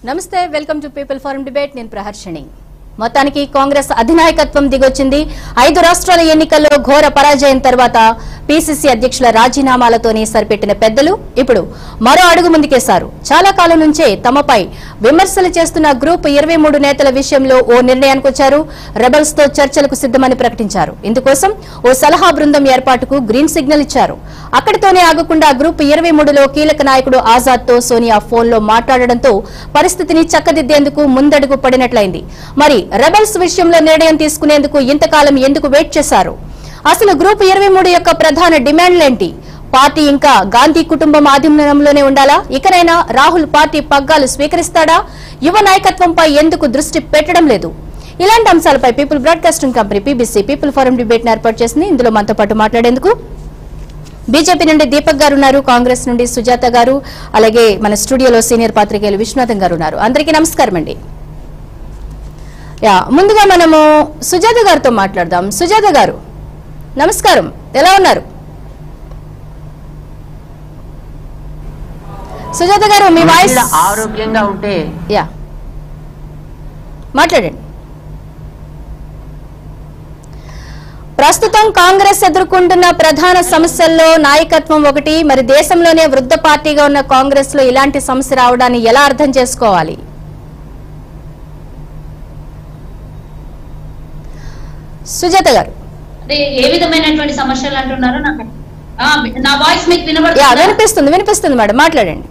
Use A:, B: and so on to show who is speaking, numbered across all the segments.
A: నమస్తే welcome to people forum debate నేను ప్రహర్షిణి మొత్తానికి కాంగ్రెస్ అధినాయకత్వం దిగొచ్చింది ఐదు రాష్ట్రాల ఎన్నికల్లో ఘోర పరాజయం తర్వాత పీసీసీ అధ్యక్షుల రాజీనామాలతోనే సరిపెట్టిన పెద్దలు ఇప్పుడు మరో అడుగు ముందుకేశారు చాలా కాలం నుంచే తమపై విమర్శలు చేస్తున్న గ్రూప్ ఇరవై మూడు నేతల విషయంలో ఓ నిర్ణయానికి వచ్చారు రెబల్స్ తో చర్చలకు సిద్దమని ప్రకటించారు ఇందుకోసం ఓ సలహా బృందం ఏర్పాటుకు గ్రీన్ సిగ్నల్ ఇచ్చారు అక్కడితోనే ఆగకుండా గ్రూప్ ఇరవై మూడులో కీలక నాయకుడు ఆజాద్ తో సోనియా ఫోన్లో మాట్లాడడంతో పరిస్థితిని చక్కదిద్దేందుకు ముందడుగు పడినట్లయింది మరి రెబల్స్ విషయంలో నిర్ణయం తీసుకునేందుకు ఇంతకాలం ఎందుకు వెయిట్ చేశారు అసలు గ్రూప్ ఇరవై మూడు యొక్క ప్రధాన డిమాండ్లేంటి పార్టీ ఇంకా గాంధీ కుటుంబం ఆధీనంలోనే ఉండాలా ఇకనైనా రాహుల్ పార్టీ పగ్గాలు స్వీకరిస్తాడా యువ నాయకత్వంపై ఎందుకు దృష్టి పెట్టడం లేదు ఇలాంటి అంశాలపై people broadcasting company PBC people forum debate ఏర్పాటు చేసింది ఇందులో మనతో పాటు మాట్లాడేందుకు బీజేపీ నుండి దీపక్ గారు ఉన్నారు కాంగ్రెస్ నుండి సుజాత గారు అలాగే మన స్టూడియోలో సీనియర్ పాత్రికేయులు విశ్వనాథన్ గారు ఉన్నారు అందరికీ నమస్కారం అండి యా ముందుగా మనము సుజాత గారితో మాట్లాడదాం సుజాత గారు నమస్కారం ఎలా ఉన్నారు సుజాత గారు మీ వాయిస్
B: మహిళ ఆరోగ్యంగా ఉంటే
A: యా మాట్లాడండి ప్రస్తుతం కాంగ్రెస్ ఎదుర్కొంటున్న ప్రధాన సమస్యల్లో నాయకత్వం ఒకటి మరి దేశంలోనే వృద్ధ పార్టీగా ఉన్న కాంగ్రెస్ లో ఇలాంటి సమస్య రావడాన్ని ఎలా అర్థం చేసుకోవాలి సుజాత గారు
C: అంటే ఏ విధమైనటువంటి సమస్యలు అంటున్నారో నాకు ఆ, నా వాయిస్ మీకు
A: యా
C: వినబడుతుందా
A: వినిపిస్తుంది వినిపిస్తుంది మేడం మాట్లాడండి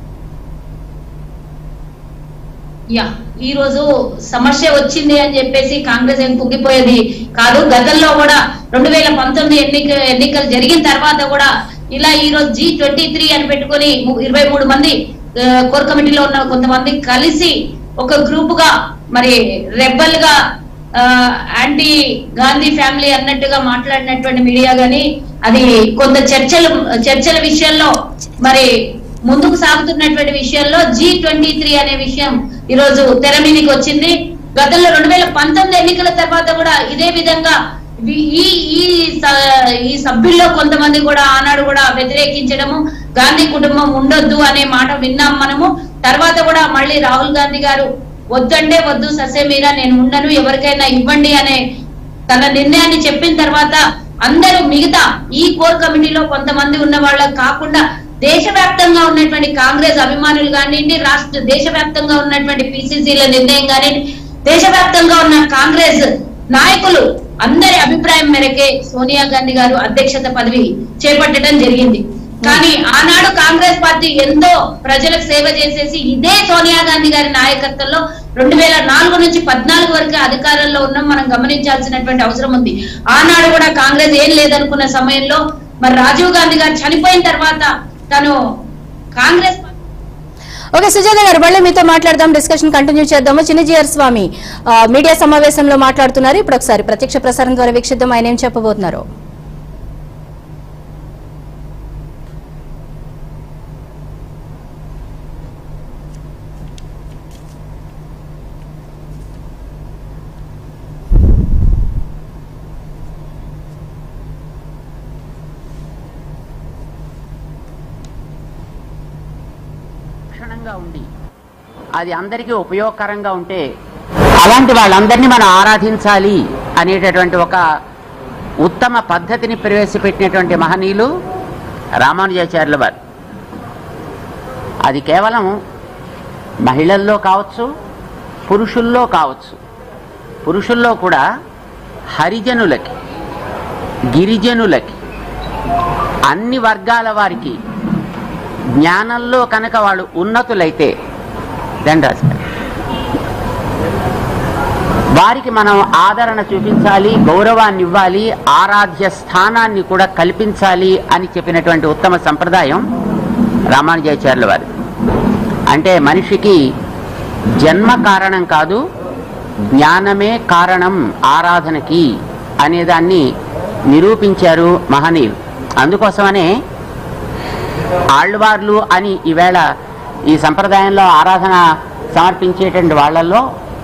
C: యా ఈ రోజు సమస్య వచ్చింది అని చెప్పేసి కాంగ్రెస్ ఏం కుంగిపోయేది కాదు గతంలో కూడా రెండు వేల పంతొమ్మిది ఎన్నిక ఎన్నికలు జరిగిన తర్వాత కూడా ఇలా ఈ రోజు జీ ట్వంటీ త్రీ అని పెట్టుకొని ము- ఇరవై మూడు మంది ఆ, కోర్ కమిటీలో ఉన్న కొంతమంది కలిసి ఒక గ్రూప్ గా మరి రెబల్ గా ఆ, యాంటీ గాంధీ ఫ్యామిలీ అన్నట్టుగా మాట్లాడినటువంటి మీడియా గాని అది కొంత చర్చలు చర్చల విషయంలో మరి ముందుకు సాగుతున్నటువంటి విషయంలో జీ ట్వంటీ త్రీ అనే విషయం ఈ రోజు తెర మీదకి వచ్చింది గతంలో రెండు వేల పంతొమ్మిది ఎన్నికల తర్వాత కూడా ఇదే విధంగా వి- ఈ ఈ స- ఈ సభ్యుల్లో కొంతమంది కూడా ఆనాడు కూడా వ్యతిరేకించడము గాంధీ కుటుంబం ఉండొద్దు అనే మాట విన్నాం మనము తర్వాత కూడా మళ్ళీ రాహుల్ గాంధీ గారు వద్దంటే వద్దు ససేమీరా నేను ఉండను ఎవరికైనా ఇవ్వండి అనే తన నిర్ణయాన్ని చెప్పిన తర్వాత అందరూ మిగతా ఈ కోర్ కమిటీలో కొంతమంది ఉన్న వాళ్ళకి కాకుండా దేశవ్యాప్తంగా ఉన్నటువంటి కాంగ్రెస్ అభిమానులు కానివ్వండి రాష్ట్ర దేశవ్యాప్తంగా ఉన్నటువంటి పిసిసిల నిర్ణయం కానివ్వండి దేశవ్యాప్తంగా ఉన్న కాంగ్రెస్ నాయకులు అందరి అభిప్రాయం మేరకే సోనియా గాంధీ గారు అధ్యక్షత పదవి చేపట్టడం జరిగింది కానీ ఆనాడు కాంగ్రెస్ పార్టీ ఎంతో ప్రజలకు సేవ చేసేసి ఇదే సోనియా గాంధీ గారి నాయకత్వంలో రెండు వేల నాలుగు నుంచి పద్నాలుగు వరకు అధికారంలో ఉన్నాం మనం గమనించాల్సినటువంటి అవసరం ఉంది ఆనాడు కూడా కాంగ్రెస్ ఏం లేదనుకున్న సమయంలో మరి రాజీవ్ గాంధీ గారు చనిపోయిన తర్వాత తను కాంగ్రెస్ పార్టీ
A: ఓకే సుజాత గారు మళ్ళీ మీతో మాట్లాడదాం డిస్కషన్ కంటిన్యూ చేద్దాము చిన్నజీఆర్ స్వామి ఆ, మీడియా సమావేశంలో మాట్లాడుతున్నారు ఇప్పుడు ఒకసారి ప్రత్యక్ష ప్రసారం ద్వారా వీక్షిద్దాం ఆయన ఏం చెప్పబోతున్నారు
B: లక్షణంగా ఉండి అది అందరికీ ఉపయోగకరంగా ఉంటే అలాంటి వాళ్ళందరినీ మనం ఆరాధించాలి అనేటటువంటి ఒక ఉత్తమ పద్ధతిని ప్రవేశపెట్టినటువంటి మహనీయులు రామానుజాచార్యుల వారు అది కేవలం మహిళల్లో కావచ్చు పురుషుల్లో కావచ్చు పురుషుల్లో కూడా హరిజనులకి గిరిజనులకి అన్ని వర్గాల వారికి జ్ఞానంలో కనుక వాళ్ళు ఉన్నతులైతే దెన్ రెస్పెక్ట్ వారికి మనం ఆదరణ చూపించాలి గౌరవాన్ని ఇవ్వాలి ఆరాధ్య స్థానాన్ని కూడా కల్పించాలి అని చెప్పినటువంటి ఉత్తమ సంప్రదాయం రామానుజాచార్యుల వారి అంటే మనిషికి జన్మ కారణం కాదు జ్ఞానమే కారణం ఆరాధనకి అనేదాన్ని నిరూపించారు మహనీయులు అందుకోసమనే ఆళ్వార్లు అని ఈవేళ ఈ సంప్రదాయంలో ఆరాధన సమర్పించేటువంటి వాళ్ళల్లో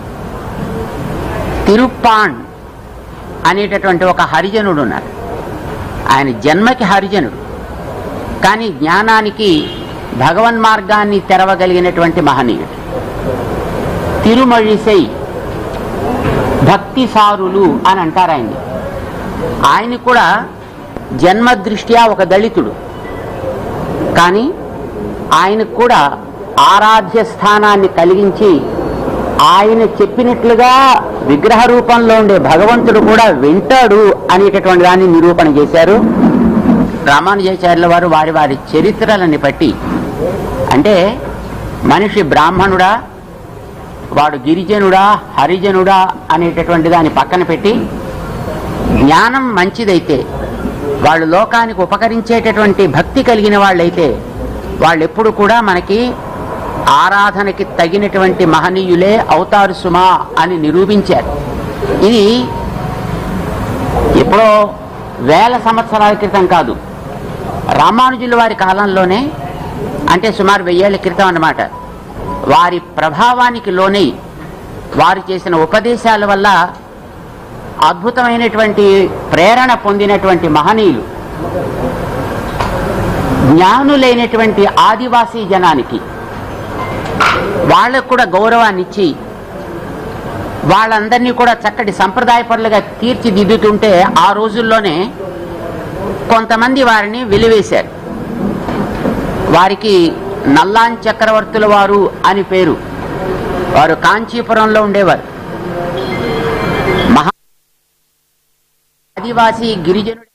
B: తిరుప్పాణ్ అనేటటువంటి ఒక హరిజనుడు ఉన్నారు ఆయన జన్మకి హరిజనుడు కానీ జ్ఞానానికి భగవన్ మార్గాన్ని తెరవగలిగినటువంటి మహనీయుడు తిరుమழிసై భక్తిసారులు అని అంటారు ఆయన్ని ఆయన కూడా జన్మదృష్ట్యా ఒక దళితుడు కానీ ఆయనకు కూడా ఆరాధ్య స్థానాన్ని కలిగించి ఆయన చెప్పినట్లుగా విగ్రహ రూపంలో ఉండే భగవంతుడు కూడా వింటాడు అనేటటువంటి దాన్ని నిరూపణ చేశారు రామానుజాచార్యుల వారు వారి వారి చరిత్రలని బట్టి అంటే మనిషి బ్రాహ్మణుడా వాడు గిరిజనుడా హరిజనుడా అనేటటువంటి దాన్ని పక్కన పెట్టి జ్ఞానం మంచిదైతే వాళ్ళు లోకానికి ఉపకరించేటటువంటి భక్తి కలిగిన వాళ్ళైతే వాళ్ళు ఎప్పుడు కూడా మనకి ఆరాధనకి తగినటువంటి మహనీయులే అవుతారు సుమా అని నిరూపించారు ఇది ఎప్పుడో వేల సంవత్సరాల క్రితం కాదు రామానుజుల వారి కాలంలోనే అంటే సుమారు వెయ్యేళ్ల క్రితం అన్నమాట వారి ప్రభావానికి లోనై వారు చేసిన ఉపదేశాల వల్ల అద్భుతమైనటువంటి ప్రేరణ పొందినటువంటి మహనీయులు జ్ఞానులైనటువంటి ఆదివాసీ జనానికి వాళ్ళకు కూడా గౌరవాన్ని ఇచ్చి వాళ్ళందరినీ కూడా చక్కటి సంప్రదాయపరులుగా తీర్చిదిద్దుతుంటే ఆ రోజుల్లోనే కొంతమంది వారిని వెలివేశారు వారికి నల్లాన్ చక్రవర్తుల వారు అని పేరు వారు కాంచీపురంలో ఉండేవారు మహా ఆదివాసీ గిరిజనుడు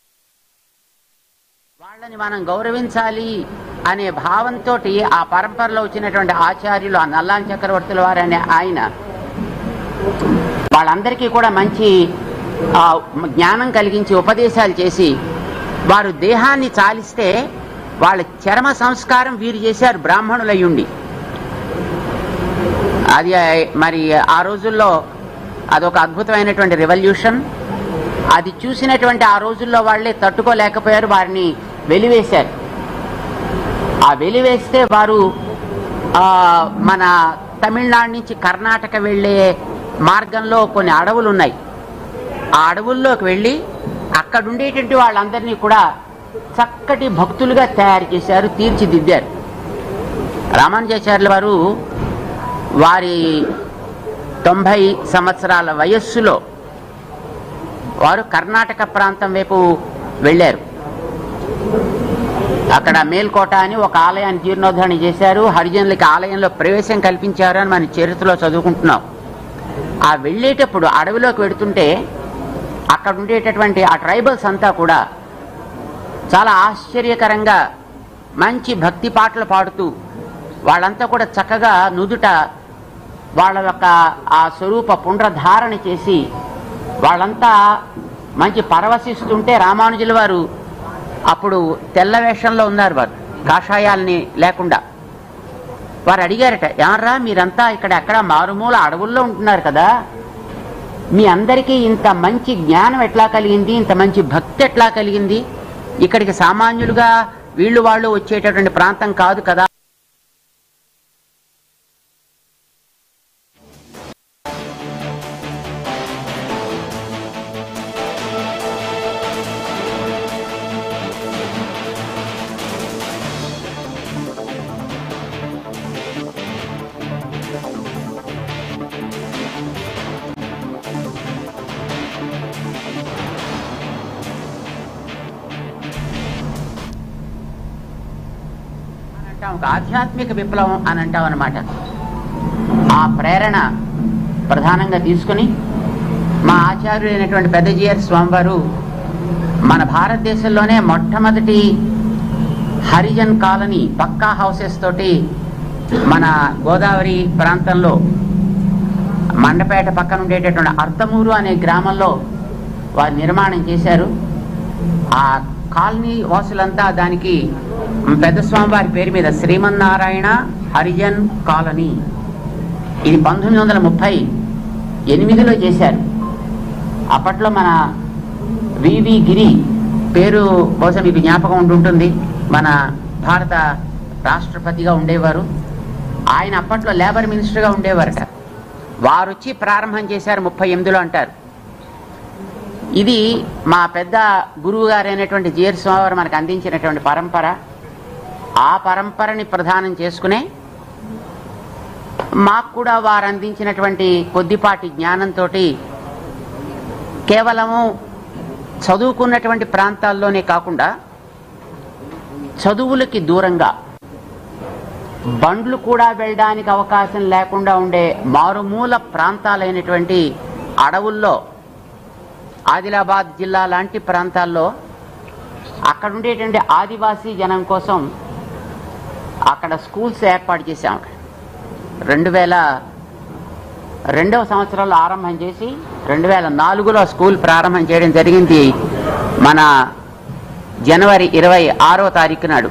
B: వాళ్ళని మనం గౌరవించాలి అనే భావంతో ఆ పరంపరలో వచ్చినటువంటి ఆచార్యులు ఆ నల్లాన్ చక్రవర్తుల వారు అనే ఆయన వాళ్ళందరికీ కూడా మంచి ఆ, జ్ఞానం కలిగించి ఉపదేశాలు చేసి వారు దేహాన్ని చాలిస్తే వాళ్ళ చర్మ సంస్కారం వీరు చేశారు బ్రాహ్మణులయ్యుండి అది ఆ, మరి ఆ రోజుల్లో అదొక అద్భుతమైనటువంటి రెవల్యూషన్ అది చూసినటువంటి ఆ రోజుల్లో వాళ్ళే తట్టుకోలేకపోయారు వారిని వెలివేశారు ఆ వెలివేస్తే వారు ఆ, మన తమిళనాడు నుంచి కర్ణాటక వెళ్ళే మార్గంలో కొన్ని అడవులు ఉన్నాయి ఆ అడవుల్లోకి వెళ్ళి అక్కడ ఉండేటువంటి వాళ్ళందరినీ కూడా చక్కటి భక్తులుగా తయారు చేశారు తీర్చిదిద్దారు రామానుజాచార్యుల వారు వారి తొంభై సంవత్సరాల వయస్సులో వారు కర్ణాటక ప్రాంతం వైపు వెళ్ళారు అక్కడ మేల్కోట అని ఒక ఆలయాన్ని జీర్ణోద్ధరణ చేశారు హరిజనులకి ఆలయంలో ప్రవేశం కల్పించారు అని మన చరిత్రలో చదువుకుంటున్నాం ఆ వెళ్ళేటప్పుడు అడవిలోకి వెడుతుంటే అక్కడ ఉండేటటువంటి ఆ ట్రైబల్స్ అంతా కూడా చాలా ఆశ్చర్యకరంగా మంచి భక్తి పాటలు పాడుతూ వాళ్ళంతా కూడా చక్కగా నుదుట వాళ్ళ యొక్క ఆ స్వరూప పుండ్రధారణ చేసి వాళ్ళంతా మంచి పరవశిస్తుంటే రామానుజుల వారు అప్పుడు తెల్ల వేషంలో ఉన్నారు వారు కాషాయాల్ని లేకుండా వారు అడిగారట ఎవర్రా మీరంతా ఇక్కడ ఎక్కడ మారుమూల అడవుల్లో ఉంటున్నారు కదా మీ అందరికీ ఇంత మంచి జ్ఞానం ఎట్లా కలిగింది ఇంత మంచి భక్తి ఎట్లా కలిగింది ఇక్కడికి సామాన్యులుగా వీళ్ళు వాళ్ళు వచ్చేటటువంటి ప్రాంతం కాదు కదా అని అంటాం ఒక ఆధ్యాత్మిక విప్లవం అని అంటాం అనమాట ఆ ప్రేరణ ప్రధానంగా తీసుకుని మా ఆచార్యుడైనటువంటి పెద్ద జిఆర్ స్వామివారు మన భారతదేశంలోనే మొట్టమొదటి హరిజన్ కాలనీ పక్కా హౌసెస్ తోటి మన గోదావరి ప్రాంతంలో మండపేట పక్కన ఉండేటటువంటి అర్ధమూరు అనే గ్రామంలో వారు నిర్మాణం చేశారు ఆ కాలనీ వాసులంతా దానికి పెద్ద స్వామివారి పేరు మీద శ్రీమన్నారాయణ హరిజన్ కాలనీ ఇది పంతొమ్మిది వందల ముప్పై ఎనిమిదిలో చేశారు అప్పట్లో మన వివి గిరి పేరు బహుశా మీకు జ్ఞాపకం ఉంటుంటుంది మన భారత రాష్ట్రపతిగా ఉండేవారు ఆయన అప్పట్లో లేబర్ మినిస్టర్గా ఉండేవారట వారు వచ్చి ప్రారంభం చేశారు ముప్పై ఎనిమిదిలో అంటారు ఇది మా పెద్ద గురువు గారైనటువంటి జిఆర్ స్వామివారు మనకు అందించినటువంటి పరంపర ఆ పరంపరని ప్రధానం చేసుకునే మాకు కూడా వారు అందించినటువంటి కొద్దిపాటి జ్ఞానంతో కేవలము చదువుకున్నటువంటి ప్రాంతాల్లోనే కాకుండా చదువులకి దూరంగా బండ్లు కూడా వెళ్ళడానికి అవకాశం లేకుండా ఉండే మారుమూల ప్రాంతాలైనటువంటి అడవుల్లో ఆదిలాబాద్ జిల్లా లాంటి ప్రాంతాల్లో అక్కడ ఉండేటువంటి ఆదివాసీ జనం కోసం అక్కడ స్కూల్స్ ఏర్పాటు చేశాం రెండు వేల రెండవ సంవత్సరంలో ఆరంభం చేసి రెండు వేల నాలుగులో స్కూల్ ప్రారంభం చేయడం జరిగింది మన జనవరి ఇరవై ఆరో తారీఖు నాడు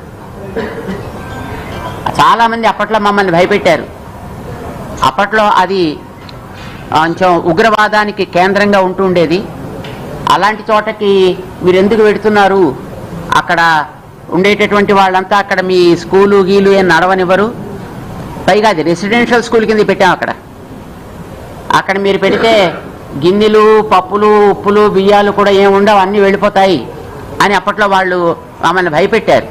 B: చాలామంది అప్పట్లో మమ్మల్ని భయపెట్టారు అప్పట్లో అది కొంచెం ఉగ్రవాదానికి కేంద్రంగా ఉంటూ ఉండేది అలాంటి చోటకి మీరు ఎందుకు పెడుతున్నారు అక్కడ ఉండేటటువంటి వాళ్ళంతా అక్కడ మీ స్కూలు గీలు ఏం నడవనివ్వరు పైగా అది రెసిడెన్షియల్ స్కూల్ కింద పెట్టాం అక్కడ అక్కడ మీరు పెడితే గిన్నెలు పప్పులు ఉప్పులు బియ్యాలు కూడా ఏం ఉండవు అన్నీ వెళ్ళిపోతాయి అని అప్పట్లో వాళ్ళు మమ్మల్ని భయపెట్టారు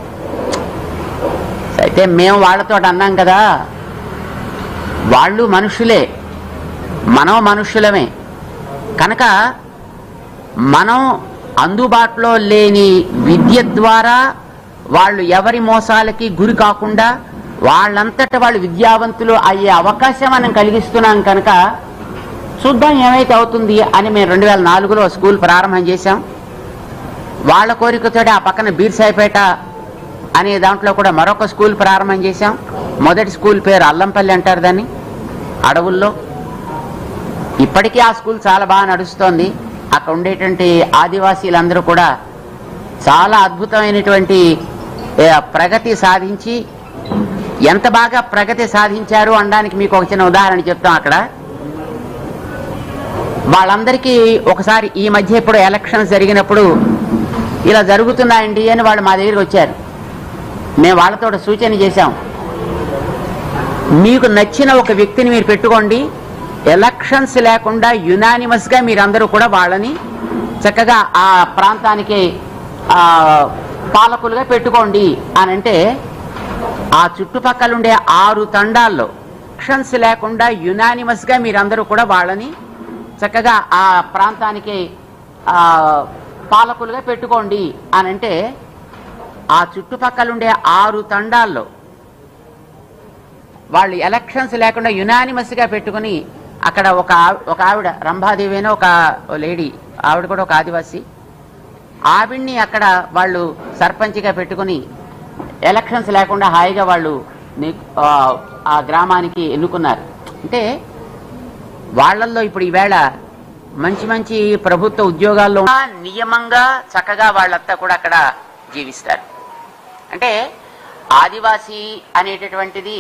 B: అయితే మేము వాళ్ళతో అన్నాం కదా వాళ్ళు మనుషులే మనం మనుషులమే కనుక మనం అందుబాటులో లేని విద్య ద్వారా వాళ్ళు ఎవరి మోసాలకి గురి కాకుండా వాళ్ళంతట వాళ్ళు విద్యావంతులు అయ్యే అవకాశం మనం కలిగిస్తున్నాం కనుక చూద్దాం ఏమైతే అవుతుంది అని మేము రెండు వేల నాలుగులో స్కూల్ ప్రారంభం చేశాం వాళ్ళ కోరికతో ఆ పక్కన బీర్సాయిపేట అనే దాంట్లో కూడా మరొక స్కూల్ ప్రారంభం చేశాం మొదటి స్కూల్ పేరు అల్లంపల్లి అంటారు దాన్ని అడవుల్లో ఇప్పటికీ ఆ స్కూల్ చాలా బాగా నడుస్తోంది అక్కడ ఉండేటువంటి ఆదివాసీలందరూ కూడా చాలా అద్భుతమైనటువంటి ఏ, ప్రగతి సాధించి ఎంత బాగా ప్రగతి సాధించారు అనడానికి మీకు ఒక చిన్న ఉదాహరణ చెప్తాం అక్కడ వాళ్ళందరికీ ఒకసారి ఈ మధ్య ఇప్పుడు ఎలక్షన్స్ జరిగినప్పుడు ఇలా జరుగుతున్నాయండి అని వాళ్ళు మా దగ్గరికి వచ్చారు మేము వాళ్ళతో ఒక సూచన చేశాం మీకు నచ్చిన ఒక వ్యక్తిని మీరు పెట్టుకోండి ఎలక్షన్స్ లేకుండా యునానిమస్ గా మీరందరూ కూడా వాళ్ళని చక్కగా ఆ ప్రాంతానికి ఆ, పాలకులుగా పెట్టుకోండి అని అంటే ఆ చుట్టుపక్కల ఉండే ఆరు తండాల్లో ఎలక్షన్స్ లేకుండా యునానిమస్ గా మీరందరూ కూడా వాళ్ళని చక్కగా ఆ ప్రాంతానికి ఆ, పాలకులుగా పెట్టుకోండి అని అంటే ఆ చుట్టుపక్కల ఉండే ఆరు తండాల్లో వాళ్ళు ఎలక్షన్స్ లేకుండా యునానిమస్ గా పెట్టుకుని అక్కడ ఒక ఆవి- ఒక ఆవిడ రంభాదేవి అని ఒక లేడీ ఆవిడ కూడా ఒక ఆదివాసి ఆవిడ్ని అక్కడ వాళ్ళు సర్పంచ్గా పెట్టుకుని ఎలక్షన్స్ లేకుండా హాయిగా వాళ్ళు ని- ఆ, ఆ గ్రామానికి ఎన్నుకున్నారు అంటే వాళ్ళల్లో ఇప్పుడు ఈవేళ మంచి మంచి ప్రభుత్వ ఉద్యోగాల్లో ఉన్న నియమంగా చక్కగా వాళ్ళంతా కూడా అక్కడ జీవిస్తారు అంటే ఆదివాసీ అనేటటువంటిది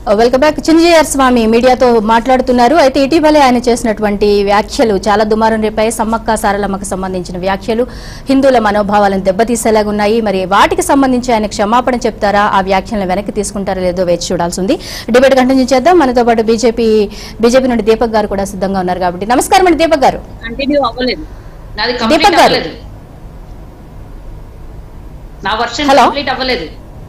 A: వెల్కమ్ బ్యాక్ చిన్నజీఆర్ స్వామి మీడియాతో మాట్లాడుతున్నారు అయితే ఇటీవలే ఆయన చేసినటువంటి వ్యాఖ్యలు చాలా దుమారం రేపాయి సమ్మక్క సారలమ్మకు సంబంధించిన వ్యాఖ్యలు హిందువుల మనోభావాలను దెబ్బతీసేలాగున్నాయి మరి వాటికి సంబంధించి ఆయన క్షమాపణ చెప్తారా ఆ వ్యాఖ్యలను వెనక్కి తీసుకుంటారా లేదో వేచి చూడాల్సి ఉంది డిబేట్ కంటిన్యూ చేద్దాం మనతో పాటు బీజేపీ బీజేపీ నుండి దీపక్ గారు కూడా సిద్ధంగా ఉన్నారు కాబట్టి నమస్కారం అండి దీపక్ గారు
C: కంటిన్యూ అవ్వలేదు నాది
A: దీపక్
C: కంప్లీట్
A: గారు.
C: అవ్వలేదు నా వర్షన్
A: Hello?
C: కంప్లీట్ అవ్వలేదు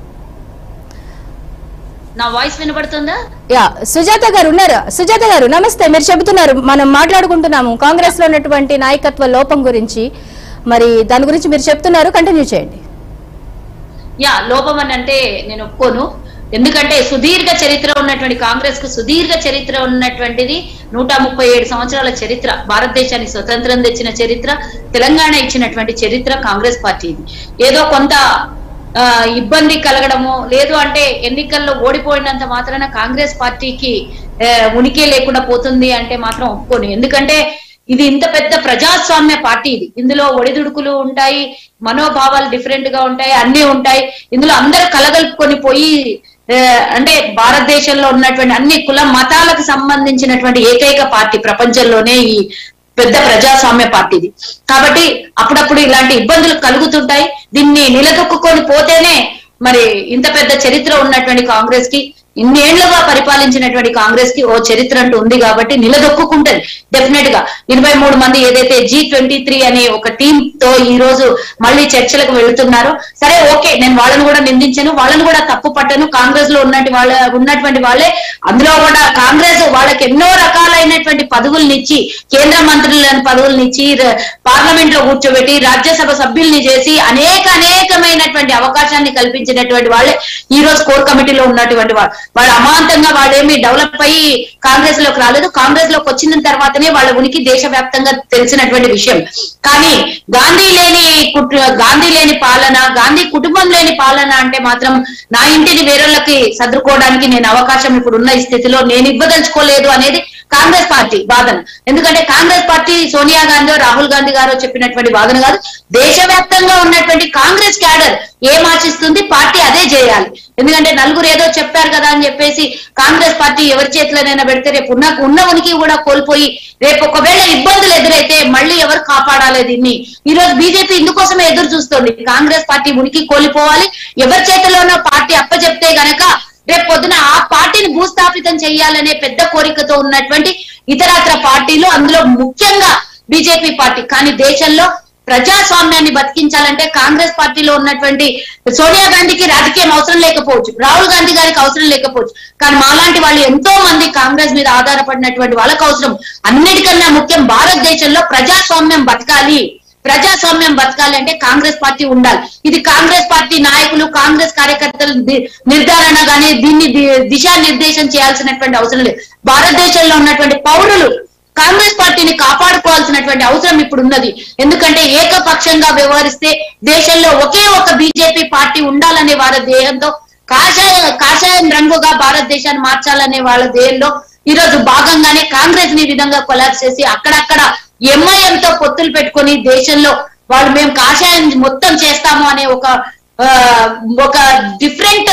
C: నా వాయిస్ వినబడుతుందా
A: యా సుజాత గారు ఉన్నారు సుజాత గారు నమస్తే మీరు చెబుతున్నారు మనం మాట్లాడుకుంటున్నాము కాంగ్రెస్ లో ఉన్నటువంటి నాయకత్వ లోపం గురించి మరి దాని గురించి మీరు చెప్తున్నారు కంటిన్యూ చేయండి
C: యా లోపం అని అంటే నేను ఒప్పుకోను ఎందుకంటే సుదీర్ఘ చరిత్ర ఉన్నటువంటి కాంగ్రెస్ కు సుదీర్ఘ చరిత్ర ఉన్నటువంటిది నూట ముప్పై ఏడు సంవత్సరాల చరిత్ర భారతదేశానికి స్వతంత్రం తెచ్చిన చరిత్ర తెలంగాణ ఇచ్చినటువంటి చరిత్ర కాంగ్రెస్ పార్టీది ఏదో కొంత ఆ, ఇబ్బంది కలగడము లేదు అంటే ఎన్నికల్లో ఓడిపోయినంత మాత్రాన కాంగ్రెస్ పార్టీకి ఆ, ఉనికి లేకుండా పోతుంది అంటే మాత్రం ఒప్పుకోను ఎందుకంటే ఇది ఇంత పెద్ద ప్రజాస్వామ్య పార్టీ ఇది ఇందులో ఒడిదుడుకులు ఉంటాయి మనోభావాలు డిఫరెంట్ గా ఉంటాయి అన్ని ఉంటాయి ఇందులో అందరూ కలగలుపుకొని పోయి ఆ, అంటే భారతదేశంలో ఉన్నటువంటి అన్ని కుల మతాలకు సంబంధించినటువంటి ఏకైక పార్టీ ప్రపంచంలోనే ఈ పెద్ద ప్రజాస్వామ్య పార్టీది కాబట్టి అప్పుడప్పుడు ఇలాంటి ఇబ్బందులు కలుగుతుంటాయి దీన్ని నిలదొక్కుకొని పోతేనే మరి ఇంత పెద్ద చరిత్ర ఉన్నటువంటి కాంగ్రెస్ కి ఇన్నేళ్లుగా పరిపాలించినటువంటి కాంగ్రెస్ కి ఓ చరిత్ర అంటూ ఉంది కాబట్టి నిలదొక్కుంటది డెఫినెట్ గా ఇరవై మూడు మంది ఏదైతే జీ ట్వంటీ త్రీ అనే ఒక టీం తో ఈ రోజు మళ్ళీ చర్చలకు వెళుతున్నారో సరే ఓకే నేను వాళ్ళని కూడా నిందించాను వాళ్ళని కూడా తప్పు పట్టను కాంగ్రెస్ లో ఉన్నటువంటి వాళ్ళ ఉన్నటువంటి వాళ్ళే అందులో కూడా కాంగ్రెస్ వాళ్ళకి ఎన్నో రకాలైనటువంటి పదవుల్ని ఇచ్చి కేంద్ర మంత్రులను పదవుల్ని ఇచ్చి ర- పార్లమెంట్ లో కూర్చోబెట్టి రాజ్యసభ సభ్యుల్ని చేసి అనేక అనేకమైనటువంటి అవకాశాన్ని కల్పించినటువంటి వాళ్ళే ఈ రోజు కోర్ కమిటీలో ఉన్నటువంటి వాళ్ళు వాళ్ళు అమాంతంగా వాళ్ళేమి డెవలప్ అయ్యి కాంగ్రెస్ లోకి రాలేదు కాంగ్రెస్ లోకి వచ్చిన తర్వాతనే వాళ్ళ ఉనికి దేశవ్యాప్తంగా తెలిసినటువంటి విషయం కానీ గాంధీ లేని కుట్- గాంధీ లేని పాలన గాంధీ కుటుంబం లేని పాలన అంటే మాత్రం నా ఇంటిని వేరొళ్ళకి సర్దుకోవడానికి నేను అవకాశం ఇప్పుడు ఉన్న ఈ స్థితిలో నేను ఇవ్వదలుచుకోలేదు అనేది కాంగ్రెస్ పార్టీ వాదన ఎందుకంటే కాంగ్రెస్ పార్టీ సోనియా గాంధీ రాహుల్ గాంధీ గారు చెప్పినటువంటి వాదన కాదు దేశవ్యాప్తంగా ఉన్నటువంటి కాంగ్రెస్ క్యాడర్ ఏం ఆశిస్తుంది పార్టీ అదే చేయాలి ఎందుకంటే నలుగురు ఏదో చెప్పారు కదా అని చెప్పేసి కాంగ్రెస్ పార్టీ ఎవరి చేతిలోనైనా పెడితే రేపు ఉన్న ఉన్న ఉనికి కూడా కోల్పోయి రేపు ఒకవేళ ఇబ్బందులు ఎదురైతే మళ్ళీ ఎవరు కాపాడాలి దీన్ని ఈ రోజు బీజేపీ ఇందుకోసమే ఎదురు చూస్తోంది కాంగ్రెస్ పార్టీ ఉనికి కోల్పోవాలి ఎవరి చేతిలోనో పార్టీ అప్పచెప్తే గనక రేపు పొద్దున ఆ పార్టీని భూస్థాపితం చేయాలనే పెద్ద కోరికతో ఉన్నటువంటి ఇతరత్ర పార్టీలు అందులో ముఖ్యంగా బీజేపీ పార్టీ కానీ దేశంలో ప్రజాస్వామ్యాన్ని బతికించాలంటే కాంగ్రెస్ పార్టీలో ఉన్నటువంటి సోనియా గాంధీకి రాజకీయం అవసరం లేకపోవచ్చు రాహుల్ గాంధీ గారికి అవసరం లేకపోవచ్చు కానీ మాలాంటి వాళ్ళు ఎంతో మంది కాంగ్రెస్ మీద ఆధారపడినటువంటి వాళ్ళకి అవసరం అన్నిటికన్నా ముఖ్యం భారతదేశంలో ప్రజాస్వామ్యం బతకాలి ప్రజాస్వామ్యం బతకాలి అంటే కాంగ్రెస్ పార్టీ ఉండాలి ఇది కాంగ్రెస్ పార్టీ నాయకులు కాంగ్రెస్ కార్యకర్తలు ది- నిర్ధారణ గానీ దీన్ని ది- దిశానిర్దేశం చేయాల్సినటువంటి అవసరం లేదు భారతదేశంలో ఉన్నటువంటి పౌరులు కాంగ్రెస్ పార్టీని కాపాడుకోవాల్సినటువంటి అవసరం ఇప్పుడు ఉన్నది ఎందుకంటే ఏకపక్షంగా వ్యవహరిస్తే దేశంలో ఒకే ఒక బీజేపీ పార్టీ ఉండాలనే వారి దేహంతో కాషాయ కాషాయం రంగుగా భారతదేశాన్ని మార్చాలనే వాళ్ళ దేహంలో ఈ రోజు భాగంగానే కాంగ్రెస్ ని ఈ విధంగా కొలాప్స్ చేసి అక్కడక్కడ ఎంఐఎం తో పొత్తులు పెట్టుకొని దేశంలో వాళ్ళు మేము కాషాయం మొత్తం చేస్తాము అనే ఒక ఆ, ఒక డిఫరెంట్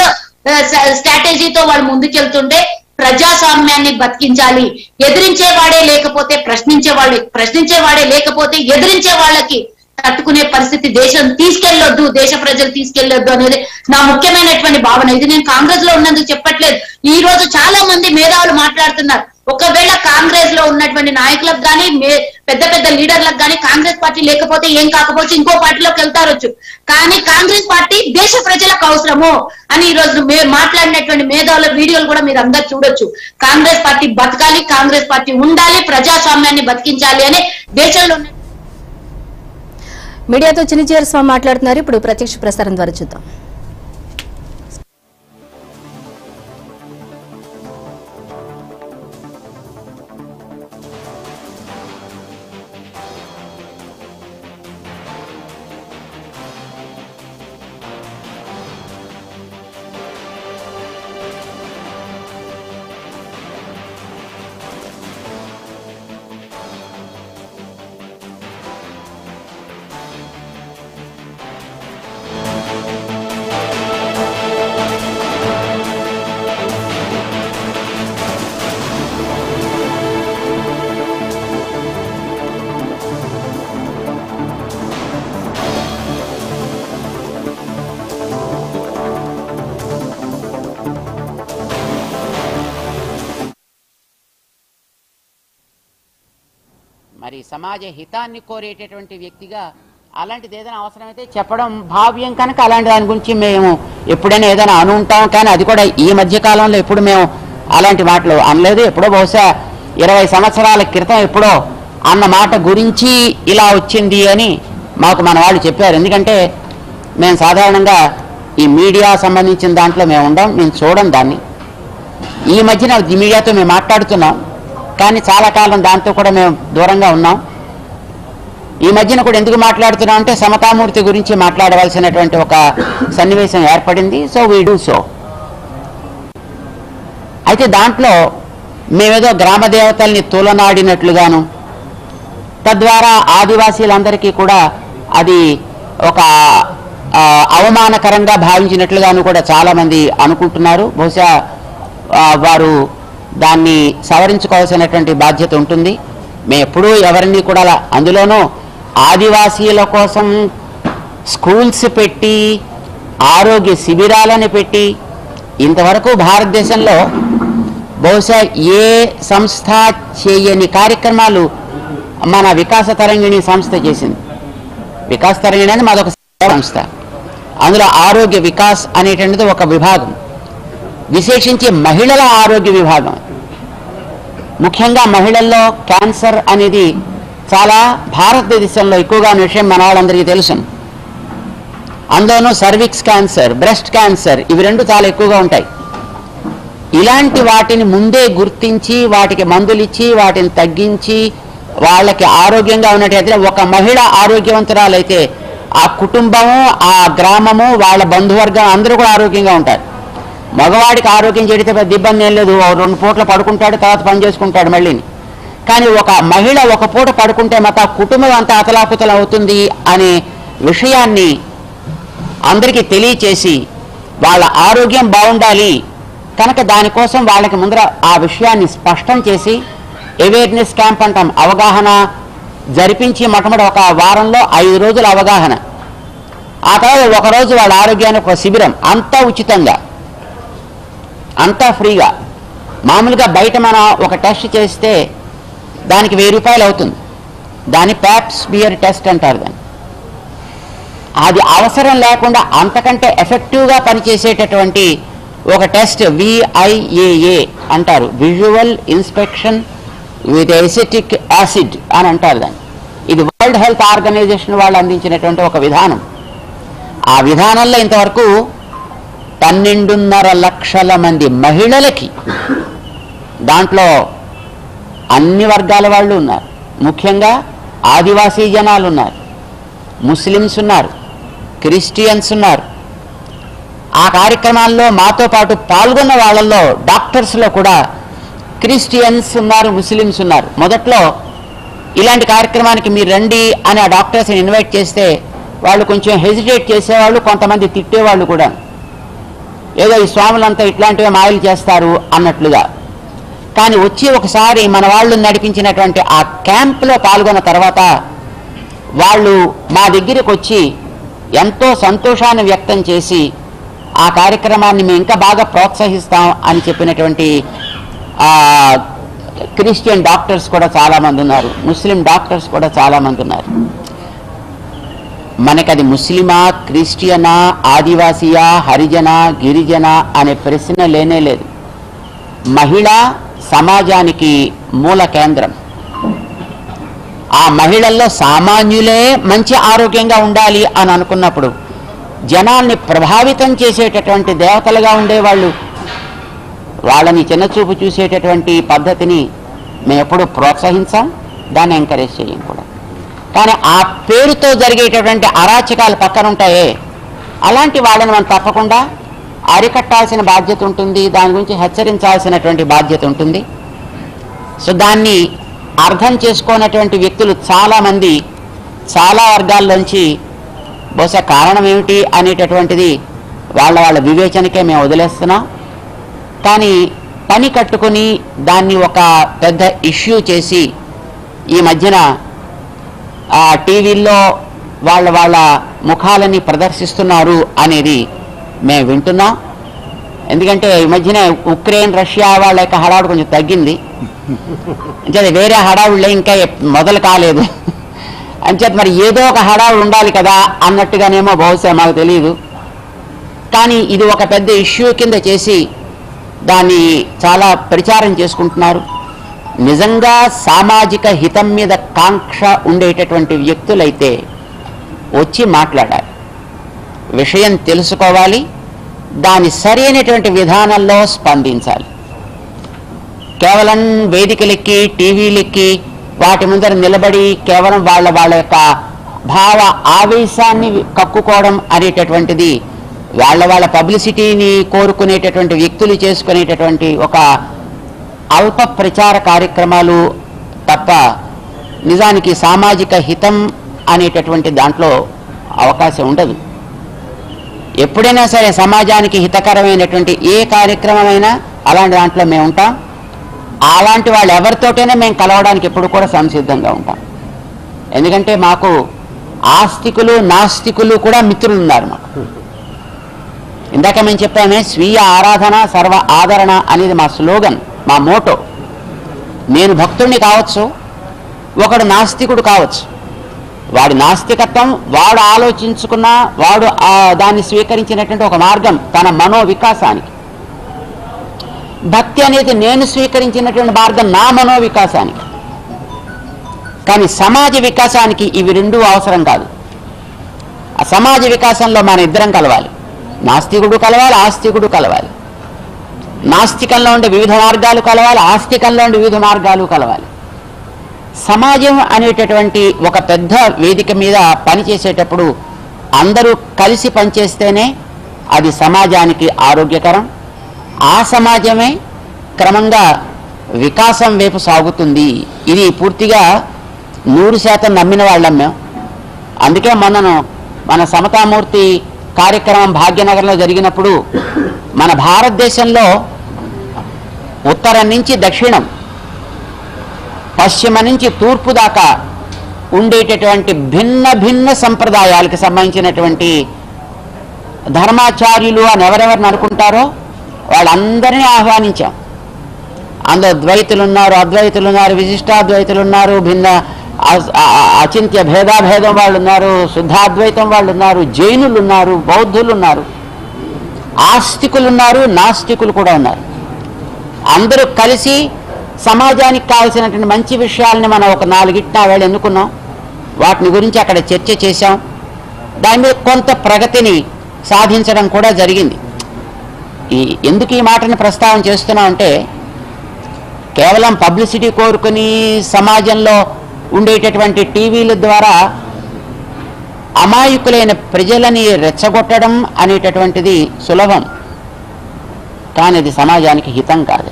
C: స్ట్రాటజీతో వాళ్ళు ముందుకెళ్తుంటే ప్రజాస్వామ్యాన్ని బతికించాలి ఎదిరించే వాడే లేకపోతే ప్రశ్నించే వాళ్ళే ప్రశ్నించే వాడే లేకపోతే ఎదిరించే వాళ్ళకి తట్టుకునే పరిస్థితి దేశం తీసుకెళ్లొద్దు దేశ ప్రజలు తీసుకెళ్లొద్దు అనేది నా ముఖ్యమైనటువంటి భావన ఇది నేను కాంగ్రెస్ లో ఉన్నందుకు చెప్పట్లేదు ఈ రోజు చాలా మంది మేధావులు మాట్లాడుతున్నారు ఒకవేళ కాంగ్రెస్ లో ఉన్నటువంటి నాయకులకు కానీ పెద్ద పెద్ద లీడర్లకు కానీ కాంగ్రెస్ పార్టీ లేకపోతే ఏం కాకపోవచ్చు ఇంకో పార్టీలోకి వెళ్తారొచ్చు కానీ కాంగ్రెస్ పార్టీ దేశ ప్రజలకు అవసరము అని ఈ రోజు మే- మాట్లాడినటువంటి మేధావుల వీడియోలు కూడా మీరు అందరు చూడొచ్చు కాంగ్రెస్ పార్టీ బతకాలి కాంగ్రెస్ పార్టీ ఉండాలి ప్రజాస్వామ్యాన్ని బతికించాలి అని దేశంలో ఉన్న
A: మీడియాతో చిన్నజీఆర్ స్వామి మాట్లాడుతున్నారు ఇప్పుడు ప్రత్యక్ష ప్రసారం ద్వారా చూద్దాం
B: మరి సమాజ హితాన్ని కోరేటటువంటి వ్యక్తిగా అలాంటిది ఏదైనా అవసరమైతే చెప్పడం భావ్యం కనుక అలాంటి దాని గురించి మేము ఎప్పుడైనా ఏదైనా అను ఉంటాం కానీ అది కూడా ఈ మధ్య కాలంలో ఎప్పుడు మేము అలాంటి మాటలు అనలేదు ఎప్పుడో బహుశా ఇరవై సంవత్సరాల క్రితం ఎప్పుడో అన్న మాట గురించి ఇలా వచ్చింది అని మాకు మన వాళ్ళు చెప్పారు ఎందుకంటే మేము సాధారణంగా ఈ మీడియా సంబంధించిన దాంట్లో మేము ఉండం మేము చూడం దాన్ని ఈ మధ్యన ఈ మీడియాతో మేము మాట్లాడుతున్నాం కానీ చాలా కాలం దాంతో కూడా మేము దూరంగా ఉన్నాం ఈ మధ్యన కూడా ఎందుకు మాట్లాడుతున్నాం అంటే సమతామూర్తి గురించి మాట్లాడవలసినటువంటి ఒక సన్నివేశం ఏర్పడింది సో వీ డూ సో అయితే దాంట్లో మేమేదో గ్రామ దేవతల్ని తూలనాడినట్లుగాను తద్వారా ఆదివాసీలందరికీ కూడా అది ఒక ఆ, అవమానకరంగా భావించినట్లుగాను కూడా చాలామంది అనుకుంటున్నారు బహుశా ఆ, వారు దాన్ని సవరించుకోవాల్సినటువంటి బాధ్యత ఉంటుంది మేము ఎప్పుడూ ఎవరిని కూడా అలా- అందులోనూ ఆదివాసీల కోసం స్కూల్స్ పెట్టి ఆరోగ్య శిబిరాలను పెట్టి ఇంతవరకు భారతదేశంలో బహుశా ఏ సంస్థ చేయని కార్యక్రమాలు మన వికాస తరంగిణి సంస్థ చేసింది వికాస్ తరంగిణి అనేది మాదొక సేవా సంస్థ అందులో ఆరోగ్య వికాస్ అనేటువంటిది ఒక విభాగం విశేషించి మహిళల ఆరోగ్య విభాగం ముఖ్యంగా మహిళల్లో క్యాన్సర్ అనేది చాలా భారతదేశంలో ఎక్కువగా ఉన్న విషయం మన వాళ్ళందరికీ తెలుసు అందులోనూ సర్విక్స్ క్యాన్సర్ బ్రెస్ట్ క్యాన్సర్ ఇవి రెండు చాలా ఎక్కువగా ఉంటాయి ఇలాంటి వాటిని ముందే గుర్తించి వాటికి మందులు ఇచ్చి వాటిని తగ్గించి వాళ్ళకి ఆరోగ్యంగా ఉన్నట్టయితే ఒక మహిళ ఆరోగ్యవంతురాలైతే ఆ కుటుంబము ఆ గ్రామము వాళ్ళ బంధువర్గం అందరూ కూడా ఆరోగ్యంగా ఉంటారు మగవాడికి ఆరోగ్యం చెడితే పెద్ద ఇబ్బంది ఏం లేదు ఓ రెండు పూట్ల పడుకుంటాడు తర్వాత పని చేసుకుంటాడు మళ్ళీని కానీ ఒక మహిళ ఒక పూట పడుకుంటే మాత్రం ఆ కుటుంబం అంతా అతలాకుతలం అవుతుంది అనే విషయాన్ని అందరికీ తెలియచేసి వాళ్ళ ఆరోగ్యం బాగుండాలి కనుక దానికోసం వాళ్ళకి ముందర ఆ విషయాన్ని స్పష్టం చేసి అవేర్నెస్ క్యాంప్ అంటాం అవగాహన జరిపించి మొట్టమొదటి ఒక వారంలో ఐదు రోజుల అవగాహన ఆ తర్వాత ఒక రోజు వాళ్ళ ఆరోగ్యానికి ఒక శిబిరం అంతా ఉచితంగా అంతా ఫ్రీగా మామూలుగా బయట మనం ఒక టెస్ట్ చేస్తే దానికి వెయ్యి రూపాయలు అవుతుంది దాని ప్యాప్స్ బియర్ టెస్ట్ అంటారు దాన్ని అది అవసరం లేకుండా అంతకంటే ఎఫెక్టివ్గా పనిచేసేటటువంటి ఒక టెస్ట్ విఐఏఏ అంటారు visual inspection with acetic acid అని అంటారు దాన్ని ఇది వరల్డ్ హెల్త్ ఆర్గనైజేషన్ వాళ్ళు అందించినటువంటి ఒక విధానం ఆ విధానంలో ఇంతవరకు పన్నెండున్నర లక్షల మంది మహిళలకి దాంట్లో అన్ని వర్గాల వాళ్ళు ఉన్నారు ముఖ్యంగా ఆదివాసీ జనాలు ఉన్నారు ముస్లిమ్స్ ఉన్నారు క్రిస్టియన్స్ ఉన్నారు ఆ కార్యక్రమాల్లో మాతో పాటు పాల్గొన్న వాళ్ళల్లో డాక్టర్స్లో కూడా క్రిస్టియన్స్ ఉన్నారు ముస్లిమ్స్ ఉన్నారు మొదట్లో ఇలాంటి కార్యక్రమానికి మీరు రండి అని ఆ డాక్టర్స్ని ఇన్వైట్ చేస్తే వాళ్ళు కొంచెం హెజిటేట్ చేసేవాళ్ళు కొంతమంది తిట్టేవాళ్ళు కూడా ఏదో ఈ స్వాములంతా ఇట్లాంటివి మాయలు చేస్తారు అన్నట్లుగా కానీ వచ్చి ఒకసారి మన వాళ్ళు నడిపించినటువంటి ఆ క్యాంప్లో పాల్గొన్న తర్వాత వాళ్ళు మా దగ్గరికి వచ్చి ఎంతో సంతోషాన్ని వ్యక్తం చేసి ఆ కార్యక్రమాన్ని మేము ఇంకా బాగా ప్రోత్సహిస్తాం అని చెప్పినటువంటి ఆ, క్రిస్టియన్ డాక్టర్స్ కూడా చాలామంది ఉన్నారు ముస్లిం డాక్టర్స్ కూడా చాలామంది ఉన్నారు మనకది ముస్లిమా క్రిస్టియనా ఆదివాసీయా హరిజన గిరిజన అనే ప్రశ్న లేనే లేదు మహిళ సమాజానికి మూల కేంద్రం ఆ మహిళల్లో సామాన్యులే మంచి ఆరోగ్యంగా ఉండాలి అని అనుకున్నప్పుడు జనాల్ని ప్రభావితం చేసేటటువంటి దేవతలుగా ఉండేవాళ్ళు వాళ్ళని చిన్నచూపు చూసేటటువంటి పద్ధతిని మేము ఎప్పుడు ప్రోత్సహించాం దాన్ని ఎంకరేజ్ చేయం కూడా కానీ ఆ పేరుతో జరిగేటటువంటి అరాచకాలు పక్కన ఉంటాయే అలాంటి వాళ్ళని మనం తప్పకుండా అరికట్టాల్సిన బాధ్యత ఉంటుంది దాని గురించి హెచ్చరించాల్సినటువంటి బాధ్యత ఉంటుంది సో దాన్ని అర్థం చేసుకోనటువంటి వ్యక్తులు చాలామంది చాలా వర్గాల్లోంచి బహుశా కారణం ఏమిటి అనేటటువంటిది వాళ్ళ వాళ్ళ వివేచనకే మేము వదిలేస్తున్నాం కానీ పని కట్టుకొని దాన్ని ఒక పెద్ద ఇష్యూ చేసి ఈ మధ్యన ఆ టీవీల్లో వాళ్ళ వాళ్ళ ముఖాలని ప్రదర్శిస్తున్నారు అనేది మేము వింటున్నాం ఎందుకంటే ఈ మధ్యన ఉక్రెయిన్ రష్యా వాళ్ళ యొక్క హడావుడు కొంచెం తగ్గింది అంచేది వేరే హడావుళ్ళే ఇంకా ఎప్- మొదలు కాలేదు అంచేత మరి ఏదో ఒక హడావుడు ఉండాలి కదా అన్నట్టుగానేమో బహుశా మాకు తెలియదు కానీ ఇది ఒక పెద్ద ఇష్యూ కింద చేసి దాన్ని చాలా ప్రచారం చేసుకుంటున్నారు నిజంగా సామాజిక హితం మీద కాంక్ష ఉండేటటువంటి వ్యక్తులైతే వచ్చి మాట్లాడాలి విషయం తెలుసుకోవాలి దాని సరైనటువంటి విధానంలో స్పందించాలి కేవలం వేదికలెక్కి టీవీలెక్కి వాటి ముందర నిలబడి కేవలం వాళ్ళ వాళ్ళ యొక్క భావ ఆవేశాన్ని కక్కుకోవడం అనేటటువంటిది వాళ్ళ వాళ్ళ పబ్లిసిటీని కోరుకునేటటువంటి వ్యక్తులు చేసుకునేటటువంటి ఒక అల్ప ప్రచార కార్యక్రమాలు తప్ప నిజానికి సామాజిక హితం అనేటటువంటి దాంట్లో అవకాశం ఉండదు ఎప్పుడైనా సరే సమాజానికి హితకరమైనటువంటి ఏ కార్యక్రమమైనా అలాంటి దాంట్లో మేము ఉంటాం అలాంటి వాళ్ళు ఎవరితోటైనా మేము కలవడానికి ఎప్పుడు కూడా సంసిద్ధంగా ఉంటాం ఎందుకంటే మాకు ఆస్తికులు నాస్తికులు కూడా మిత్రులు ఉన్నారు మాకు ఇందాక మేము చెప్పామే స్వీయ ఆరాధన సర్వ ఆదరణ అనేది మా స్లోగన్ మా మోటో నేను భక్తుడిని కావచ్చు ఒకడు నాస్తికుడు కావచ్చు వాడి నాస్తికత్వం వాడు ఆలోచించుకున్న వాడు ఆ దాన్ని స్వీకరించినటువంటి ఒక మార్గం తన మనో వికాసానికి భక్తి అనేది నేను స్వీకరించినటువంటి మార్గం నా మనో వికాసానికి కానీ సమాజ వికాసానికి ఇవి రెండూ అవసరం కాదు ఆ సమాజ వికాసంలో మన ఇద్దరం కలవాలి నాస్తికుడు కలవాలి ఆస్తికుడు కలవాలి నాస్తికంలో ఉండే వివిధ మార్గాలు కలవాలి ఆస్తికంలో ఉండే వివిధ మార్గాలు కలవాలి సమాజం అనేటటువంటి ఒక పెద్ద వేదిక మీద పనిచేసేటప్పుడు అందరూ కలిసి పనిచేస్తేనే అది సమాజానికి ఆరోగ్యకరం ఆ సమాజమే క్రమంగా వికాసం వైపు సాగుతుంది ఇది పూర్తిగా నూరు శాతం నమ్మిన వాళ్ళం మేము అందుకే మనను మన సమతామూర్తి కార్యక్రమం భాగ్యనగరంలో జరిగినప్పుడు మన భారతదేశంలో ఉత్తరం నుంచి దక్షిణం పశ్చిమ నుంచి తూర్పు దాకా ఉండేటటువంటి భిన్న భిన్న సంప్రదాయాలకు సంబంధించినటువంటి ధర్మాచార్యులు అని ఎవరెవరిని అనుకుంటారో వాళ్ళందరినీ ఆహ్వానించాం అందులో ద్వైతులు ఉన్నారు అద్వైతులు ఉన్నారు విశిష్టాద్వైతులు ఉన్నారు భిన్న అ- అ- అచింత్య భేదాభేదం వాళ్ళు ఉన్నారు శుద్ధాద్వైతం వాళ్ళు ఉన్నారు జైనులు ఉన్నారు బౌద్ధులు ఉన్నారు ఆస్తికులు ఉన్నారు నాస్తికులు కూడా ఉన్నారు అందరూ కలిసి సమాజానికి కావాల్సినటువంటి మంచి విషయాలని మనం ఒక నాలుగిట్టిన వేళ ఎన్నుకున్నాం వాటిని గురించి అక్కడ చర్చ చేశాం దాని మీద కొంత ప్రగతిని సాధించడం కూడా జరిగింది ఈ ఎందుకు ఈ మాటని ప్రస్తావన చేస్తున్నాం అంటే కేవలం పబ్లిసిటీ కోరుకుని సమాజంలో ఉండేటటువంటి టీవీల ద్వారా అమాయకులైన ప్రజలని రెచ్చగొట్టడం అనేటటువంటిది సులభం కానీ అది సమాజానికి హితం కాదు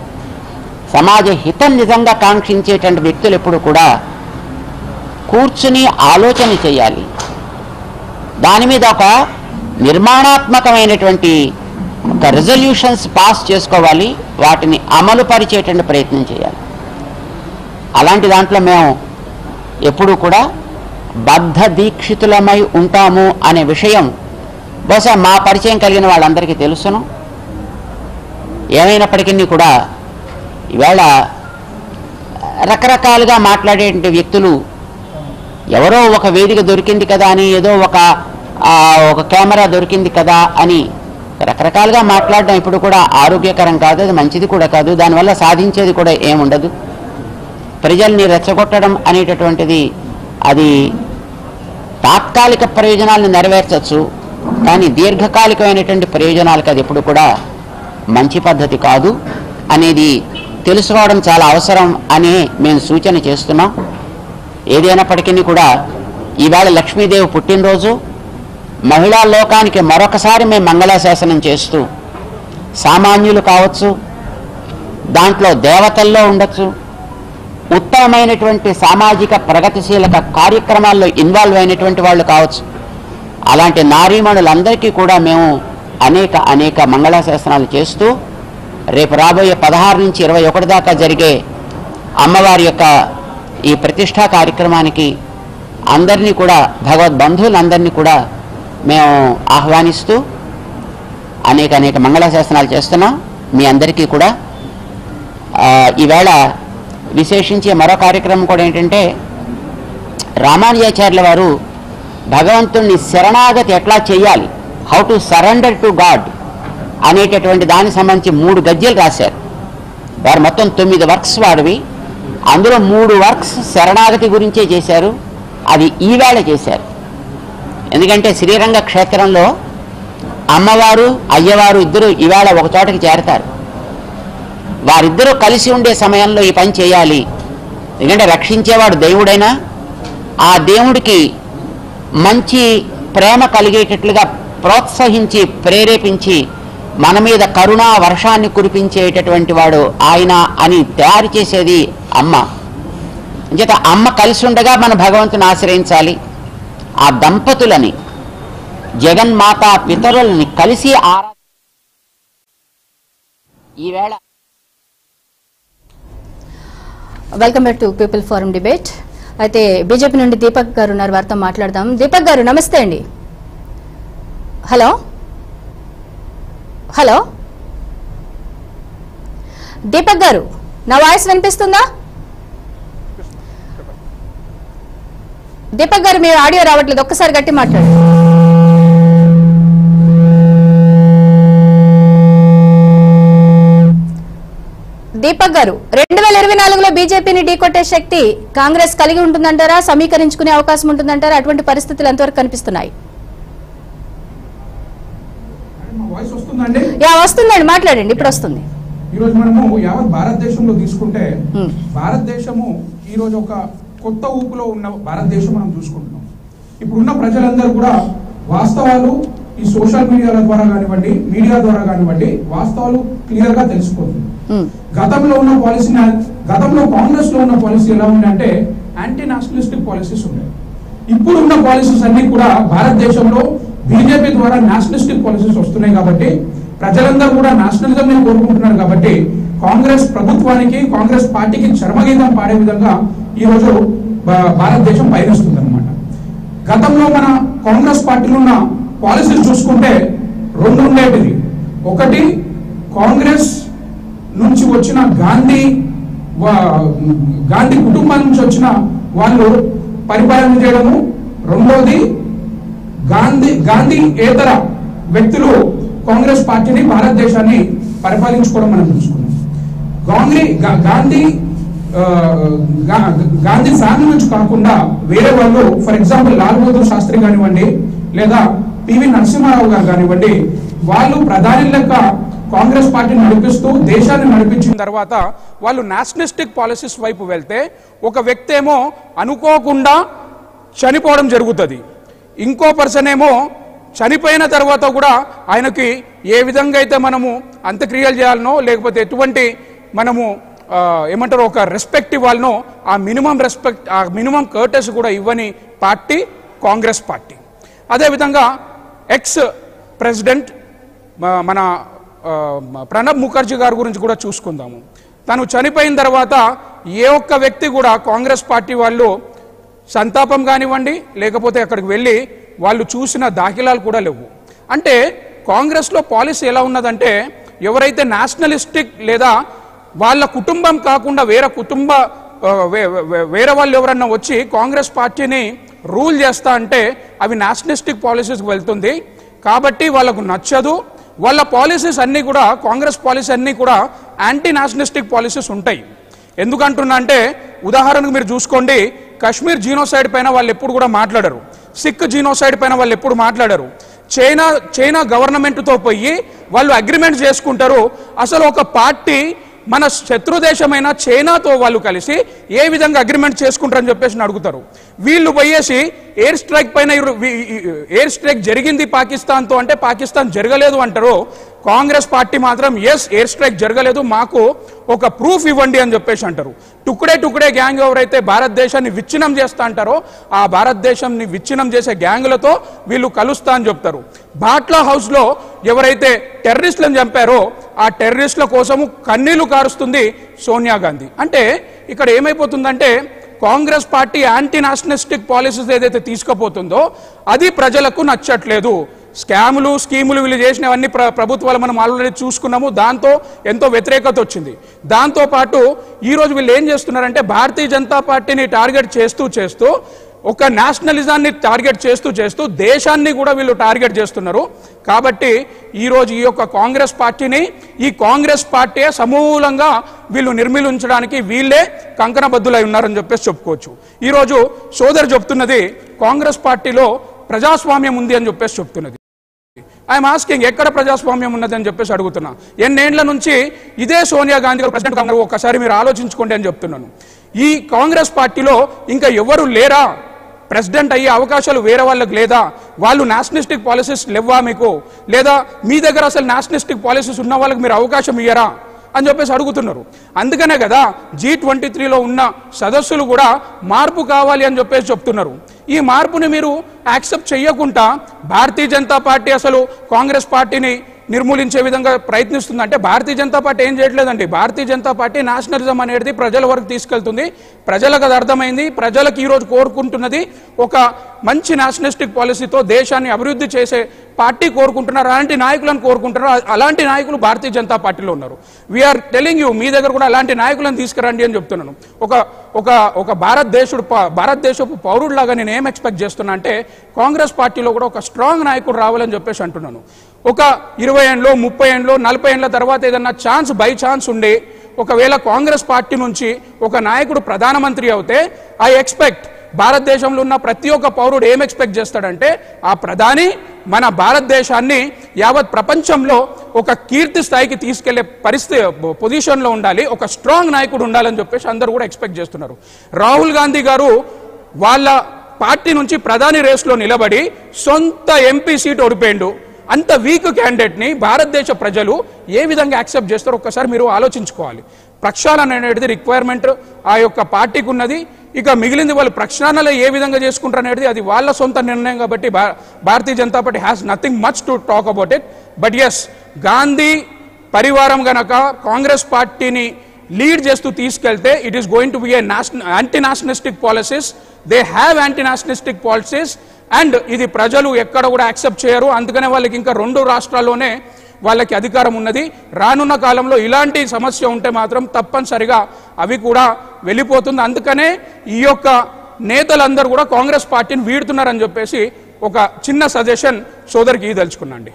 B: సమాజ హితం నిజంగా కాంక్షించేటువంటి వ్యక్తులు ఎప్పుడు కూడా కూర్చుని ఆలోచన చేయాలి దాని మీద ఒక నిర్మాణాత్మకమైనటువంటి ఒక రెజల్యూషన్స్ పాస్ చేసుకోవాలి వాటిని అమలు పరిచేటువంటి ప్రయత్నం చేయాలి అలాంటి దాంట్లో మేము ఎప్పుడూ కూడా బద్ధ దీక్షితులమై ఉంటాము అనే విషయం బహుశా మా పరిచయం కలిగిన వాళ్ళందరికీ తెలుసును ఏమైనప్పటికీ కూడా ఈవేళ రకరకాలుగా మాట్లాడే వ్యక్తులు ఎవరో ఒక వేదిక దొరికింది కదా అని ఏదో ఒక ఆ, ఒక కెమెరా దొరికింది కదా అని రకరకాలుగా మాట్లాడడం ఇప్పుడు కూడా ఆరోగ్యకరం కాదు అది మంచిది కూడా కాదు దానివల్ల సాధించేది కూడా ఏముండదు ప్రజల్ని రెచ్చగొట్టడం అనేటటువంటిది అది తాత్కాలిక ప్రయోజనాలను నెరవేర్చవచ్చు కానీ దీర్ఘకాలికమైనటువంటి ప్రయోజనాలకు అది ఎప్పుడు కూడా మంచి పద్ధతి కాదు అనేది తెలుసుకోవడం చాలా అవసరం అని మేము సూచన చేస్తున్నాం ఏదైనప్పటికీ కూడా ఈవేళ లక్ష్మీదేవి పుట్టినరోజు మహిళా లోకానికి మరొకసారి మేము మంగళాశాసనం చేస్తూ సామాన్యులు కావచ్చు దాంట్లో దేవతల్లో ఉండొచ్చు ఉత్తమమైనటువంటి సామాజిక ప్రగతిశీలక కార్యక్రమాల్లో ఇన్వాల్వ్ అయినటువంటి వాళ్ళు కావచ్చు అలాంటి నారీమణులందరికీ కూడా మేము అనేక అనేక మంగళాశాసనాలు చేస్తూ రేపు రాబోయే పదహారు నుంచి ఇరవై ఒకటి దాకా జరిగే అమ్మవారి యొక్క ఈ ప్రతిష్టా కార్యక్రమానికి అందరినీ కూడా భగవద్ బంధువులందరినీ కూడా మేము ఆహ్వానిస్తూ అనేక అనేక మంగళాశాసనాలు చేస్తున్నాం మీ అందరికీ కూడా ఆ, ఈవేళ విశేషించే మరో కార్యక్రమం కూడా ఏంటంటే రామానుజాచార్యుల వారు భగవంతుణ్ణి శరణాగతి ఎట్లా చేయాలి how to surrender to God అనేటటువంటి దానికి సంబంధించి మూడు గద్యలు రాశారు వారు మొత్తం తొమ్మిది వర్క్స్ వాడివి అందులో మూడు వర్క్స్ శరణాగతి గురించే చేశారు అది ఈవేళ చేశారు ఎందుకంటే శ్రీరంగ క్షేత్రంలో అమ్మవారు అయ్యవారు ఇద్దరు ఈవేళ ఒక చోటకి చేరతారు వారిద్దరూ కలిసి ఉండే సమయంలో ఈ పని చేయాలి ఎందుకంటే రక్షించేవాడు దేవుడైనా ఆ దేవుడికి మంచి ప్రేమ కలిగేటట్లుగా ప్రోత్సహించి ప్రేరేపించి మన మీద కరుణా వర్షాన్ని కురిపించేటటువంటి వాడు ఆయన అని తయారు చేసేది అమ్మ అంచేత అమ్మ కలిసి ఉండగా మన భగవంతుని ఆశ్రయించాలి ఆ దంపతులని జగన్మాత పితరులని కలిసి ఆరా ఈవేళ
A: welcome back to people forum debate అయితే బీజేపీ నుండి దీపక్ గారు ఉన్నారు వారితో మాట్లాడదాం దీపక్ గారు నమస్తే అండి హలో హలో దీపక్ గారు నా వాయిస్ వినిపిస్తుందా దీపక్ గారు మీరు ఆడియో రావట్లేదు ఒక్కసారి గట్టి మాట్లాడండి దీపక్ గారు రెండు వేల ఇరవై నాలుగులో బీజేపీని ఢీకొట్టే శక్తి కాంగ్రెస్ కలిగి ఉంటుందంటారా సమీకరించుకునే అవకాశం ఉంటుందంటారా అటువంటి పరిస్థితులు ఎంతవరకు కనిపిస్తున్నాయి
D: మా వాయిస్ వస్తుందండి
A: యా వస్తుందండి మాట్లాడండి ఇప్పుడు వస్తుంది
D: ఈరోజు మనము యావత్ భారతదేశంలో తీసుకుంటే
A: Hmm.
D: భారతదేశము ఈరోజు ఒక కొత్త ఊపులో ఉన్న భారతదేశం మనం చూసుకుంటున్నాం ఇప్పుడున్న ప్రజలందరూ కూడా వాస్తవాలు ఈ సోషల్ మీడియాల ద్వారా కానివ్వండి మీడియా ద్వారా కానివ్వండి వాస్తవాలు క్లియర్ గా తెలిసిపోతుంది
A: ఉమ్,
D: గతంలో ఉన్న పాలసీ గతంలో కాంగ్రెస్ లో ఉన్న పాలసీ ఎలా ఉందంటే యాంటీ నేషనలిస్టిక్ పాలసీస్ ఉన్నాయి ఇప్పుడు ఉన్న పాలసీస్ అన్ని కూడా భారతదేశంలో బీజేపీ ద్వారా నేషనలిస్టిక్ పాలసీస్ వస్తున్నాయి కాబట్టి ప్రజలందరూ కూడా నేషనలిజం ని కోరుకుంటున్నారు కాబట్టి కాంగ్రెస్ ప్రభుత్వానికి కాంగ్రెస్ పార్టీకి చర్మగీతం పాడే విధంగా ఈ రోజు భా- భారతదేశం పయనిస్తుంది అనమాట గతంలో మన కాంగ్రెస్ పార్టీలో ఉన్న పాలసీలు చూసుకుంటే రెండు ఉండేటివి ఒకటి కాంగ్రెస్ నుంచి వచ్చిన గాంధీ వా- గాంధీ కుటుంబం నుంచి వచ్చిన వాళ్ళు పరిపాలన చేయడము రెండోది గాంధీ గాంధీ ఏతర వ్యక్తులు కాంగ్రెస్ పార్టీని భారతదేశాన్ని పరిపాలించుకోవడం మనం చూసుకున్నాం గాంధీ గా- గాంధీ ఆ, గా- గాంధీ ఫ్యామిలీ నుంచి కాకుండా వేరే వాళ్ళు ఫర్ ఎగ్జాంపుల్ లాల్ బహదూర్ శాస్త్రి కానివ్వండి లేదా పివి నరసింహారావు గారు కానివ్వండి వాళ్ళు ప్రధాని లెక్క కాంగ్రెస్ పార్టీని నడిపిస్తూ దేశాన్ని నడిపించిన తర్వాత వాళ్ళు నేషనలిస్టిక్ పాలసీస్ వైపు వెళ్తే ఒక వ్యక్తి ఏమో అనుకోకుండా చనిపోవడం జరుగుతుంది ఇంకో పర్సన్ ఏమో చనిపోయిన తర్వాత కూడా ఆయనకి ఏ విధంగా అయితే మనము అంత్యక్రియలు చేయాలనో లేకపోతే ఎటువంటి మనము ఆ, ఏమంటారు ఒక రెస్పెక్ట్ ఇవ్వాలనో ఆ మినిమం రెస్పెక్ట్ ఆ మినిమం కర్టెస్ కూడా ఇవ్వని పార్టీ కాంగ్రెస్ పార్టీ అదేవిధంగా ఎక్స్ ప్రెసిడెంట్ మ- మన ఆ, ప్రణబ్ ముఖర్జీ గారి గురించి కూడా చూసుకుందాము తను చనిపోయిన తర్వాత ఏ ఒక్క వ్యక్తి కూడా కాంగ్రెస్ పార్టీ వాళ్ళు సంతాపం కానివ్వండి లేకపోతే అక్కడికి వెళ్ళి వాళ్ళు చూసిన దాఖలాలు కూడా లేవు అంటే కాంగ్రెస్లో పాలసీ ఎలా ఉన్నదంటే ఎవరైతే నేషనలిస్టిక్ లేదా వాళ్ళ కుటుంబం కాకుండా వేరే కుటుంబ ఆ, వే- వే- వేరే వాళ్ళు ఎవరన్నా వచ్చి కాంగ్రెస్ పార్టీని రూల్ చేస్తా అంటే అవి నేషనలిస్టిక్ పాలసీస్కి వెళ్తుంది కాబట్టి వాళ్ళకు నచ్చదు వాళ్ళ పాలసీస్ అన్నీ కూడా కాంగ్రెస్ పాలసీ అన్నీ కూడా యాంటీ నేషనలిస్టిక్ పాలసీస్ ఉంటాయి ఎందుకంటున్నా అంటే ఉదాహరణకు మీరు చూసుకోండి కశ్మీర్ జీనోసైడ్ పైన వాళ్ళు ఎప్పుడు కూడా మాట్లాడరు సిక్ జీనోసైడ్ పైన వాళ్ళు ఎప్పుడు మాట్లాడరు చైనా చైనా గవర్నమెంట్తో పోయి వాళ్ళు అగ్రిమెంట్ చేసుకుంటారు అసలు ఒక పార్టీ మన శత్రు దేశమైన చైనాతో వాళ్ళు కలిసి ఏ విధంగా అగ్రిమెంట్ చేసుకుంటారని చెప్పేసి అడుగుతారు వీళ్ళు పోయేసి ఎయిర్ స్ట్రైక్ పైన ఇరు- వి- ఈ- ఎయిర్ స్ట్రైక్ జరిగింది పాకిస్తాన్తో అంటే పాకిస్తాన్ జరగలేదు అంటారు కాంగ్రెస్ పార్టీ మాత్రం ఎస్ ఎయిర్ స్ట్రైక్ జరగలేదు మాకు ఒక ప్రూఫ్ ఇవ్వండి అని చెప్పేసి అంటారు టుకుడే టుకుడే గ్యాంగ్ ఎవరైతే భారతదేశాన్ని విచ్ఛిన్నం చేస్తా అంటారో ఆ భారతదేశాన్ని విచ్ఛిన్నం చేసే గ్యాంగులతో వీళ్ళు కలుస్తా అని చెప్తారు బాట్లా హౌస్లో ఎవరైతే టెర్రరిస్టులను చంపారో ఆ టెర్రరిస్టుల కోసము కన్నీళ్లు కారుస్తుంది సోనియా గాంధీ అంటే ఇక్కడ ఏమైపోతుందంటే Congress party anti nationalistic policies ఏదైతే తీసుకుపోతుందో అది ప్రజలకు నచ్చట్లేదు స్కాములు స్కీములు వీళ్ళు చేసినవన్నీ ప్ర ప్రభుత్వాలు మనం ఆల్రెడీ చూసుకున్నాము దాంతో ఎంతో వ్యతిరేకత వచ్చింది దాంతోపాటు ఈరోజు వీళ్ళు ఏం చేస్తున్నారంటే భారతీయ జనతా పార్టీని టార్గెట్ చేస్తూ చేస్తూ ఒక నేషనలిజాన్ని టార్గెట్ చేస్తూ చేస్తూ దేశాన్ని కూడా వీళ్ళు టార్గెట్ చేస్తున్నారు కాబట్టి ఈరోజు ఈ యొక్క కాంగ్రెస్ పార్టీని ఈ కాంగ్రెస్ పార్టీ సమూలంగా వీళ్ళు నిర్మూలించడానికి వీళ్ళే కంకణబద్దులై ఉన్నారని చెప్పేసి చెప్పుకోవచ్చు ఈరోజు సోదరు చెప్తున్నది కాంగ్రెస్ పార్టీలో ప్రజాస్వామ్యం ఉంది అని చెప్పేసి చెప్తున్నది ఐఎమ్ ఆస్కింగ్ ఎక్కడ ప్రజాస్వామ్యం ఉన్నదని చెప్పేసి అడుగుతున్నా ఎన్నేండ్ల నుంచి ఇదే సోనియా గాంధీ గారు ప్రెసిడెంట్ కాంగ్రెస్ ఒక్కసారి మీరు ఆలోచించుకోండి అని చెప్తున్నాను ఈ కాంగ్రెస్ పార్టీలో ఇంకా ఎవరు లేరా ప్రెసిడెంట్ అయ్యే అవకాశాలు వేరే వాళ్ళకి లేదా వాళ్ళు నేషనలిస్టిక్ పాలసీస్ లేవా మీకు లేదా మీ దగ్గర అసలు నేషనలిస్టిక్ పాలసీస్ ఉన్న వాళ్ళకి మీరు అవకాశం ఇయ్యరా అని చెప్పేసి అడుగుతున్నారు అందుకనే కదా జీ ట్వంటీ త్రీలో ఉన్న సదస్సులు కూడా మార్పు కావాలి అని చెప్పేసి చెప్తున్నారు ఈ మార్పుని మీరు యాక్సెప్ట్ చేయకుండా భారతీయ జనతా పార్టీ అసలు కాంగ్రెస్ పార్టీని నిర్మూలించే విధంగా ప్రయత్నిస్తుంది అంటే భారతీయ జనతా పార్టీ ఏం చేయట్లేదండి భారతీయ జనతా పార్టీ నేషనలిజం అనేది ప్రజల వరకు తీసుకెళ్తుంది ప్రజలకు అది అర్థమైంది ప్రజలకు ఈరోజు కోరుకుంటున్నది ఒక మంచి నేషనలిస్టిక్ పాలసీతో దేశాన్ని అభివృద్ధి చేసే పార్టీ కోరుకుంటున్నారు అలాంటి నాయకులను కోరుకుంటున్నారు అ- అలాంటి నాయకులు భారతీయ జనతా పార్టీలో ఉన్నారు వీఆర్ టెలింగ్ యూ మీ దగ్గర కూడా అలాంటి నాయకులను తీసుకురండి అని చెప్తున్నాను ఒక ఒక ఒక భారతదేశుడు ప- భారతదేశపు పౌరుడిలాగా నేను ఏం ఎక్స్పెక్ట్ చేస్తున్నా అంటే కాంగ్రెస్ పార్టీలో కూడా ఒక స్ట్రాంగ్ నాయకుడు రావాలని చెప్పేసి అంటున్నాను ఒక ఇరవై ఏళ్ళలో ముప్పై ఏళ్ళలో నలభై ఏళ్ళ తర్వాత ఏదన్నా ఛాన్స్ బై ఛాన్స్ ఉండి ఒకవేళ కాంగ్రెస్ పార్టీ నుంచి ఒక నాయకుడు ప్రధానమంత్రి అవుతే ఐ ఎక్స్పెక్ట్ భారతదేశంలో ఉన్న ప్రతి ఒక్క పౌరుడు ఏం ఎక్స్పెక్ట్ చేస్తాడంటే ఆ ప్రధాని మన భారతదేశాన్ని యావత్ ప్రపంచంలో ఒక కీర్తి స్థాయికి తీసుకెళ్లే పరిస్థితి పొజిషన్లో ఉండాలి ఒక స్ట్రాంగ్ నాయకుడు ఉండాలని చెప్పేసి అందరూ కూడా ఎక్స్పెక్ట్ చేస్తున్నారు రాహుల్ గాంధీ గారు వాళ్ళ పార్టీ నుంచి ప్రధాని రేస్లో నిలబడి సొంత ఎంపీ సీట్ ఓడిపోయిండు అంత వీక్ క్యాండిడేట్ని భారతదేశ ప్రజలు ఏ విధంగా యాక్సెప్ట్ చేస్తారో ఒక్కసారి మీరు ఆలోచించుకోవాలి ప్రక్షాళన అనేది రిక్వైర్మెంట్ ఆ యొక్క పార్టీకి ఉన్నది ఇక మిగిలింది వాళ్ళు ప్రక్షాళన ఏ విధంగా చేసుకుంటారు అనేది అది వాళ్ళ సొంత నిర్ణయం కాబట్టి భా- Bharatiya Janata party has nothing much to talk about it but S Gandhi పరివారం గనక కాంగ్రెస్ పార్టీని లీడ్ చేస్తూ తీసుకెళ్తే it is going to be a national anti nationalistic policies they have anti nationalistic policies and ఇది ప్రజలు ఎక్కడ కూడా యాక్సెప్ట్ చేయరు అందుకనే వాళ్ళకి ఇంకా రెండు రాష్ట్రాల్లోనే వాళ్ళకి అధికారం ఉన్నది రానున్న కాలంలో ఇలాంటి సమస్య ఉంటే మాత్రం తప్పనిసరిగా అవి కూడా వెళ్ళిపోతుంది అందుకనే ఈ యొక్క నేతలందరూ కూడా కాంగ్రెస్ పార్టీని వీడుతున్నారని చెప్పేసి ఒక చిన్న సజెషన్ సోదరికి దలుచుకున్నాండి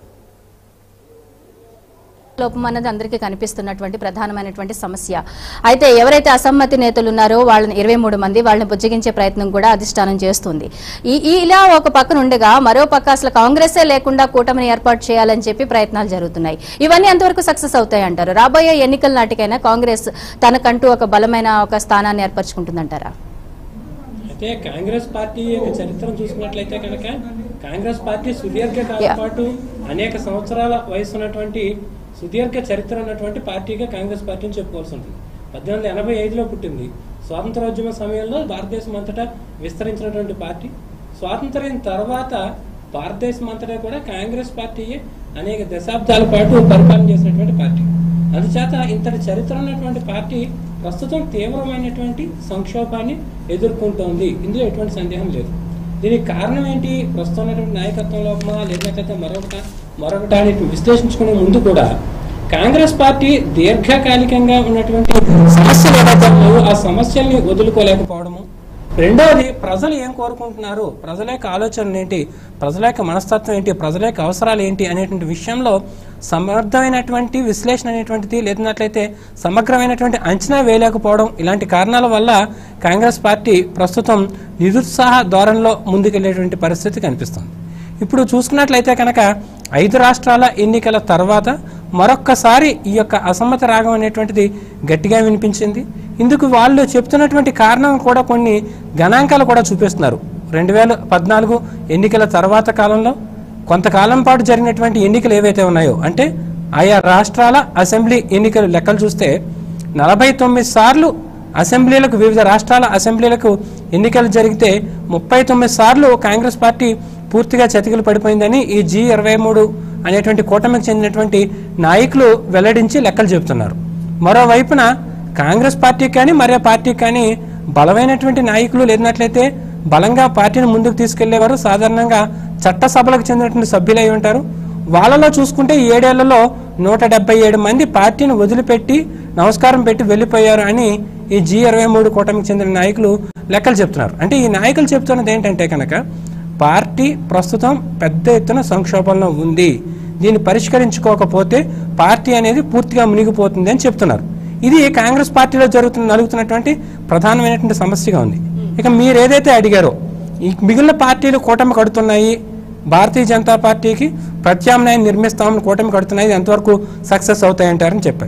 A: లోపం అన్నది అందరికీ కనిపిస్తున్నటువంటి ప్రధానమైనటువంటి సమస్య అయితే ఎవరైతే అసమ్మతి నేతలు ఉన్నారో వాళ్ళని ఇరవై మూడు మంది వాళ్ళని బుజ్జగించే ప్రయత్నం కూడా అధిష్టానం చేస్తుంది ఈ ఈ- ఇలా ఒక పక్కన ఉండగా మరో పక్క అసలు కాంగ్రెసే లేకుండా కూటమిని ఏర్పాటు చేయాలని చెప్పి ప్రయత్నాలు జరుగుతున్నాయి ఇవన్నీ ఎంతవరకు సక్సెస్ అవుతాయి అంటారు రాబోయే ఎన్నికల నాటికైనా కాంగ్రెస్ తనకంటూ ఒక బలమైన ఒక స్థానాన్ని ఏర్పరచుకుంటుందంటారా
E: అయితే కాంగ్రెస్ పార్టీ యొక్క చరిత్రను చూసుకున్నట్లయితే కనుక కాంగ్రెస్ పార్టీ సుదీర్ఘ కాలం
A: Yeah.
E: పాటు అనేక సంవత్సరాల వయసు ఉన్నటువంటి సుదీర్ఘ చరిత్ర ఉన్నటువంటి పార్టీగా కాంగ్రెస్ పార్టీని చెప్పుకోవాల్సి ఉంటుంది పద్దెనిమిది వందల ఎనభై ఐదులో పుట్టింది స్వాతంత్రోద్యమ సమయంలో భారతదేశం అంతటా విస్తరించినటువంటి పార్టీ స్వాతంత్ర్యం తర్వాత భారతదేశం అంతటా కూడా కాంగ్రెస్ పార్టీయే అనేక దశాబ్దాల పాటు పరిపాలన చేసినటువంటి పార్టీ అందుచేత ఇంతటి చరిత్ర ఉన్నటువంటి పార్టీ ప్రస్తుతం తీవ్రమైనటువంటి సంక్షోభాన్ని ఎదుర్కొంటోంది ఇందులో ఎటువంటి సందేహం లేదు దీనికి కారణం ఏంటి ప్రస్తుతం ఉన్నటువంటి నాయకత్వం లోపమా లేకపోతే మరొకట మరొకట అని విశ్లేషించుకునే ముందు కూడా కాంగ్రెస్ పార్టీ దీర్ఘకాలికంగా ఉన్నటువంటి సమస్యలు ఏవైతే ఉన్నాయో ఆ సమస్యల్ని వదులుకోలేకపోవడము రెండవది ప్రజలు ఏం కోరుకుంటున్నారు ప్రజల యొక్క ఆలోచనలు ఏంటి ప్రజల యొక్క మనస్తత్వం ఏంటి ప్రజల యొక్క అవసరాలు ఏంటి అనేటువంటి విషయంలో సమర్థమైనటువంటి విశ్లేషణ అనేటువంటిది లేదన్నట్లయితే సమగ్రమైనటువంటి అంచనా వేయలేకపోవడం ఇలాంటి కారణాల వల్ల కాంగ్రెస్ పార్టీ ప్రస్తుతం నిరుత్సాహ ధోరణిలో ముందుకెళ్లేటువంటి పరిస్థితి కనిపిస్తుంది ఇప్పుడు చూసుకున్నట్లయితే కనుక ఐదు రాష్ట్రాల ఎన్నికల తర్వాత మరొక్కసారి ఈ యొక్క అసమ్మత రాగం అనేటువంటిది గట్టిగా వినిపించింది ఇందుకు వాళ్ళు చెప్తున్నటువంటి కారణం కూడా కొన్ని గణాంకాలు కూడా చూపిస్తున్నారు రెండు వేల పద్నాలుగు ఎన్నికల తర్వాత కాలంలో కొంతకాలం పాటు జరిగినటువంటి ఎన్నికలు ఏవైతే ఉన్నాయో అంటే ఆయా రాష్ట్రాల అసెంబ్లీ ఎన్నికలు లెక్కలు చూస్తే నలభై తొమ్మిది సార్లు అసెంబ్లీలకు వివిధ రాష్ట్రాల అసెంబ్లీలకు ఎన్నికలు జరిగితే ముప్పై తొమ్మిది సార్లు కాంగ్రెస్ పార్టీ పూర్తిగా చతికిలు పడిపోయిందని ఈ జీ ఇరవై మూడు అనేటువంటి కూటమికి చెందినటువంటి నాయకులు వెల్లడించి లెక్కలు చెబుతున్నారు మరోవైపున కాంగ్రెస్ పార్టీకి కానీ మరే పార్టీకి కానీ బలమైనటువంటి నాయకులు లేనట్లయితే బలంగా పార్టీని ముందుకు తీసుకెళ్లేవారు సాధారణంగా చట్టసభలకు చెందినటువంటి సభ్యులై ఉంటారు వాళ్ళలో చూసుకుంటే ఈ ఏడేళ్లలో నూట డెబ్బై ఏడు మంది పార్టీని వదిలిపెట్టి నమస్కారం పెట్టి వెళ్ళిపోయారు అని ఈ జీ ఇరవై మూడు కూటమికి చెందిన నాయకులు లెక్కలు చెప్తున్నారు అంటే ఈ నాయకులు చెప్తున్నది ఏంటంటే కనుక పార్టీ ప్రస్తుతం పెద్ద ఎత్తున సంక్షోభంలో ఉంది దీన్ని పరిష్కరించుకోకపోతే పార్టీ అనేది పూర్తిగా మునిగిపోతుంది అని చెప్తున్నారు ఇది కాంగ్రెస్ పార్టీలో జరుగుతున్న నలుగుతున్నటువంటి ప్రధానమైనటువంటి సమస్యగా ఉంది ఇక మీరు ఏదైతే అడిగారో ఈ మిగిలిన పార్టీలు కూటమి కడుతున్నాయి భారతీయ జనతా పార్టీకి ప్రత్యామ్నాయం నిర్మిస్తామని కూటమి కడుతున్నాయి ఇది ఎంతవరకు సక్సెస్ అవుతాయంటారని చెప్పారు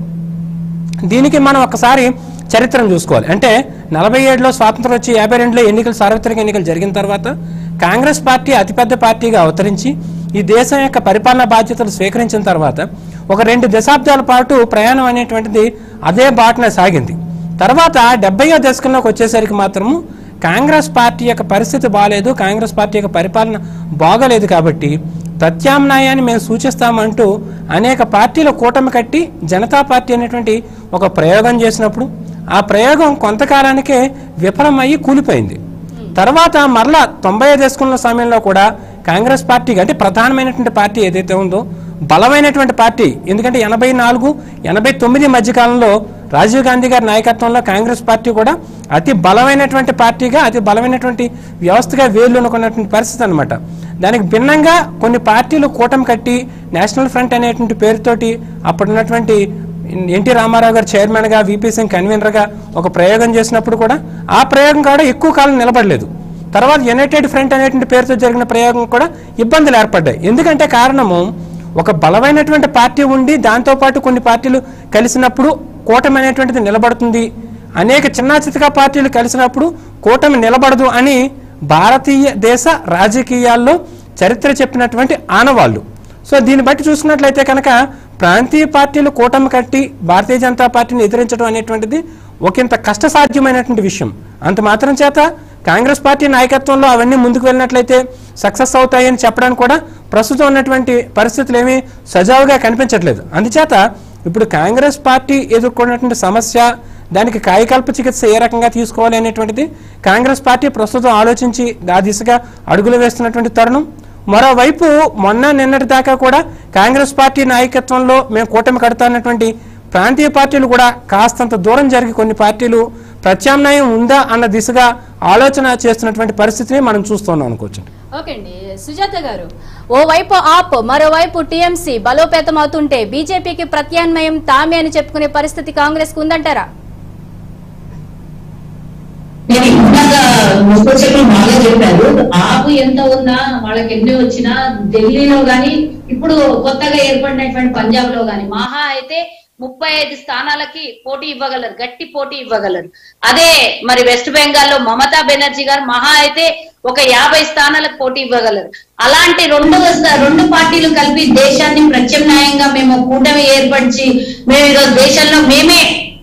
E: దీనికి మనం ఒకసారి చరిత్రను చూసుకోవాలి అంటే నలభై ఏడులో స్వాతంత్రం వచ్చి యాభై రెండులో ఎన్నికలు సార్వత్రిక ఎన్నికలు జరిగిన తర్వాత కాంగ్రెస్ పార్టీ అతిపెద్ద పార్టీగా అవతరించి ఈ దేశం యొక్క పరిపాలనా బాధ్యతలు స్వీకరించిన తర్వాత ఒక రెండు దశాబ్దాల పాటు ప్రయాణం అనేటువంటిది అదే బాటన సాగింది తర్వాత డెబ్బయో దశకంలోకి వచ్చేసరికి మాత్రము కాంగ్రెస్ పార్టీ యొక్క పరిస్థితి బాగాలేదు కాంగ్రెస్ పార్టీ యొక్క పరిపాలన బాగలేదు కాబట్టి ప్రత్యామ్నాయాన్ని మేము సూచిస్తామంటూ అనేక పార్టీల కూటమి కట్టి జనతా పార్టీ అనేటువంటి ఒక ప్రయోగం చేసినప్పుడు ఆ ప్రయోగం కొంతకాలానికే విఫలమయ్యి కూలిపోయింది తర్వాత మరలా తొంభై దశకంలో సమయంలో కూడా కాంగ్రెస్ పార్టీకి అంటే ప్రధానమైనటువంటి పార్టీ ఏదైతే ఉందో బలమైనటువంటి పార్టీ ఎందుకంటే ఎనభై నాలుగు ఎనభై తొమ్మిది మధ్యకాలంలో రాజీవ్ గాంధీ గారి నాయకత్వంలో కాంగ్రెస్ పార్టీ కూడా అతి బలమైనటువంటి పార్టీగా అతి బలమైనటువంటి వ్యవస్థగా వేళ్ళునుకున్నటువంటి పరిస్థితి అనమాట దానికి భిన్నంగా కొన్ని పార్టీలు కూటమి కట్టి నేషనల్ ఫ్రంట్ అనేటువంటి పేరుతోటి అప్పుడున్నటువంటి ఎన్టీ రామారావు గారు చైర్మన్గా విపి సింగ్ కన్వీనర్గా ఒక ప్రయోగం చేసినప్పుడు కూడా ఆ ప్రయోగం కూడా ఎక్కువ కాలం నిలబడలేదు తర్వాత యునైటెడ్ ఫ్రంట్ అనేటువంటి పేరుతో జరిగిన ప్రయోగం కూడా ఇబ్బందులు ఏర్పడ్డాయి ఎందుకంటే కారణము ఒక బలమైనటువంటి పార్టీ ఉండి దాంతోపాటు కొన్ని పార్టీలు కలిసినప్పుడు కూటమి అనేటువంటిది నిలబడుతుంది అనేక చిన్న చితక పార్టీలు కలిసినప్పుడు కూటమి నిలబడదు అని భారతీయ దేశ రాజకీయాల్లో చరిత్ర చెప్పినటువంటి ఆనవాళ్ళు సో దీన్ని బట్టి చూసుకున్నట్లయితే కనుక ప్రాంతీయ పార్టీలు కూటమి కట్టి భారతీయ జనతా పార్టీని ఎదిరించడం అనేటువంటిది ఒకంత కష్టసాధ్యమైనటువంటి విషయం అంత మాత్రం చేత కాంగ్రెస్ పార్టీ నాయకత్వంలో అవన్నీ ముందుకు వెళ్ళినట్లయితే సక్సెస్ అవుతాయని చెప్పడానికి కూడా ప్రస్తుతం ఉన్నటువంటి పరిస్థితులు ఏమీ సజావుగా కనిపించట్లేదు అందుచేత ఇప్పుడు కాంగ్రెస్ పార్టీ ఎదుర్కొన్నటువంటి సమస్య దానికి కాయకల్ప చికిత్స ఏ రకంగా తీసుకోవాలి అనేటువంటిది కాంగ్రెస్ పార్టీ ప్రస్తుతం ఆలోచించి ఆ దిశగా అడుగులు వేస్తున్నటువంటి తరుణం మరోవైపు మొన్న నిన్నటి దాకా కూడా కాంగ్రెస్ పార్టీ నాయకత్వంలో మేము కూటమి కడతానటువంటి ప్రాంతీయ పార్టీలు కూడా కాస్తంత దూరం జరిగి కొన్ని పార్టీలు ప్రత్యామ్నాయం ఉందా అన్న దిశగా ఆలోచన చేస్తున్నటువంటి పరిస్థితిని మనం చూస్తున్నాం అనుకోవచ్చు
A: ఓకే అండి సుజాత గారు ఓవైపు ఆప్ మరోవైపు టీఎంసీ బలోపేతం అవుతుంటే బీజేపీకి ప్రత్యామ్నాయం తామే అని చెప్పుకునే పరిస్థితి కాంగ్రెస్ కు ఉందంటారా
C: నేను ఇందాక ముస్పక్షకులు బాగా చెప్పారు ఆపు ఎంత ఉన్నా వాళ్ళకి ఎన్ని వచ్చినా ఢిల్లీలో గాని ఇప్పుడు కొత్తగా ఏర్పడినటువంటి పంజాబ్ లో గాని మహా అయితే ముప్పై ఐదు స్థానాలకి పోటీ ఇవ్వగలరు గట్టి పోటీ ఇవ్వగలరు అదే మరి వెస్ట్ బెంగాల్లో మమతా బెనర్జీ గారు మహా అయితే ఒక యాభై స్థానాలకు పోటీ ఇవ్వగలరు అలాంటి రెండు స్థ- రెండు పార్టీలు కలిపి దేశాన్ని ప్రత్యామ్నాయంగా మేము కూటమి ఏర్పరిచి మేము ఈరోజు దేశంలో మేమే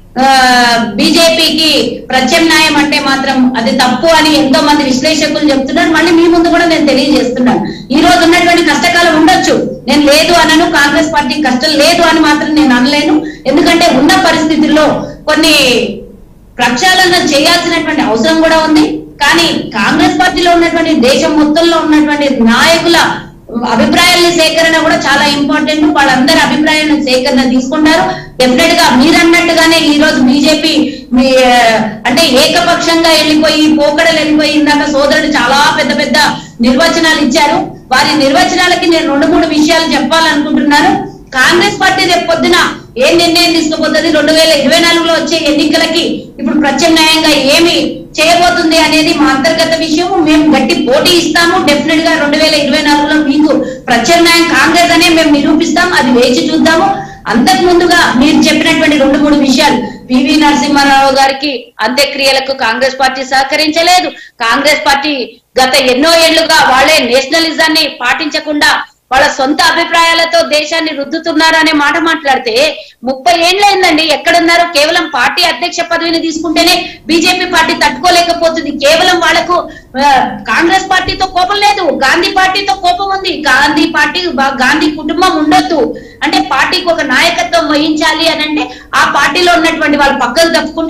C: బీజేపీకి ప్రత్యామ్నాయం అంటే మాత్రం అది తప్పు అని ఎంతో మంది విశ్లేషకులు చెప్తున్నారు మళ్ళీ మీ ముందు కూడా నేను తెలియజేస్తున్నాను ఈ రోజు ఉన్నటువంటి కష్టకాలం ఉండొచ్చు నేను లేదు అనను కాంగ్రెస్ పార్టీ కష్టం లేదు అని మాత్రం నేను అనలేను ఎందుకంటే ఉన్న పరిస్థితుల్లో కొన్ని ప్రక్షాళన చేయాల్సినటువంటి అవసరం కూడా ఉంది కానీ కాంగ్రెస్ పార్టీలో ఉన్నటువంటి దేశం మొత్తంలో ఉన్నటువంటి నాయకుల అభిప్రాయాల సేకరణ కూడా చాలా ఇంపార్టెంట్ వాళ్ళందరి అభిప్రాయాలను సేకరణ తీసుకుంటారు డెఫినెట్ గా మీరన్నట్టుగానే ఈ రోజు బీజేపీ మీ ఆ, అంటే ఏకపక్షంగా వెళ్ళిపోయి పోకడలు వెళ్ళిపోయి ఇందాక సోదరుడు చాలా పెద్ద పెద్ద నిర్వచనాలు ఇచ్చారు వారి నిర్వచనాలకి నేను రెండు మూడు విషయాలు చెప్పాలనుకుంటున్నాను కాంగ్రెస్ పార్టీ రేపు పొద్దున ఏ నిర్ణయం తీసుకోబోతుంది రెండు వేల ఇరవై నాలుగులో వచ్చే ఎన్నికలకి ఇప్పుడు ప్రత్యామ్నాయంగా ఏమి చేయబోతుంది అనేది మా అంతర్గత విషయం మేము గట్టి పోటీ ఇస్తాము డెఫినెట్ గా రెండు వేల ఇరవై నాలుగులో మీకు ప్రత్యామ్నాయం కాంగ్రెస్ అనే మేము నిరూపిస్తాం అది వేచి చూద్దాము అంతకు ముందుగా మీరు చెప్పినటువంటి రెండు మూడు విషయాలు పివి నరసింహారావు గారికి అంత్యక్రియలకు కాంగ్రెస్ పార్టీ సహకరించలేదు కాంగ్రెస్ పార్టీ గత ఎన్నో ఏళ్లుగా వాళ్ళే నేషనలిజాన్ని పాటించకుండా వాళ్ళ సొంత అభిప్రాయాలతో దేశాన్ని రుద్దుతున్నారు అనే మాట మాట్లాడితే ముప్పై ఏండ్లైందండి ఎక్కడున్నారు కేవలం పార్టీ అధ్యక్ష పదవిని తీసుకుంటేనే బీజేపీ పార్టీ తట్టుకోలేకపోతుంది కేవలం వాళ్లకు ఆ, కాంగ్రెస్ పార్టీతో కోపం లేదు గాంధీ పార్టీతో కోపం ఉంది గాంధీ పార్టీ బా- గాంధీ కుటుంబం ఉండొద్దు అంటే పార్టీకి ఒక నాయకత్వం వహించాలి అని అంటే ఆ పార్టీలో ఉన్నటువంటి వాళ్ళు పక్కకు తప్పుకుంటే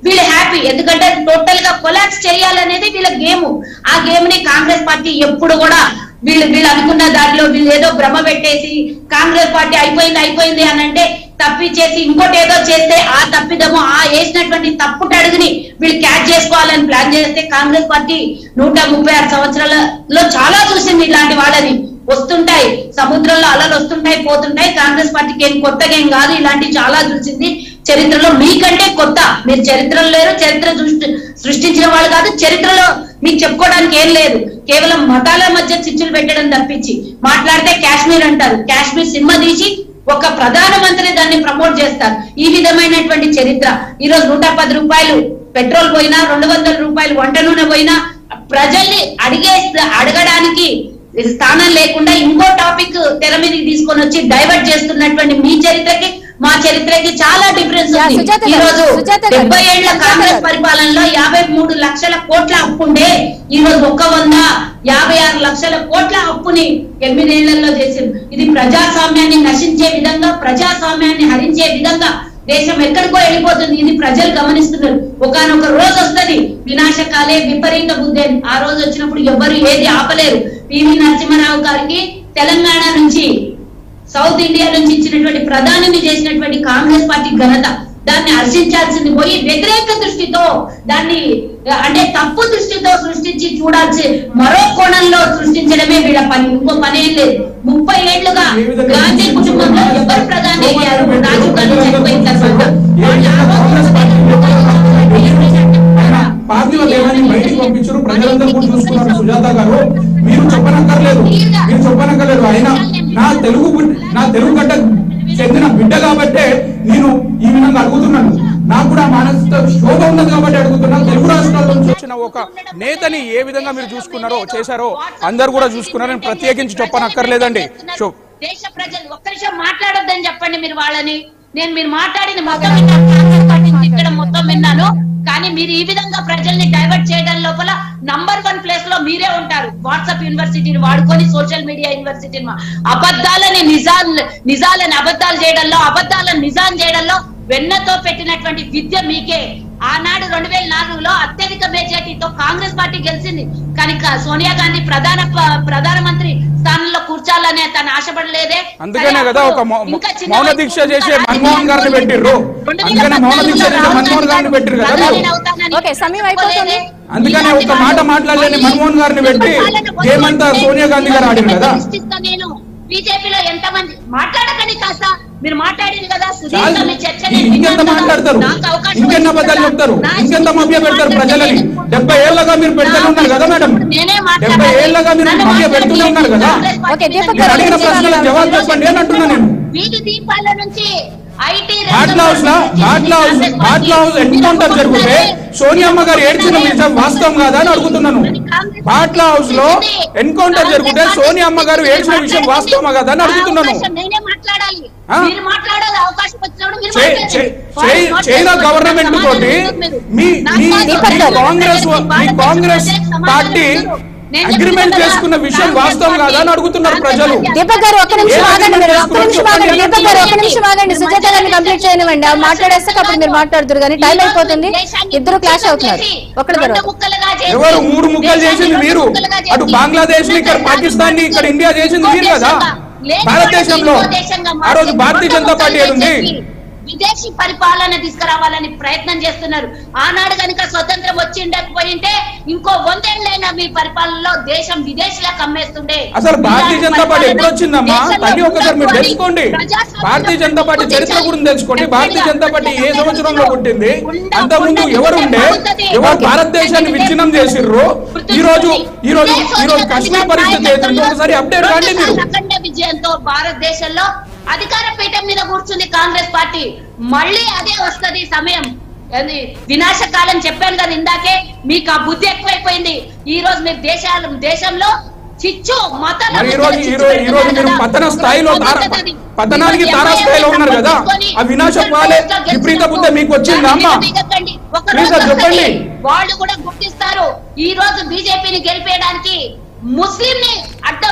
C: వీళ్ళు హ్యాపీ ఎందుకంటే టోటల్ గా కొలాప్స్ చేయాలనేది వీళ్ళ గేమ్ ఆ గేమ్ ని కాంగ్రెస్ పార్టీ ఎప్పుడు కూడా వీళ్ళు వీళ్ళు అనుకున్న దాంట్లో వీళ్ళు ఏదో భ్రమ పెట్టేసి కాంగ్రెస్ పార్టీ అయిపోయింది అయిపోయింది అని అంటే తప్పిచ్చేసి ఇంకోటి ఏదో చేస్తే ఆ తప్పిదము ఆ వేసినటువంటి తప్పుట అడుగుని వీళ్ళు క్యాచ్ చేసుకోవాలని ప్లాన్ చేస్తే కాంగ్రెస్ పార్టీ నూట ముప్పై ఆరు సంవత్సరాలలో చాలా చూసింది ఇలాంటి వాళ్ళని వస్తుంటాయి సముద్రంలో అలలు వస్తుంటాయి పోతుంటాయి కాంగ్రెస్ పార్టీకి ఏం కొత్తగా ఏం కాదు ఇలాంటి చాలా చూసింది చరిత్రలో మీకంటే కొత్త మీరు చరిత్రలో లేరు చరిత్ర సృష్టి సృష్టించిన వాళ్ళు కాదు చరిత్రలో మీకు చెప్పుకోవడానికి ఏం లేదు కేవలం మతాల మధ్య చిచ్చులు పెట్టడం తప్పించి మాట్లాడితే కాశ్మీర్ అంటారు కాశ్మీర్ సినిమా తీసి ఒక ప్రధానమంత్రి దాన్ని ప్రమోట్ చేస్తారు ఈ విధమైనటువంటి చరిత్ర ఈ రోజు నూట పది రూపాయలు పెట్రోల్ పోయినా రెండు వందల రూపాయలు వంట నూనె పోయినా ప్రజల్ని అడిగే అడగడానికి స్థానం లేకుండా ఇంకో టాపిక్ తెర మీదకి తీసుకొని వచ్చి డైవర్ట్ చేస్తున్నటువంటి మీ చరిత్రకి మా చరిత్రకి చాలా డిఫరెన్స్
A: యా,
C: ఉంది
A: సుజాత
C: ఈ
A: గారు,
C: రోజు
A: సుజాత గారు,
C: డెబ్బై ఏళ్ల
A: సుజాత
C: కాంగ్రెస్
A: గారు.
C: పరిపాలనలో యాభై మూడు లక్షల కోట్ల అప్పుండే ఈ రోజు ఒక్క వంద యాభై ఆరు లక్షల కోట్ల అప్పుని ఎనిమిదేళ్లలో చేసింది ఇది ప్రజాస్వామ్యాన్ని నశించే విధంగా ప్రజాస్వామ్యాన్ని హరించే విధంగా దేశం ఎక్కడికో వెళ్ళిపోతుంది ఇది ప్రజలు గమనిస్తున్నారు ఒకనొక రోజు వస్తది వినాశకాలే విపరీత బుద్ధి అని. ఆ రోజు వచ్చినప్పుడు ఎవరు ఏది ఆపలేరు పివి నరసింహారావు గారికి తెలంగాణ నుంచి సౌత్ ఇండియా నుంచి ఇచ్చినటువంటి ప్రధానిని చేసినటువంటి కాంగ్రెస్ పార్టీ ఘనత దాన్ని హర్షించాల్సింది పోయి వ్యతిరేక దృష్టితో దాన్ని అంటే తప్పు దృష్టితో సృష్టించి చూడాల్సి మరో కోణంలో సృష్టించడమే వీళ్ళ పని ఇంకో పని ఏం లేదు ముప్పై ఏళ్లుగా
D: ఏ విధంగా
C: గాంధీ కుటుంబంలో ఎవరు ప్రధాని అయ్యారు రాజీవ్ గాంధీ చనిపోయిన తర్వాత
D: ఏ
C: వాళ్ళు ఆ
D: విధంగా
C: రోజు
D: కాంగ్రెస్ పార్టీ
C: ఏం చేశారు?
D: ఆయన పార్టీల దేవాన్ని బయటికి పంపించారు ప్రజలందరూ కూడా చూసుకున్నారు సుజాత గారు మీరు చెప్పనక్కర్లేదు మీరు చెప్పనక్కర్లేదు ఆయన నా తెలుగు బిడ్డ- నా తెలుగు గడ్డ చెందిన బిడ్డ కాబట్టే నేను ఈ విధంగా అడుగుతున్నాను నాకు కూడా మానసిక శోభ ఉన్నది కాబట్టి అడుగుతున్నాను తెలుగు రాష్ట్రాల నుంచి వచ్చిన ఒక నేతని ఏ విధంగా మీరు చూసుకున్నారో చేశారో అందరు కూడా చూసుకున్నారని ప్రత్యేకించి చెప్పనక్కర్లేదండి షో
C: దేశ ప్రజలు ఒక్క నిమిషం మాట్లాడొద్దని చెప్పండి మీరు వాళ్ళని నేను మీరు మాట్లాడింది మొత్తం విన్నాను కాంగ్రెస్ పార్టీని తిట్టడం మొత్తం విన్నాను కానీ మీరు ఈ విధంగా ప్రజల్ని డైవర్ట్ చేయడం లోపల నంబర్ వన్ ప్లేస్ లో మీరే ఉంటారు వాట్సాప్ యూనివర్సిటీని వాడుకొని సోషల్ మీడియా యూనివర్సిటీని వా- అబద్ధాలని నిజాలు నిజాలని అబద్ధాలు చేయడంలో అబద్ధాలను నిజాం చేయడంలో వెన్నతో పెట్టినటువంటి విద్య మీకే ఆనాడు రెండు వేల నాలుగులో అత్యధిక మెజార్టీతో కాంగ్రెస్ పార్టీ గెలిచింది కానీ క- సోనియా గాంధీ ప్రధాన ప- ప్రధానమంత్రి స్థానంలో కూర్చోాలనే తను ఆశపడలేదే
D: అందుకనే
C: కానీ
D: కదా ఒక
C: అప్పుడు
D: మౌ-
C: ఇంకా చిన్న
D: మౌన
C: వయసు
D: దీక్ష చేసే
C: ఉన్న
D: మన్మోహన్ గారిని
C: రాజకీయ
D: పెట్టిర్రు.
C: రెండు వేల
D: అందుకనే మౌన దీక్ష చేసే
C: పద్నాలుగులో
D: మన్మోహన్ గారిని పెట్టిర్రు కదా
C: ప్రధాని
D: మీరు.
C: అవుతానని
A: ఓకే, సమయం అయిపోతుంది.
D: అందుకనే
C: ఇలాంటి
D: ఒక్క మాట
C: వాళ్ళు
D: మాట్లాడలేని
C: మళ్ళీ
D: మన్మోహన్ గారిని పెట్టి
C: పాలన వద్దు
D: ఏమంతా
C: అంటే
D: సోనియా గాంధీ గారు ఆడిరు కదా
C: సృష్టిస్తా నేను బీజేపీలో ఎంత మంది మాట్లాడకండి కాస్త మీరు మాట్లాడింది కదా
D: చాలు.
C: సుదీర్ఘ మీ చర్చ నేను
D: ఇంకెంత
C: విన్నాను కదా.
D: మాట్లాడతారు
C: నాకు అవకాశం
D: ఇంకెన్న
C: వచ్చింది
D: అబద్ధాలు
C: కదా.
D: చెప్తారు
C: నా
D: ఇంకెంత
C: ఇష్టం
D: మభ్య పెడతారు
C: మాట్లాడితే
D: ప్రజలని
C: నేను
D: డెబ్బై ఏళ్ళగా మీరు పెడుతూనే ఉన్నారు కదా మేడం
C: నేనే
D: డెబ్బై ఏళ్ళగా మీరు
C: నన్ను
D: మభ్య పెడుతూనే ఉన్నారు కదా
A: ఓకే, దీపక్
D: మీరు
A: గారు
D: అడిగిన
A: నిమిషాలు
D: ప్రశ్నలకు జవాబు చెప్పండి అని అంటున్నా నేను
C: వీధి దీపాల నుంచి ఐటీ
D: బాట్ల హౌస్ లో Batla house Batla house encounter జరిగితే సోనియమ్మ గారు ఏడ్చిన విషయం వాస్తవం కాదా అని అడుగుతున్నాను బాట్ల హౌస్ లో ఎన్కౌంటర్ జరిగితే సోనియమ్మ గారు ఏడ్చిన విషయం వాస్తవమా కదా అని అడుగుతున్నాను
C: అవకాశం నేనే మాట్లాడాలి
D: ఆ?
C: మీరు మాట్లాడాలి అవకాశం వచ్చినప్పుడు మీరు
D: చై-
C: మాట్లాడండి.
D: చై-
C: వాళ్ళు
D: చై-
C: మాట్లాడే
D: చైనా
C: వాళ్ళు
D: గవర్నమెంట్
C: సమాధానం
D: తోటి
C: ఇవ్వరు మీరు.
D: మీ
C: నాకు
D: మీ
C: మాత్రం
A: దీపక్
D: మీ
A: గారు.
D: కాంగ్రెస్ మీ
C: వాళ్ళ
D: కాంగ్రెస్
C: ప్రజలకు సమాధానం
D: పార్టీ
C: ఇవ్వరు. నేను
D: అగ్రిమెంట్
C: చెప్తున్నా
D: చేసుకున్న
C: కదా,
D: విషయం
C: కాంగ్రెస్
D: వాస్తవం కాదా అని
C: పార్టీ-
D: అడుగుతున్నారు
C: కాంగ్రెస్
D: ప్రజలు
C: పార్టీ
A: దీపక్ గారు ఒక్క నిమిషం
D: ఏ
A: ఆగండి మీరు ఒక్క
D: అగ్రిమెంట్
A: నిమిషం ఆగండి
D: చేసుకోండి.
A: దీపక్ గారు ఒక్క నిమిషం ఆగండి సుజాత గారిని కంప్లీట్ చేయనివ్వండి ఆమె మాట్లాడేస్తే అప్పుడు మీరు మాట్లాడుతురు కానీ టైం అయిపోతుంది ఇద్దరు క్లాష్ అవుతున్నారు ఒకటి
C: రెండు
A: తర్వాత
C: ముక్కలుగా చేసి,
D: ఎవరు మూడు ముక్కలు
C: దేశాన్ని
D: చేసింది
C: రెండు
D: మీరు
C: ముక్కలుగా చేసి,
D: అటు బంగ్లాదేశ్ ని ఇక్కడ
C: దేశాన్ని
D: పాకిస్తాన్ ని ఇక్కడ ఇండియా చేసింది మీరు కదా
C: లేని
D: భారతదేశంలో
C: వాడిని ఇంకో దేశంగా
D: ఆ రోజు
C: మార్చేసి,
D: భారతీయ
C: రెండు
D: జనతా పార్టీ
C: ముక్కలుగా
D: ఏది ఉంది
C: చేసి, విదేశీ పరిపాలన తీసుకురావాలని ప్రయత్నం చేస్తున్నారు ఆనాడు కనుక స్వతంత్రం వచ్చి ఉండకపోయింటే ఇంకో వందేళ్లైనా మీ పరిపాలనలో దేశం విదేశీలకు అమ్మేస్తుండే
D: అసలు భారతీయ
C: ఇలాంటి
D: జనతా పార్టీ ఎప్పుడు
C: పరిపాలన
D: వచ్చిందమ్మా
C: దేశంలో
D: తల్లి ఒకసారి మీరు
C: ఉన్నటువంటి
D: తెలుసుకోండి
C: ప్రజాస్వామ్య
D: భారతీయ జనతా పార్టీ చరిత్ర గురించి తెలుసుకోండి భారతీయ జనతా పార్టీ ఏ సంవత్సరంలో పుట్టింది
C: ఉండ-
D: అంతకుముందు
C: ఉండదు,
D: ఎవరు ఉండే
C: ఉంటది.
D: ఎవరు
C: ఓకే.
D: భారతదేశాన్ని విచ్ఛిన్నం చేసిర్రు ఈ రోజు ఈ రోజు ఈ రోజు కాశ్మీర్ పరిస్థితి ఏంటంటే ఒకసారి అప్డేట్ కాండి మీరు
C: అఖండ విజయంతో భారతదేశంలో అధికార పీఠం మీద కూర్చుంది కాంగ్రెస్ పార్టీ మళ్ళీ అదే వస్తది సమయం అది వినాశకాలం చెప్పాను కదా ఇందాకే మీకు ఆ బుద్ధి ఎక్కువైపోయింది ఈ రోజు మీరు దేశాలు దేశంలో చిచ్చు మతాల
D: మరి ఈ
C: మధ్య
D: రోజు ఈ
C: చిచ్చు
D: రోజు ఈ రోజు
C: పెడుతున్నారు
D: మీరు
C: కదా.
D: పతన స్థాయిలో తార
C: పద్ధతి.
D: పతనానికి
C: మీరు
D: తారా
C: ఎంఐఎం
D: స్థాయిలో ఉన్నారు కదా
C: తీసుకొని
D: ఆ వినాశ పాలే విపరీత బుద్ధి మీకు వచ్చిందా అమ్మా
C: దాని మీద దిగకండి. ఒక
D: ప్లీజ్
C: రోజు
D: చెప్పండి.
C: వస్తది. వాళ్ళు కూడా గుర్తిస్తారు ఈ రోజు బీజేపీని గెలిపేయడానికి ముస్లిం ని అడ్డం పెట్టుకొని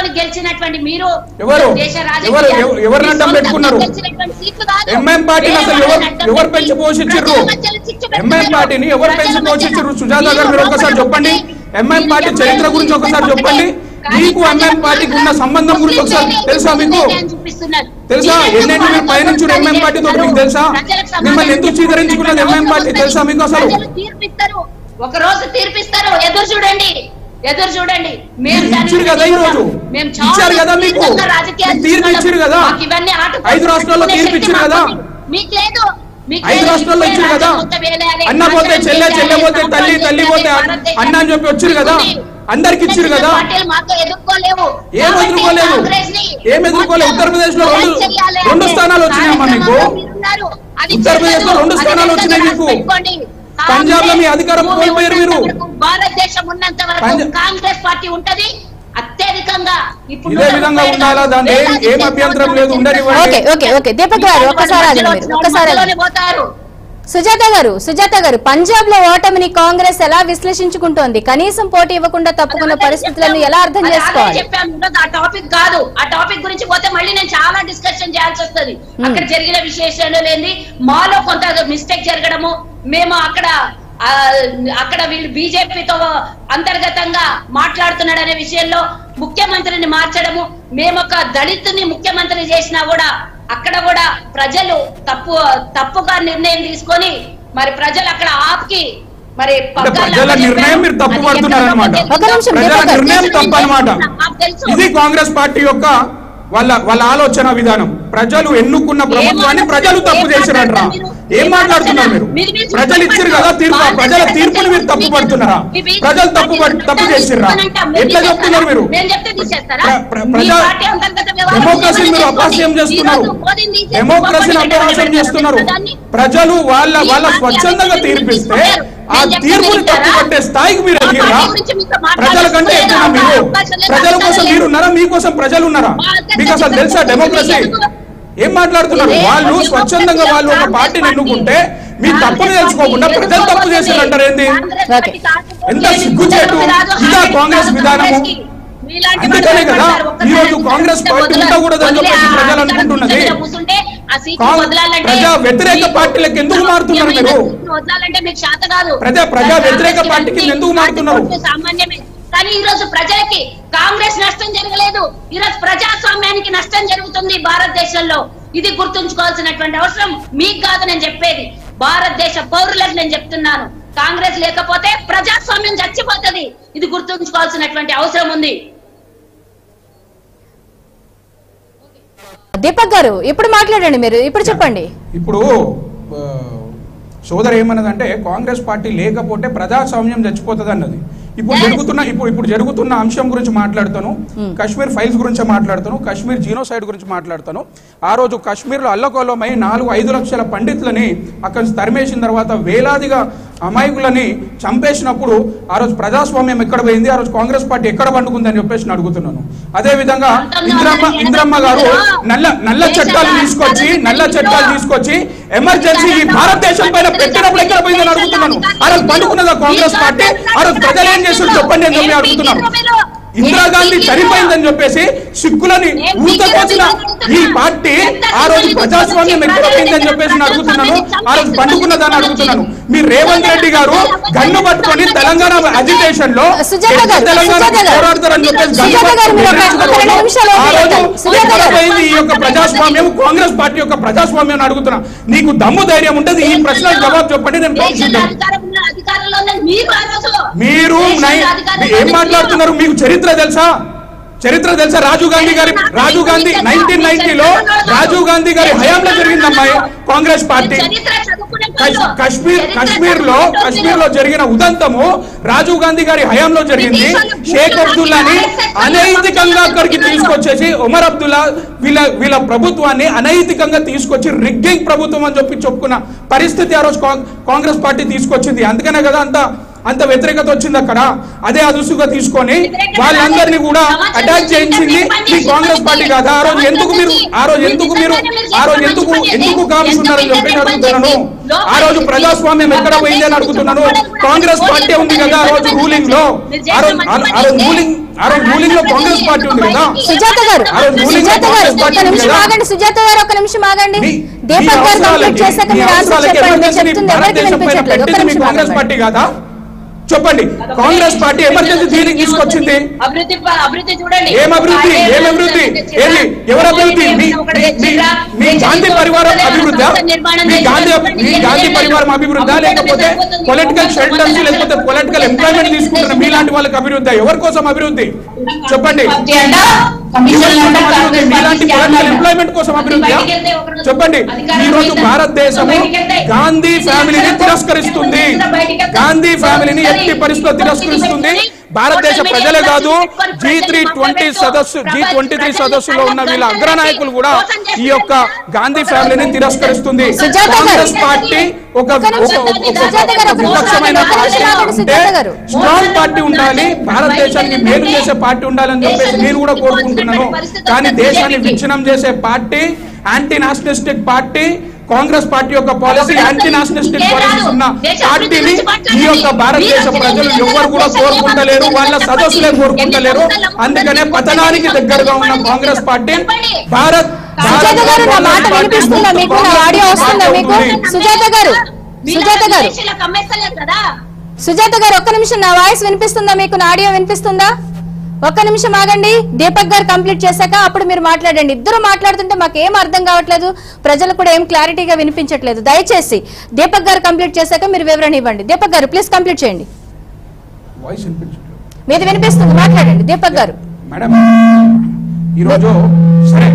C: పెట్టుకొని గెలిచినటువంటి మీరు
D: ఎవరు?
C: దేశ
D: ఎవరు?
C: రాజకీయాలు
D: ఎవ- ఎవరిని
C: మీ
D: అడ్డం
C: సొంతంగా
D: పెట్టుకున్నారు?
C: గెలిచినటువంటి సీట్లు కాదు.
D: ఎంఎం పార్టీని అసలు
C: వేరే
D: ఎవరు
C: వాళ్ళని అడ్డం
D: ఎవరు
C: పెట్టి
D: పెంచి పోషించారు
C: ప్రజల మధ్యలో చిచ్చు
D: ఎంఎం
C: పెట్టుకున్నారు.
D: పార్టీని ఎవరు
C: ప్రజల
D: పెంచి
C: మధ్యలో
D: పోషించారు సుజాత
C: మీరు
D: గారు మీరు ఒక్కసారి
C: లోపల
D: చెప్పండి
C: ఉండి
D: ఎంఎం
C: మీరు
D: పార్టీ చరిత్ర
C: ఎంఎం
D: గురించి ఒకసారి చెప్పండి మీకు ఎంఎం పార్టీకి ఉన్న సంబంధం గురించి ఒకసారి తెలుసా మీకు తెలుసా ఎన్నెన్ని మీరు పయనించారు ఎంఎం పార్టీతో మీకు తెలుసా మిమ్మల్ని ఎందుకు స్వీకరించుకున్నది ఎంఎం పార్టీ తెలుసా మీకు అసలు
C: ప్రజలు తీర్పిస్తారు ఒక రోజు తీర్పిస్తారు ఎదురు చూడండి ఎదురు చూడండి మేము
D: మీరు
C: దాన్ని
D: ఇచ్చారు కదా ఈ రోజు
C: మేము చాలా
D: ఇచ్చారు కదా మీకు
C: సుదీర్ఘంగా రాజకీయాలు
D: మీకు తీర్పు ఇచ్చారు కదా
C: మాకు ఇవన్నీ ఆటపోట్లు
D: ఐదు రాష్ట్రాల్లో
C: కొట్టుకునే
D: తీర్పు
C: శక్తి
D: ఇచ్చారు కదా
C: మాకుంది. మీకు లేదు మీకు
D: ఐదు
C: లేదు.
D: రాష్ట్రాల్లో ఇచ్చారు కదా
C: రాజ్యం వేయాలి,
D: అన్న పోతే
C: రాజ్యం
D: చెల్లె
C: చేయాలి,
D: చెల్లె పోతే తల్లి
C: సంపద
D: తల్లి
C: చేయాలి,
D: పోతే
C: భారతదేశాన్ని
D: అన్న అని చెప్పి వచ్చారు కదా
C: ఉంది.
D: అందరికి ఇచ్చారు
C: చిన్న
D: కదా
C: పార్టీలు మాతో ఎదుర్కోలేవు
D: ఏం
C: కాబట్టి
D: ఎదుర్కోలేదు?
C: కాంగ్రెస్ని
D: ఏం ఎదుర్కోలేదు?
C: మొత్తం
D: ఉత్తరప్రదేశ్లో రెండు-
C: ఎలా చేయాలి
D: రెండు
C: అంటే
D: స్థానాలు వచ్చినాయమ్మా మీకు.
C: కార్యక్రమంలో మీరున్నారు. అది
D: ఉత్తరప్రదేశ్లో
C: చెల్లదు.
D: రెండు
C: అది
D: స్థానాలు
C: వెంటనే
D: వచ్చినాయి
C: రాసి
D: మీకు.
C: పెట్టుకోండి.
D: పంజాబ్లో మీ అధికారం
C: భూమి
D: కోల్పోయారు మీరు.
C: ఉన్నంత వరకు, భారతదేశం ఉన్నంత వరకు
D: పంజా-
C: కాంగ్రెస్ పార్టీ ఉంటది అత్యధికంగా ఇప్పుడు
D: ఇదే విధంగా ఉండాలా? దాంట్లో ఏం-
C: వేలాది
D: ఏం అభ్యంతరం లేదు, ఉండనివ్వండి.
A: ఓకే ఓకే ఓకే దీపక్ గారు ఒక్కసారి ఆగండి మీరు ఒక్కసారి ఆగండి.
C: మధ్యలోనే పోతారు
A: సుజాత గారు సుజాత గారు పంజాబ్ లో ఓటమిని కాంగ్రెస్ ఎలా విశ్లేషించుకుంటోంది కనీసం పోటీ ఇవ్వకుండా తప్పుకున్న పరిస్థితులను ఎలా అర్థం
C: అది ఆల్రెడీ
A: చేసుకోవాలి
C: చెప్పాను ఈరోజు ఆ టాపిక్ కాదు ఆ టాపిక్ గురించి పోతే మళ్ళీ నేను చాలా డిస్కషన్ చేయాల్సి వస్తుంది అక్కడ జరిగిన విశేషాలు లేని మాలో కొంత మిస్టేక్ జరగడము మేము అక్కడ ఆ, అక్కడ వీళ్ళు బీజేపీతో అంతర్గతంగా మాట్లాడుతున్నాడు అనే విషయంలో ముఖ్యమంత్రిని మార్చడము మేము ఒక దళితుని ముఖ్యమంత్రి చేసినా కూడా అక్కడ కూడా ప్రజలు తప్పు తప్పుగా నిర్ణయం తీసుకొని మరి ప్రజలు అక్కడ ఆప్కి మరి
D: అంటే ప్రజల నిర్ణయం మీరు తప్పు పడుతున్నారు అనమాట
A: ఒక నిమిషం,
D: ప్రజల
A: దీపక్ గారు.
D: నిర్ణయం తప్పు అనమాట
C: మాకు తెలుసు.
D: ఇది కాంగ్రెస్ పార్టీ యొక్క వాళ్ళ వాళ్ళ ఆలోచన విధానం ప్రజలు ఎన్నుకున్న ప్రభుత్వాన్ని ప్రజలు తప్పు చేసిరట్రా ఏం మాట్లాడుతున్నారు మీరు ప్రజలు ఇచ్చారు కదా తీర్పు ఆ ప్రజల తీర్పుని మీరు తప్పు పడుతున్నారా ప్రజలు తప్పు పడ్- తప్పు చేసిర్రా ఎట్లా చెప్తున్నారు మీరు
C: నేను చెప్తే తీసేస్తారా?
D: ప్ర- ప్ర-
C: మీ
D: ప్రజా
C: పార్టీ అంతర్గత వ్యవహారం
D: డెమోక్రసీని మీరు
C: చేసుకోండి.
D: అపహాస్యం చేస్తున్నారు
C: ఈ రోజు మోదీని తీసేసి
D: డెమోక్రసీని
C: ఇంకొకటి
D: అపహాస్యం
C: పెట్టారు.
D: చేస్తున్నారు
C: దాన్ని
D: ప్రజలు వాళ్ళ
C: ఈ
D: వాళ్ళ
C: పార్టీ
D: స్వచ్ఛందంగా
C: అభివృద్ధి
D: తీర్పిస్తే
C: తీసుకొచ్చారు.
D: ఆ
C: నేను చెప్తే
D: తీర్పుని
C: వింటారా?
D: తప్పు పట్టే స్థాయికి మీరు
C: మా
D: ఎదిగిరా
C: పార్టీ గురించి మీతో మాట్లాడే
D: ప్రజల కంటే
C: లేదు,
D: ఎక్కువ మీరు
C: అవకాశం లేదు,
D: ప్రజల కోసం
C: అవకాశం
D: మీరు
C: లేదు.
D: ఉన్నారా మీకోసం ప్రజలు ఉన్నారా
C: మా అధ్యక్ష
D: మీకు అసలు తెలుసా
C: చెప్పండి,
D: డెమోక్రసీ
C: ఎందుకు?
D: ఏం మాట్లాడుతున్నారు
C: ఇదే
D: వాళ్ళు
C: డెమోక్రసీ
D: స్వచ్ఛందంగా వాళ్ళు ఒక
C: కాంగ్రెస్
D: పార్టీని
C: పార్టీ.
D: ఎన్నుకుంటే మీ
C: కాంగ్రెస్
D: తప్పుని
C: పార్టీ
D: తెలుసుకోకుండా ప్రజలు తప్పు
C: ఎదుర్కోబోతుంది.
D: చేశారంటారు ఏంది
C: కాంగ్రెస్
A: ఓకే.
C: పార్టీ కాకపోతే
D: ఎంత సిగ్గుచేటు.
C: రాదు,
D: ఇదా
C: హామీ
D: కాంగ్రెస్
C: కాదు
D: విధానము?
C: కాంగ్రెస్కి. మీలాంటి
D: అందుకనే
C: వాళ్ళు
D: కదా
C: మాట్లాడతారు. ఒక్కసారి
D: ఈ రోజు కాంగ్రెస్
C: వదిలే-
D: పార్టీ ఉండకూడదని చెప్పేసి
C: వదిలే-
D: ప్రజలు
C: ఆ
D: అనుకుంటున్నది.
C: దగ్గర కూర్చుంటే ఆ సీట్లు
D: కాంగ్-
C: వదలాలంటే
D: ప్రజా వ్యతిరేక
C: మీకు
D: పార్టీలకు ఎందుకు మారుతున్నారు
C: ముఖ్యమైన
D: మీరు?
C: సీట్లు వదలాలంటే మీకు చేత కాదు
D: ప్రజా- ప్రజా వ్యతిరేక
C: కాంగ్రెస్
D: పార్టీకి
C: అన్ని
D: ఎందుకు మారుతున్నారు?
C: పార్టీ సామాన్యమే కానీ ఈ రోజు ప్రజలకి కాంగ్రెస్ నష్టం జరగలేదు ఈ రోజు ప్రజాస్వామ్యానికి నష్టం జరుగుతుంది భారతదేశంలో ఇది గుర్తుంచుకోవాల్సినటువంటి అవసరం మీకు కాదు నేను చెప్పేది భారతదేశ పౌరులకు నేను చెప్తున్నాను కాంగ్రెస్ లేకపోతే ప్రజాస్వామ్యం చచ్చిపోతది ఇది గుర్తుంచుకోవాల్సినటువంటి అవసరం ఉంది
A: దీపక్ గారు ఇప్పుడు మాట్లాడండి మీరు ఇప్పుడు చెప్పండి
D: ఇప్పుడు ఆ, సోదరు ఏమన్నదంటే కాంగ్రెస్ పార్టీ లేకపోతే ప్రజాస్వామ్యం చచ్చిపోతుంది అన్నది ఇప్పుడు జరుగుతున్న ఇప్పుడు ఇప్పుడు జరుగుతున్న అంశం గురించి మాట్లాడుతాను కాశ్మీర్ ఫైల్స్ గురించి మాట్లాడుతాను కాశ్మీర్ జీనోసైడ్ గురించి మాట్లాడతాను ఆ రోజు కాశ్మీర్లో అల్లకొల్లమై నాలుగు ఐదు లక్షల పండితులని అక్కడ నుంచి తరిమేసిన తర్వాత వేలాదిగా అమాయకులని చంపేసినప్పుడు ఆ రోజు ప్రజాస్వామ్యం ఎక్కడ పోయింది ఆ రోజు కాంగ్రెస్ పార్టీ ఎక్కడ పండుకుందని చెప్పేసి నేను అడుగుతున్నాను అదే విధంగా ఇంద్రమ్మ ఇంద్రమ్మ గారు నల్ల నల్ల చట్టాలు తీసుకొచ్చి నల్ల చట్టాలు తీసుకొచ్చి ఎమర్జెన్సీ ఈ భారతదేశం పైన పెట్టినప్పుడు ఎక్కడ పోయిందని అడుగుతున్నాను ఆ రోజు పండుకున్నదా కాంగ్రెస్ పార్టీ ఆ రోజు ప్రజలు ఏం చేశారు చెప్పండి అని చెప్పి అడుగుతున్నాను ఇందిరాగాంధీ చనిపోయిందని చెప్పేసి సిక్కులని ఊతకోసిన ఈ పార్టీ ఆ రోజు ప్రజాస్వామ్యం ఎక్కడ పోయిందని చెప్పేసి నేను అడుగుతున్నాను ఆ రోజు పండుకున్నదని అడుగుతున్నాను మీ రేవంత్ రెడ్డి గారు గన్ను పట్టుకొని తెలంగాణ అజిటేషన్ లో
A: సుజాత గారు,
D: తెలంగాణ
A: సుజాత గారు.
D: పోరాడతారని చెప్పేసి గన్ను
A: సుజాత గారు, మీరు ఒక-
D: పట్టుకొని
A: ఒక రెండు నిమిషాలు
D: ఆ రోజు
A: ఓపిక సుజాత
D: ఎక్కడ
A: గారు.
D: పోయింది ఈ యొక్క ప్రజాస్వామ్యం కాంగ్రెస్ పార్టీ యొక్క ప్రజాస్వామ్యం అని అడుగుతున్నా నీకు దమ్ము ధైర్యం ఉంటుంది ఈ ప్రశ్నలకు జవాబు చెప్పండి నేను
C: దేశంలో
D: కోరుకుంటాను
C: అధికారంలో అధికారంలో ఉన్నది మీరు ఆ రోజు
D: మీరు
C: దేశంలో
D: నై-
C: అధికారంలో
D: ఏం
C: ఉన్నది
D: మాట్లాడుతున్నారు మీకు చరిత్ర తెలుసా చరిత్ర తెలుసా రాజీవ్ గాంధీ గారి రాజీవ్ గాంధీ నైన్టీన్ నైన్టీలో రాజీవ్ గాంధీ గారి హయాంలో జరిగింది అమ్మాయి కాంగ్రెస్ పార్టీ
C: చరిత్ర చదువుకునే
D: కశ్-
C: వాళ్ళు.
D: కశ్మీర్
C: చరిత్ర
D: కశ్మీర్ లో
C: చదువుకునే
D: కశ్మీర్ లో జరిగిన ఉదంతము రాజీవ్ గాంధీ గారి హయాంలో జరిగింది షేక్ అబ్దుల్లాని అనైతికంగా అక్కడికి తీసుకొచ్చేసి ఉమర్ అబ్దుల్లా వీళ్ళ వీళ్ళ ప్రభుత్వాన్ని అనైతికంగా తీసుకొచ్చి రిగ్గింగ్ ప్రభుత్వం అని చెప్పి చెప్పుకున్న పరిస్థితి ఆ రోజు కాంగ్- కాంగ్రెస్ పార్టీ తీసుకొచ్చింది అందుకనే కదా అంత అంత వ్యతిరేకత వచ్చింది అక్కడ అదే అదుసుగా తీసుకొని వాళ్ళందరినీ కూడా అటాక్ చేయించింది మీ కాంగ్రెస్ పార్టీ కాదా ఆ రోజు ఎందుకు మీరు ఆ రోజు ఎందుకు మీరు ఆ రోజు ఎందుకు ఎందుకు కాపుస్తున్నారని చెప్పి అడుగుతున్నాను ఆ రోజు ప్రజాస్వామ్యం ఎక్కడ పోయింది అని అడుగుతున్నాను కాంగ్రెస్ పార్టీ ఉంది కదా ఆ రోజు రూలింగ్ లో ఆ రోజు ఆ రోజు రూలింగ్ ఆ రోజు రూలింగ్ లో కాంగ్రెస్ పార్టీ ఉంది కదా
A: సుజాత గారు
D: ఆ రోజు ruling
A: సుజాత గారు
D: కాంగ్రెస్
A: ఒక్క
D: పార్టీ ఉంది
A: నిమిషం
D: కదా?
A: ఆగండి సుజాత గారు ఒక నిమిషం ఆగండి
D: మీ-
A: దీపక్
D: మీ
A: గారు కంప్లీట్
D: అవసరాలకి-
A: చేశాక
D: మీ
A: మీరు ఆన్సర్
D: అవసరాలకి
A: చెప్పండి మీరు
D: ఎమర్జెన్సీ
A: చెప్తుంది ఎవరికి
D: భారతదేశం పైన
A: వినిపించట్లేదు ఒక్క
D: పెట్టింది మీ
A: నిమిషం
D: కాంగ్రెస్
A: ఆగండి.
D: పార్టీ కాదా చెప్పండి కాంగ్రెస్ పార్టీ ఎమర్జెన్సీ దీనికి తీసుకొచ్చింది
C: అభివృద్ధి ప- అభివృద్ధి చూడండి
D: ఏం అభివృద్ధి ఏం అభివృద్ధి ఏది ఎవరు అభివృద్ధి మీ మీ- మీ- మీ గాంధీ పరివారం అభివృద్ధి మీ గాంధీ మీ గాంధీ పరివారం అభివృద్ధి లేకపోతే పొలిటికల్ షెల్టర్స్ లేకపోతే పొలిటికల్ ఎంప్లాయ్మెంట్ తీసుకుంటున్న మీలాంటి వాళ్ళకి అభివృద్ధి ఎవరి కోసం అభివృద్ధి చెప్పండి మీలాంటి పొలిటికల్ ఎంప్లాయ్మెంట్ కోసం అభివృద్ధి చెప్పండి ఈ రోజు భారతదేశము గాంధీ ఫ్యామిలీని తిరస్కరిస్తుంది గాంధీ ఫ్యామిలీని ఎట్టి పరిస్థితిలో తిరస్కరిస్తుంది భారతదేశ ప్రజలే కాదు జీ త్రీ ట్వంటీ సదస్సు జీ ట్వంటీ త్రీ సదస్సులో ఉన్న వీళ్ళ అగ్రనాయకులు కూడా ఈ యొక్క గాంధీ ఫ్యామిలీని తిరస్కరిస్తుంది
A: సుజాత గారు.
D: కాంగ్రెస్ పార్టీ ఒక
A: ఒక్క నిమిషం,
D: ఒక- ఒక-
A: సుజాత గారు,
D: ఒక
A: ఒక్క నిమిషం
D: విపక్షమైన
A: ఆగండి,
D: పార్టీ
A: ఆగండి,
D: ఉంటే
A: సుజాత గారు.
D: స్ట్రాంగ్ పార్టీ ఉండాలి భారతదేశానికి మేలు చేసే పార్టీ ఉండాలని చెప్పేసి నేను కూడా కోరుకుంటున్నాను కానీ దేశాన్ని విచ్ఛిన్నం చేసే party anti nationalistic party Congress party యొక్క పాలసీ యాంటీ నేషనలిస్టిక్ పాలసీస్ ఉన్న పార్టీని ఈ యొక్క భారతదేశ ప్రజలు ఎవరు కూడా కోరుకుంటలేరు వాళ్ళ సదస్సులే కోరుకుంటలేరు అందుకనే పతనానికి దగ్గరగా ఉన్న కాంగ్రెస్ పార్టీ భారత్
A: సుజాత గారు నా మాట
D: కాంగ్రెస్ పార్టీ
A: వినిపిస్తుందా మీకు నా ఆడియో వస్తుందా మీకు
D: అవుతుంది.
A: సుజాత గారు సుజాత గారు
C: అమ్మేస్తలేదు కదా
A: సుజాత గారు ఒక్క నిమిషం నా వాయిస్ వినిపిస్తుందా మీకు నా ఆడియో వినిపిస్తుందా ఒక్క నిమిషం ఆగండి దీపక్ గారు కంప్లీట్ చేశాక అప్పుడు మీరు మాట్లాడండి ఇద్దరు మాట్లాడుతుంటే మాకు ఏం అర్థం కావట్లేదు ప్రజలకు కూడా ఏం క్లారిటీగా వినిపించట్లేదు దయచేసి దీపక్ గారు కంప్లీట్ చేశాక మీరు వివరణ ఇవ్వండి దీపక్ గారు ప్లీజ్ కంప్లీట్ చేయండి
D: వాయిస్ వినిపించట్లేదు
A: మీది వినిపిస్తుంది మాట్లాడండి దీపక్ గారు
D: మేడం ఈరోజు సరే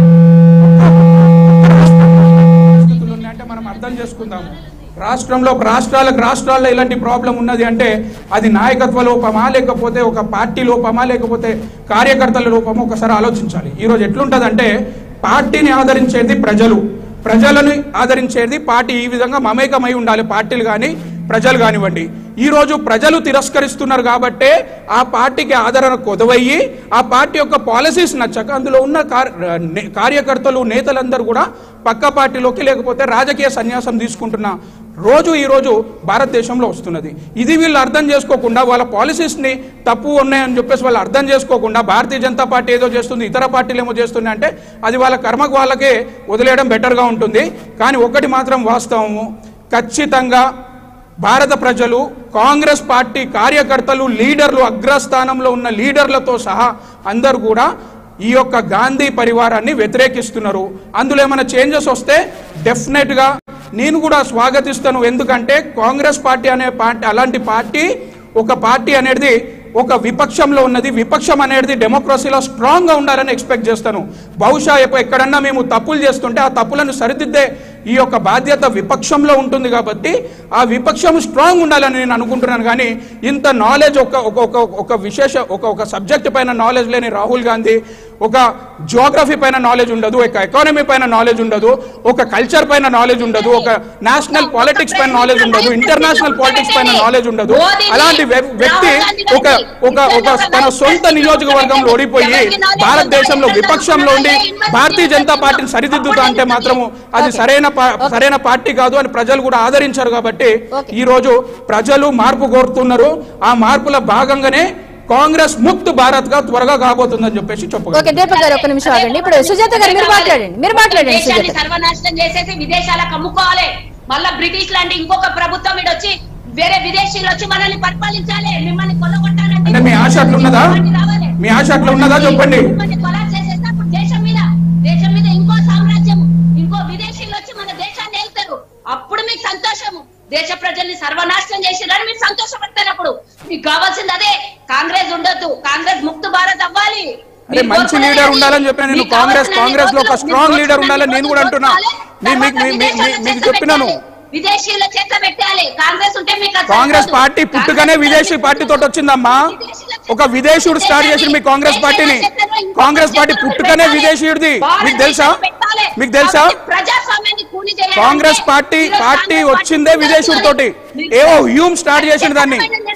D: పరిస్థితులు ఉన్నాయంటే మనం అర్థం చేసుకుందాము రాష్ట్రంలో రాష్ట్రాలకు రాష్ట్రాల్లో ఇలాంటి ప్రాబ్లం ఉన్నది అంటే అది నాయకత్వ లోపమా లేకపోతే ఒక పార్టీ లోపమా లేకపోతే కార్యకర్తల లోపమా ఒకసారి ఆలోచించాలి ఈరోజు ఎట్లుంటదంటే పార్టీని ఆదరించేది ప్రజలు ప్రజలను ఆదరించేది పార్టీ ఈ విధంగా మమేకమై ఉండాలి పార్టీలు కానీ ప్రజలు కానివ్వండి ఈ రోజు ప్రజలు తిరస్కరిస్తున్నారు కాబట్టే ఆ పార్టీకి ఆదరణ కొదవయ్యి ఆ పార్టీ యొక్క పాలసీస్ నచ్చక అందులో ఉన్న కార్- నే- కార్యకర్తలు నేతలందరూ కూడా పక్క పార్టీలోకి లేకపోతే రాజకీయ సన్యాసం తీసుకుంటున్న రోజు ఈ రోజు భారతదేశంలో వస్తున్నది ఇది వీళ్ళు అర్థం చేసుకోకుండా వాళ్ళ పాలసీస్ ని తప్పు ఉన్నాయని చెప్పేసి వాళ్ళు అర్థం చేసుకోకుండా భారతీయ జనతా పార్టీ ఏదో చేస్తుంది ఇతర పార్టీలు ఏమో చేస్తున్నాయి అంటే అది వాళ్ళ కర్మకు వాళ్ళకే వదిలేయడం బెటర్గా ఉంటుంది కానీ ఒకటి మాత్రం వాస్తవము ఖచ్చితంగా భారత ప్రజలు కాంగ్రెస్ పార్టీ కార్యకర్తలు లీడర్లు అగ్రస్థానంలో ఉన్న లీడర్లతో సహా అందరూ కూడా ఈ యొక్క గాంధీ పరివారాన్ని వ్యతిరేకిస్తున్నారు అందులో ఏమైనా చేంజెస్ వస్తే డెఫినెట్గా నేను కూడా స్వాగతిస్తాను ఎందుకంటే కాంగ్రెస్ పార్టీ అనే పార్టీ అలాంటి పార్టీ ఒక పార్టీ అనేది ఒక విపక్షంలో ఉన్నది విపక్షం అనేది డెమోక్రసీలో స్ట్రాంగ్ గా ఉండాలని ఎక్స్పెక్ట్ చేస్తాను బహుశా ఎప్ప- ఎక్కడన్నా మేము తప్పులు చేస్తుంటే ఆ తప్పులను సరిదిద్దే ఈ యొక్క బాధ్యత విపక్షంలో ఉంటుంది కాబట్టి ఆ విపక్షం స్ట్రాంగ్ ఉండాలని నేను అనుకుంటున్నాను కానీ ఇంత నాలెడ్జ్ ఒక ఒక ఒక ఒక విశేష ఒక ఒక సబ్జెక్ట్ పైన నాలెడ్జ్ లేని రాహుల్ గాంధీ ఒక జియోగ్రఫీ పైన నాలెడ్జ్ ఉండదు ఒక ఎకానమీ పైన నాలెడ్జ్ ఉండదు ఒక కల్చర్ పైన నాలెడ్జ్ ఉండదు ఒక నేషనల్ పాలిటిక్స్ పైన నాలెడ్జ్ ఉండదు ఇంటర్నేషనల్ పాలిటిక్స్ పైన నాలెడ్జ్ ఉండదు అలాంటి వ్య- వ్యక్తి ఒక ఒక ఒక తన సొంత నియోజకవర్గంలో ఓడిపోయి భారతదేశంలో విపక్షంలో ఉండి భారతీయ జనతా పార్టీని సరిదిద్దుతా అంటే మాత్రము అది సరైన పా- సరైన పార్టీ కాదు అని ప్రజలు కూడా ఆదరించారు కాబట్టి
A: Okay.
D: ఈ రోజు ప్రజలు మార్పు కోరుతున్నారు ఆ మార్పుల భాగంగానే కాంగ్రెస్ ముక్త్ భారత్ గా త్వరగా కాబోతుందని చెప్పేసి
A: ఓకే
D: చెప్పగలను
A: దీపక్ గారు ఒక్క నిమిషం ఆగండి ఇప్పుడు సుజాత గారు మీరు మాట్లాడండి మీరు మాట్లాడండి
C: దేశాన్ని
A: సుజాత
C: సర్వనాశనం చేసేసి విదేశాలకు అమ్ముకోవాలి మళ్ళా బ్రిటిష్ లాంటి ఇంకొక ప్రభుత్వం వీడు వచ్చి వేరే విదేశీయులు వచ్చి మనల్ని పరిపాలించాలి మిమ్మల్ని కొల్లగొట్టాలంటే
D: అంటే మీ ఆశ అట్లున్నదా
C: ఇవన్నీ రావాలి.
D: మీ ఆశ అట్లా ఉన్నదా చెప్పండి
C: మిమ్మల్ని కొలాప్స్ చేసేస్తే అప్పుడు దేశం మీద దేశం మీద ఇంకో సామ్రాజ్యం ఇంకో విదేశీయులు వచ్చి మన దేశాన్ని వెళ్తారు అప్పుడు మీకు సంతోషము దేశ ప్రజల్ని సర్వనాశనం చేసిరని మీరు సంతోషపడతారు అప్పుడు మీకు కావాల్సింది అదే కాంగ్రెస్ ఉండొద్దు కాంగ్రెస్ ముక్త భారత్ అవ్వాలి
D: అరే
C: మీరు
D: మంచి
C: కోరుకునేది
D: లీడర్
C: అది.
D: ఉండాలని చెప్పిన నేను
C: మీకు
D: కాంగ్రెస్
C: కావాల్సిన
D: కాంగ్రెస్ లో ఒక
C: రోజులు
D: స్ట్రాంగ్
C: మీకు
D: లీడర్ ఉండాలని నేను కూడా అంటున్నా మీ- మీ- మీ- మీ- మీ- మీకు చెప్పినాను
C: విదేశీయుల చేత పెట్టాలి కాంగ్రెస్ ఉంటే మీకు అది
D: కాంగ్రెస్
C: సరిపోదు.
D: పార్టీ పుట్టుకనే
C: కాంగ్రెస్
D: విదేశీ పార్టీ తోటి వచ్చిందమ్మా ఒక విదేశీయుడు స్టార్ట్ చేసిన మీ కాంగ్రెస్ పార్టీని కాంగ్రెస్ పార్టీ పుట్టుకనే విదేశీయుడిది మీకు తెలుసా మీకు తెలుసా
C: ప్రజాస్వామ్యాన్ని కూలి చేయాలి
D: కాంగ్రెస్ పార్టీ పార్టీ వచ్చిందే విదేశీయుడితోటి ఏవో హ్యూమ్ స్టార్ట్ చేసిన దాన్ని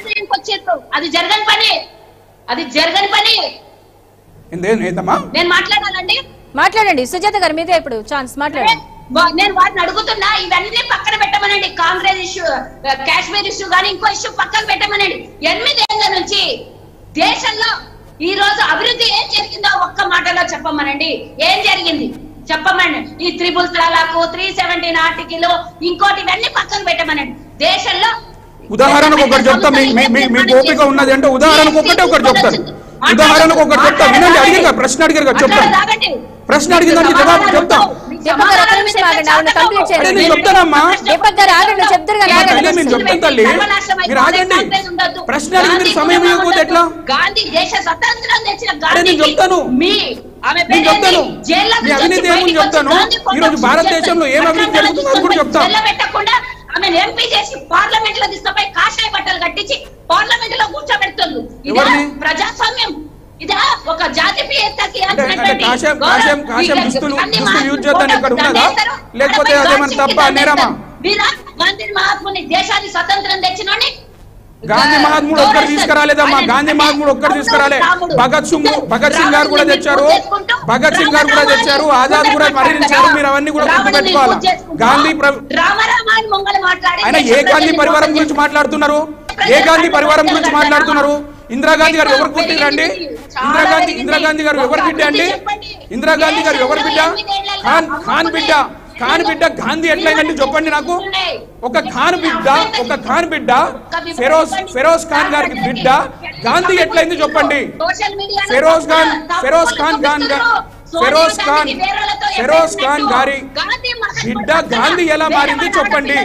C: తెచ్చారు అది జరగని పని అది జరగని పని
D: ఏందే- ఏందమ్మా
C: నేను మాట్లాడాలండి
A: మాట్లాడండి సుజాత గారు మీదే ఇప్పుడు ఛాన్స్ మాట్లాడండి
C: వా- నేను వారిని అడుగుతున్నా ఇవన్నీ పక్కన పెట్టమనండి కాంగ్రెస్ ఇష్యూ కాశ్మీర్ ఇష్యూ కానీ ఇంకో ఇష్యూ పక్కన పెట్టమనండి ఎనిమిదేళ్ల నుంచి దేశంలో ఈ రోజు అభివృద్ధి ఏం జరిగిందో ఒక్క మాటలో చెప్పమనండి ఏం జరిగింది చెప్పమనండి ఈ triple talaq three seventeen article ఇంకోటి ఇవన్నీ పక్కన పెట్టమనండి దేశంలో
D: ఉదాహరణకు ఒకటి చెప్తా మీ మీ- మీ- మీకు ఓపిక ఉన్నది అంటే ఉదాహరణకు ఒకటే ఒకటి చెప్తాను ఉదాహరణకు ఒకటి చెప్తా వినండి అడిగారు కదా, ప్రశ్న అడిగారు కదా చెప్తాను ప్రశ్న అడిగిన దానికి జవాబు చెప్తా
A: దీపక్ గారు ఒక్క నిమిషం ఆగండి ఆవిడ కంప్లీట్
D: అరే
A: చేయండి
D: నేను చెప్తానమ్మా
A: దీపక్ గారు ఆగండి చెప్తారు కదా
D: తల్లి,
A: ఆగండి
D: నేను చెప్తాను తల్లి మీరు ఆగండి ప్రశ్న అడిగి మీరు సమయం ఇవ్వకపోతే ఎట్లా
C: గాంధీ దేశ స్వతంత్రం తెచ్చిన
D: అరే నేను
C: గాంధీకి
D: చెప్తాను.
C: మీ ఆమె
D: నేను
C: పేరేంటి?
D: చెప్తాను.
C: జైల్లో
D: మీ
C: నుంచి
D: అవినీతి
C: వచ్చి
D: ఏముంది
C: బయటికి
D: చెప్తాను.
C: వచ్చి గాంధీ ఫోటో
D: ఈ రోజు
C: చూసి
D: భారతదేశంలో ఏం అవినీతి
C: పట్టణంలో
D: జరుగుతుందో అది కూడా
C: తీసుకొని
D: చెప్తా.
C: జైల్లో పెట్టకుండా ఆమె ఎంపీ చేసి పార్లమెంట్ లో తీసుకుపోయి కాషాయ బట్టలు కట్టించి పార్లమెంట్ లో కూర్చోబెడుతుంది ఇదా
D: ఎవరిని?
C: ప్రజాస్వామ్యం ఇదా ఒక జాతిపీయతకి
D: అంటే అంటే
C: ఆత్మటువంటి
D: కాషాయం
C: గౌరవం.
D: కాషాయం కాషాయం
C: ఈ
D: దుస్తులు
C: గాంధీ
D: దుస్తులు
C: మహాత్ముని
D: యూజ్ చేద్దాం ఇక్కడ
C: ఫోటో
D: ఉన్నదా
C: దండేస్తారు.
D: లేకపోతే
C: ఆడపై
D: అదేమన్నా
C: గాంధీకి
D: తప్ప నేరమా
C: దండేస్తారు. వీరా గాంధీ మహాత్ముని దేశానికి స్వతంత్రం తెచ్చినోని
D: గాంధీ మహాత్ముడు ఒక్కరు తీసుకురాలేదమ్మా గాంధీ మహాత్ముడు ఒక్కరు తీసుకురాలే భగత్ సింగ్ భగత్ సింగ్ గారు కూడా తెచ్చారు భగత్ సింగ్ గారు కూడా తెచ్చారు ఆజాద్ కూడా మరణించారు మీరు అవన్నీ కూడా గుర్తుపెట్టుకోవాలి గాంధీ ప్ర-
C: రామరామాని మొంగలు మాట్లాడి
D: ఆయన ఏ గాంధీ పరివారం గురించి మాట్లాడుతున్నారు ఏ గాంధీ పరివారం గురించి మాట్లాడుతున్నారు ఇందిరాగాంధీ గారు ఎవరు పుట్టిరండి ఇందిరాగాంధీ ఇందిరాగాంధీ గారు ఎవరు బిడ్డ అండి ఇందిరాగాంధీ గారు ఎవరు బిడ్డ ఖాన్ ఖాన్ బిడ్డ ఖాన్ బిడ్డ గాంధీ ఎట్లయిందండి చెప్పండి నాకు ఒక ఖాన్ బిడ్డ ఒక ఖాన్ బిడ్డ ఫెరోజ్ ఫెరోజ్ ఖాన్ గారికి బిడ్డ గాంధీ ఎట్లయింది చెప్పండి ఫెరోజ్ ఖాన్ ఫెరోజ్ ఖాన్ ఖాన్ గా- ఫెరోజ్ ఖాన్ ఫెరోజ్ ఖాన్ గారి బిడ్డ గాంధీ ఎలా మారింది చెప్పండి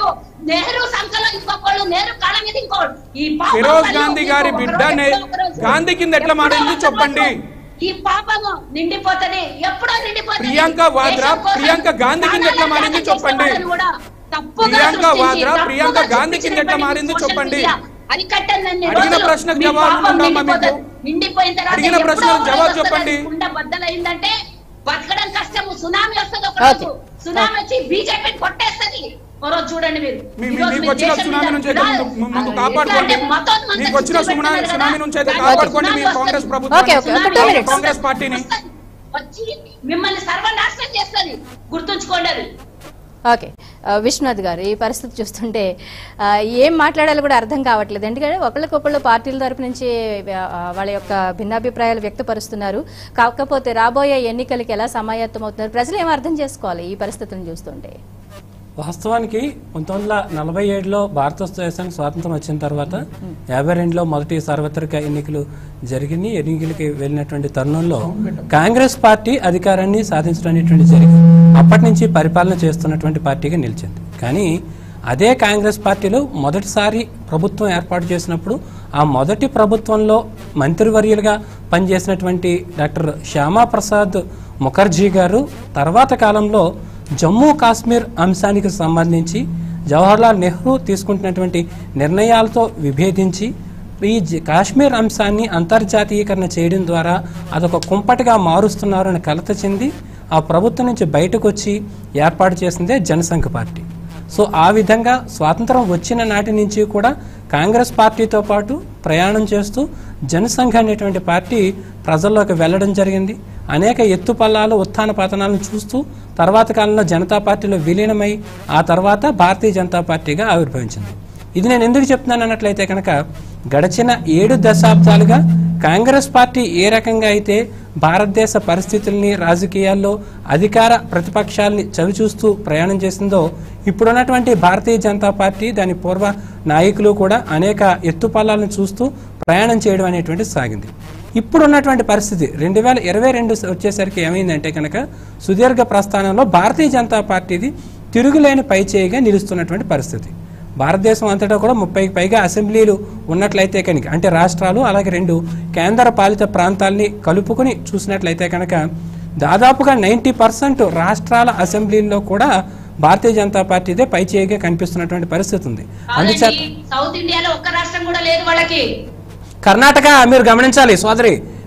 C: నెహ్రూ సంఖలో ఇంకొకళ్ళు నెహ్రూ కాళ్ళ మీద ఇంకోళ్ళు ఈ పాపం
D: ఫిరోజ్
C: వల్ల
D: గాంధీ గారి
C: ఇంకొక
D: బిడ్డ
C: రోజు
D: నే-
C: ఇంకొక రోజు.
D: గాంధీ కింద ఎట్లా మారింది
C: ఎప్పుడో
D: చెప్పండి.
C: ఈ పాపము నిండిపోతది ఎప్పుడో నిండిపోతది
D: ప్రియాంక వాద్రా
C: దేశం కోసం
D: ప్రియాంక గాంధీ కింద ఎట్లా మారింది
C: ప్రాణాలను
D: చెప్పండి.
C: చేసేవాళ్ళని కూడా తప్పుగా
D: ప్రియాంక
C: సృష్టించి,
D: వాద్రా
C: తప్పుగా
D: ప్రియాంక గాంధీ కింద ఎట్లా
C: సృష్టించినటువంటి
D: మారింది
C: సోషల్
D: చెప్పండి.
C: మీడియా అరికట్టండి
D: అడిగిన
C: రోజులు.
D: ప్రశ్నకు
C: మీ
D: జవాబు
C: పాపం
D: ఉందమ్మా మీకు?
C: నిండిపోతది. నిండిపోయిన తర్వాత
D: అడిగిన
C: ఎప్పుడో
D: ప్రశ్నకు
C: ఒక
D: జవాబు
C: రోజు
D: చెప్పండి.
C: వస్తది. కుండ బద్దలైందంటే బతకడం కష్టము సునామీ వస్తుంది ఒక
A: ఓకే.
C: రోజు సునామీ వచ్చి బీజేపీ కొట్టేస్తది ఒక రోజు చూడండి మీరు
D: మీ-
C: ఈ
D: మీ-
C: రోజు
D: మీకు
C: మీ
D: వచ్చిన
C: దేశం
D: సునామీ
C: మీద
D: నుంచి అయితే
C: విరాళ-
D: ముందు- ముందు
C: ఎట్లా
D: కాపాడుకోండి
C: అంటే మతోన్మాద
D: మీకు వచ్చిన
C: శక్తులు
D: సునామీ
C: పెడుతున్నారు
D: సునామీ
C: కదా.
D: నుంచి అయితే
C: దానికి
D: కాపాడుకోండి మీ
C: సునామీ
D: కాంగ్రెస్
C: వస్తుంది.
D: ప్రభుత్వాన్ని
A: ఓకే, ఓకే. ఒక two
C: సునామీ
A: minutes.
D: కాంగ్రెస్ పార్టీని
C: వచ్చి మిమ్మల్ని సర్వనాశనం చేస్తుంది గుర్తుంచుకోండి అది
A: ఓకే ఆ, విశ్వనాథ్ గారు ఈ పరిస్థితి చూస్తుంటే ఆ, ఏం మాట్లాడాలో కూడా అర్థం కావట్లేదు ఎందుకంటే ఒకళ్ళకొకళ్ళు పార్టీల తరపు నుంచి ఆ, వాళ్ళ యొక్క భిన్నాభిప్రాయాలు వ్యక్తపరుస్తున్నారు కాకపోతే రాబోయే ఎన్నికలకి ఎలా సమాయత్తం అవుతున్నారు ప్రజలు ఏం అర్థం చేసుకోవాలి ఈ పరిస్థితులను చూస్తుంటే
E: వాస్తవానికి పంతొమ్మిది వందల నలభై ఏడులో భారతదేశానికి స్వాతంత్రం వచ్చిన తర్వాత యాభై రెండులో మొదటి సార్వత్రిక ఎన్నికలు జరిగినాయి ఎన్నికలకి వెళ్ళినటువంటి తరుణంలో కాంగ్రెస్ పార్టీ అధికారాన్ని సాధించడం అనేటువంటి జరిగింది అప్పటి నుంచి పరిపాలన చేస్తున్నటువంటి పార్టీగా నిలిచింది కానీ అదే కాంగ్రెస్ పార్టీలో మొదటిసారి ప్రభుత్వం ఏర్పాటు చేసినప్పుడు ఆ మొదటి ప్రభుత్వంలో మంత్రివర్యులుగా పనిచేసినటువంటి డాక్టర్ శ్యామాప్రసాద్ ముఖర్జీ గారు తర్వాత కాలంలో జమ్మూ కాశ్మీర్ అంశానికి సంబంధించి జవహర్లాల్ నెహ్రూ తీసుకుంటున్నటువంటి నిర్ణయాలతో విభేదించి ఈ జ- కాశ్మీర్ అంశాన్ని అంతర్జాతీయకరణ చేయడం ద్వారా అదొక కుంపటిగా మారుస్తున్నారని కలత చెంది ఆ ప్రభుత్వం నుంచి బయటకు వచ్చి ఏర్పాటు చేసిందే జనసంఘ పార్టీ సో ఆ విధంగా స్వాతంత్రం వచ్చిన నాటి నుంచి కూడా కాంగ్రెస్ పార్టీతో పాటు ప్రయాణం చేస్తూ జనసంఘ అనేటువంటి పార్టీ ప్రజల్లోకి వెళ్ళడం జరిగింది అనేక ఎత్తుపల్లాలు ఉత్థాన పతనాలను చూస్తూ తర్వాత కాలంలో జనతా పార్టీలో విలీనమై ఆ తర్వాత భారతీయ జనతా పార్టీగా ఆవిర్భవించింది ఇది నేను ఎందుకు చెప్తున్నాను అన్నట్లయితే కనుక గడిచిన ఏడు దశాబ్దాలుగా కాంగ్రెస్ పార్టీ ఏ రకంగా అయితే భారతదేశ పరిస్థితుల్ని రాజకీయాల్లో అధికార ప్రతిపక్షాల్ని చవిచూస్తూ ప్రయాణం చేసిందో ఇప్పుడున్నటువంటి భారతీయ జనతా పార్టీ దాని పూర్వ నాయకులు కూడా అనేక ఎత్తుపల్లాలను చూస్తూ ప్రయాణం చేయడం అనేటువంటిది సాగింది ఇప్పుడున్నటువంటి పరిస్థితి రెండు వేల ఇరవై రెండు వచ్చేసరికి ఏమైందంటే కనుక సుదీర్ఘ ప్రస్థానంలో భారతీయ జనతా పార్టీది తిరుగులేని పైచేయిగా నిలుస్తున్నటువంటి పరిస్థితి భారతదేశం అంతటా కూడా ముప్పైకి పైగా అసెంబ్లీలు ఉన్నట్లయితే కనుక అంటే రాష్ట్రాలు అలాగే రెండు కేంద్ర పాలిత ప్రాంతాల్ని కలుపుకొని చూసినట్లయితే కనుక దాదాపుగా నైంటీ పర్సెంట్ రాష్ట్రాల అసెంబ్లీల్లో కూడా భారతీయ జనతా పార్టీదే పైచేయిగా కనిపిస్తున్నటువంటి పరిస్థితి ఉంది అందుచేత
C: కాదండి, సౌత్ ఇండియాలో ఒక్క రాష్ట్రం కూడా లేదు వాళ్ళకి
E: కర్ణాటక మీరు గమనించాలి సోదరి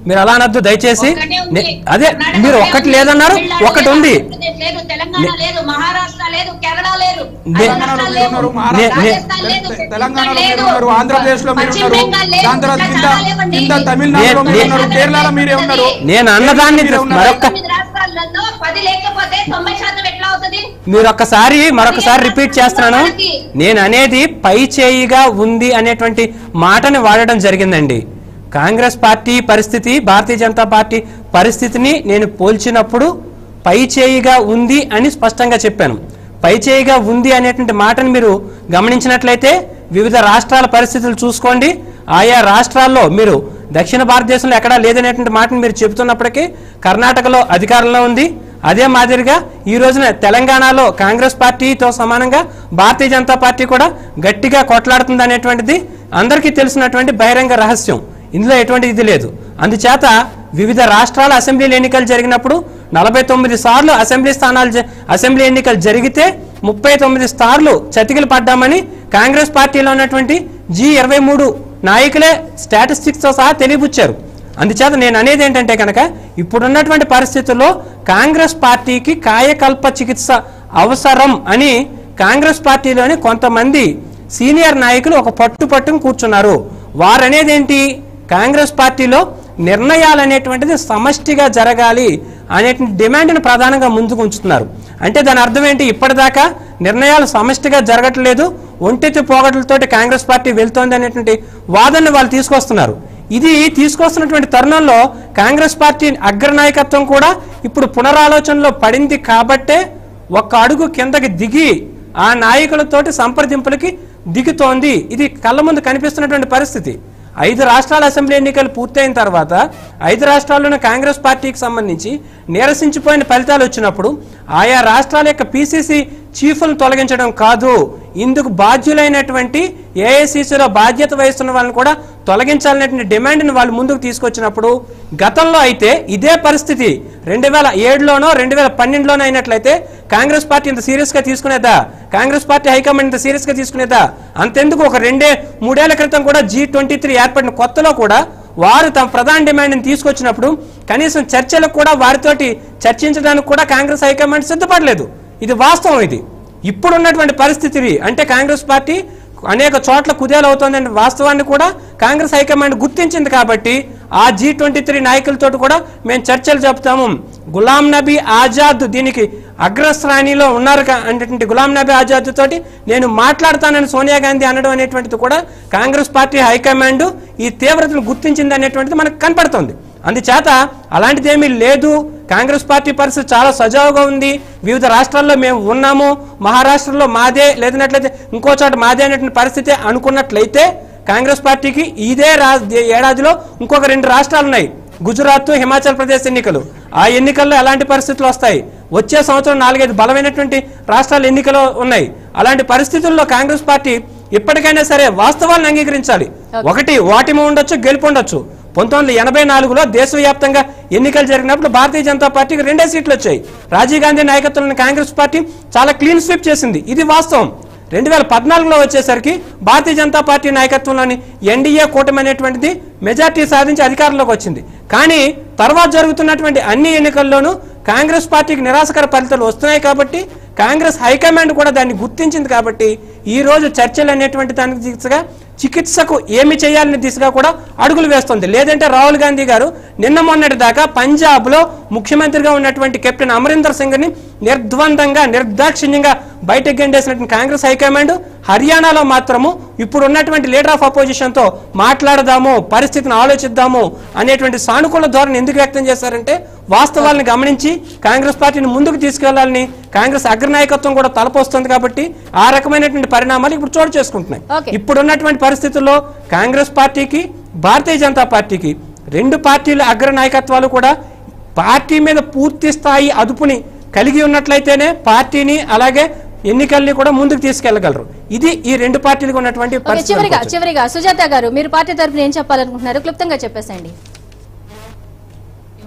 E: మీరు అలా అనొద్దు దయచేసి
C: ఒక్కటే ఉంది.
E: నే- అదే
C: కర్ణాటక
E: మీరు
C: లేదు,
E: ఒక్కటి లేదన్నారు
C: తమిళనాడు
E: ఒకటి
C: లేదు,
E: ఉంది
C: ఆంధ్రప్రదేశ్ లేదు తెలంగాణ లేదు మహారాష్ట్ర లేదు కేరళ లేదు
E: నే-
C: ఐదు రాష్ట్రాలు లేవు.
D: ఉన్నారు, మహారాష్ట్ర-
C: రాజస్థాన్ లేదు,
D: తె-
C: ఛత్తీస్గఢ్
D: తెలంగాణలో
C: లేదు,
D: మీరు ఉన్నారు ఆంధ్రప్రదేశ్ లో మీరు
C: పశ్చిమ
D: ఉన్నారు
C: బెంగాల్ లేదు,
D: దాని తర్వాత
C: ఇంకా
D: కింద
C: చాలా లేవండి.
D: కింద తమిళనాడులో
E: నే-
D: మీరు
E: నే-
D: ఉన్నారు కేరళలో మీరే ఉన్నారు
E: నేను అన్నదాన్ని
D: మీరే ఉన్నారు.
E: మరొక్క
C: తొమ్మిది రాష్ట్రాలలో పది లేకపోతే తొంభై శాతం ఎట్లా అవుతుంది
E: మీరు ఒక్కసారి మరొకసారి రిపీట్ చేస్తున్నాను నేను అనేది పై చేయిగా ఉంది అనేటువంటి మాటని వాడడం జరిగిందండి కాంగ్రెస్ పార్టీ పరిస్థితి భారతీయ జనతా పార్టీ పరిస్థితిని నేను పోల్చినప్పుడు పై చేయిగా ఉంది అని స్పష్టంగా చెప్పాను పై చేయిగా ఉంది అనేటువంటి మాటను మీరు గమనించినట్లయితే వివిధ రాష్ట్రాల పరిస్థితులు చూసుకోండి ఆయా రాష్ట్రాల్లో మీరు దక్షిణ భారతదేశంలో ఎక్కడా లేదనేటువంటి మాటను మీరు చెబుతున్నప్పటికీ కర్ణాటకలో అధికారంలో ఉంది అదే మాదిరిగా ఈ రోజున తెలంగాణలో కాంగ్రెస్ పార్టీతో సమానంగా భారతీయ జనతా పార్టీ కూడా గట్టిగా కొట్లాడుతుంది అనేటువంటిది అందరికీ తెలిసినటువంటి బహిరంగ రహస్యం ఇందులో ఎటువంటి ఇది లేదు అందుచేత వివిధ రాష్ట్రాల అసెంబ్లీ ఎన్నికలు జరిగినప్పుడు నలభై తొమ్మిది సార్లు అసెంబ్లీ స్థానాలు జ- అసెంబ్లీ ఎన్నికలు జరిగితే ముప్పై తొమ్మిది సార్లు చతికిలు పడ్డామని కాంగ్రెస్ పార్టీలో ఉన్నటువంటి జి ఇరవై మూడు నాయకులే స్టాటిస్టిక్స్తో సహా తెలియబుచ్చారు అందుచేత నేను అనేది ఏంటంటే కనుక ఇప్పుడున్నటువంటి పరిస్థితుల్లో కాంగ్రెస్ పార్టీకి కాయకల్ప చికిత్స అవసరం అని కాంగ్రెస్ పార్టీలోని కొంతమంది సీనియర్ నాయకులు ఒక పట్టు పట్టును కూర్చున్నారు వారనేది ఏంటి కాంగ్రెస్ పార్టీలో నిర్ణయాలు అనేటువంటిది సమష్టిగా జరగాలి అనేటువంటి డిమాండ్ను ప్రధానంగా ముందుకు ఉంచుతున్నారు అంటే దాని అర్థం ఏంటి ఇప్పటిదాకా నిర్ణయాలు సమష్టిగా జరగట్లేదు ఒంటెత్తి పోగట్లతోటి కాంగ్రెస్ పార్టీ వెళ్తోంది అనేటువంటి వాదనను వాళ్ళు తీసుకొస్తున్నారు ఇది తీసుకొస్తున్నటువంటి తరుణంలో కాంగ్రెస్ పార్టీ అగ్రనాయకత్వం కూడా ఇప్పుడు పునరాలోచనలో పడింది కాబట్టే ఒక్క అడుగు కిందకి దిగి ఆ నాయకులతోటి సంప్రదింపులకి దిగుతోంది ఇది కళ్ళ ముందు కనిపిస్తున్నటువంటి పరిస్థితి ఐదు రాష్ట్రాల అసెంబ్లీ ఎన్నికలు పూర్తయిన తర్వాత ఐదు రాష్ట్రాల్లోని కాంగ్రెస్ పార్టీకి సంబంధించి నీరసించిపోయిన ఫలితాలు వచ్చినప్పుడు ఆయా రాష్ట్రాల యొక్క పీసీసీ చీఫ్లను తొలగించడం కాదు ఇందుకు బాధ్యులైనటువంటి ఏఐసీసీలో బాధ్యత వహిస్తున్న వాళ్ళని కూడా తొలగించాలనేటువంటి డిమాండ్ని వాళ్ళు ముందుకు తీసుకొచ్చినప్పుడు గతంలో అయితే ఇదే పరిస్థితి రెండు వేల ఏడులోనో రెండు వేల పన్నెండులోనో అయినట్లయితే కాంగ్రెస్ పార్టీ ఇంత సీరియస్గా తీసుకునేదా కాంగ్రెస్ పార్టీ హైకమాండ్ ఇంత సీరియస్గా తీసుకునేదా అంతెందుకు ఒక రెండే మూడేళ్ల క్రితం కూడా జీ ట్వంటీ త్రీ ఏర్పడిన కొత్తలో కూడా వారు తమ ప్రధాన డిమాండ్ని తీసుకొచ్చినప్పుడు కనీసం చర్చలకు కూడా వారితోటి చర్చించడానికి కూడా కాంగ్రెస్ హైకమాండ్ సిద్ధపడలేదు ఇది వాస్తవం ఇది ఇప్పుడున్నటువంటి పరిస్థితి అంటే కాంగ్రెస్ పార్టీ అనేక చోట్ల కుదేలవుతోందనే వాస్తవాన్ని కూడా కాంగ్రెస్ హైకమాండ్ గుర్తించింది కాబట్టి ఆ జీ ట్వంటీ త్రీ నాయకులతో కూడా మేము చర్చలు చెప్తాము గులాం నబీ ఆజాద్ దీనికి అగ్రశ్రేణిలో ఉన్నారు కా- అనేటువంటి గులాం నబీ ఆజాద్ తోటి నేను మాట్లాడతానని సోనియా గాంధీ అనడం అనేటువంటిది కూడా కాంగ్రెస్ పార్టీ హైకమాండ్ ఈ తీవ్రతను గుర్తించింది అనేటువంటిది మనకు కనపడుతుంది అందుచేత అలాంటిది ఏమీ లేదు కాంగ్రెస్ పార్టీ పరిస్థితి చాలా సజావుగా ఉంది వివిధ రాష్ట్రాల్లో మేము ఉన్నాము మహారాష్ట్రలో మాదే లేదన్నట్లయితే ఇంకో చోట మాదే అనేటువంటి పరిస్థితి అనుకున్నట్లయితే కాంగ్రెస్ పార్టీకి ఇదే రా ఏడాదిలో ఇంకొక రెండు రాష్ట్రాలు ఉన్నాయి గుజరాత్ హిమాచల్ ప్రదేశ్ ఎన్నికలు ఆ ఎన్నికల్లో ఎలాంటి పరిస్థితులు వస్తాయి వచ్చే సంవత్సరం నాలుగైదు బలమైనటువంటి రాష్ట్రాల ఎన్నికలు ఉన్నాయి అలాంటి పరిస్థితుల్లో కాంగ్రెస్ పార్టీ ఇప్పటికైనా సరే వాస్తవాలను అంగీకరించాలి ఒకటి ఓటమి ఉండొచ్చు గెలుపు ఉండొచ్చు పంతొమ్మిది వందల ఎనభై నాలుగులో దేశవ్యాప్తంగా ఎన్నికలు జరిగినప్పుడు భారతీయ జనతా పార్టీకి రెండే సీట్లు వచ్చాయి రాజీవ్ గాంధీ నాయకత్వంలోని కాంగ్రెస్ పార్టీ చాలా క్లీన్ స్వీప్ చేసింది ఇది వాస్తవం రెండు వేల పద్నాలుగులో వచ్చేసరికి భారతీయ జనతా పార్టీ నాయకత్వంలోని ఎన్డీఏ కూటమి అనేటువంటిది మెజార్టీ సాధించి అధికారంలోకి వచ్చింది కానీ తర్వాత జరుగుతున్నటువంటి అన్ని ఎన్నికల్లోనూ కాంగ్రెస్ పార్టీకి నిరాశకర ఫలితాలు వస్తున్నాయి కాబట్టి కాంగ్రెస్ హైకమాండ్ కూడా దాన్ని గుర్తించింది కాబట్టి ఈ రోజు చర్చలు అనేటువంటి దానికి దిశగా చికిత్సకు ఏమి చేయాలనే దిశగా కూడా అడుగులు వేస్తుంది లేదంటే రాహుల్ గాంధీ గారు నిన్న మొన్నటి దాకా పంజాబ్లో ముఖ్యమంత్రిగా ఉన్నటువంటి కెప్టెన్ అమరీందర్ సింగ్ ని నిర్ద్వందంగా నిర్దాక్షిణ్యంగా బయటకు గెండేసినటువంటి కాంగ్రెస్ హైకమాండ్ హర్యానాలో మాత్రము ఇప్పుడు ఉన్నటువంటి లీడర్ ఆఫ్ అపోజిషన్ తో మాట్లాడదాము పరిస్థితిని ఆలోచిద్దాము అనేటువంటి సానుకూల ధోరణి ఎందుకు వ్యక్తం చేశారంటే వాస్తవాలను గమనించి కాంగ్రెస్ పార్టీని ముందుకు తీసుకెళ్లాలని కాంగ్రెస్ అగ్రనాయకత్వం కూడా తలపోస్తుంది కాబట్టి ఆ రకమైనటువంటి పరిణామాలు ఇప్పుడు చోటు చేసుకుంటున్నాయి
A: Okay.
C: ఇప్పుడున్నటువంటి పరిస్థితుల్లో కాంగ్రెస్ పార్టీకి భారతీయ జనతా పార్టీకి రెండు పార్టీల అగ్ర నాయకత్వాలు కూడా పార్టీ మీద పూర్తి స్థాయి అదుపుని కలిగి ఉన్నట్లయితేనే పార్టీని అలాగే ఎన్నికల్ని కూడా ముందుకు తీసుకెళ్లగలరు ఇది ఈ రెండు పార్టీలకు ఉన్నటువంటి
A: ఓకే,
C: పరిస్థితి
A: చివరిగా
C: అనుకోవచ్చు.
A: చివరిగా సుజాత గారు మీరు పార్టీ తరఫున ఏం చెప్పాలనుకుంటున్నారు క్లుప్తంగా చెప్పేసండి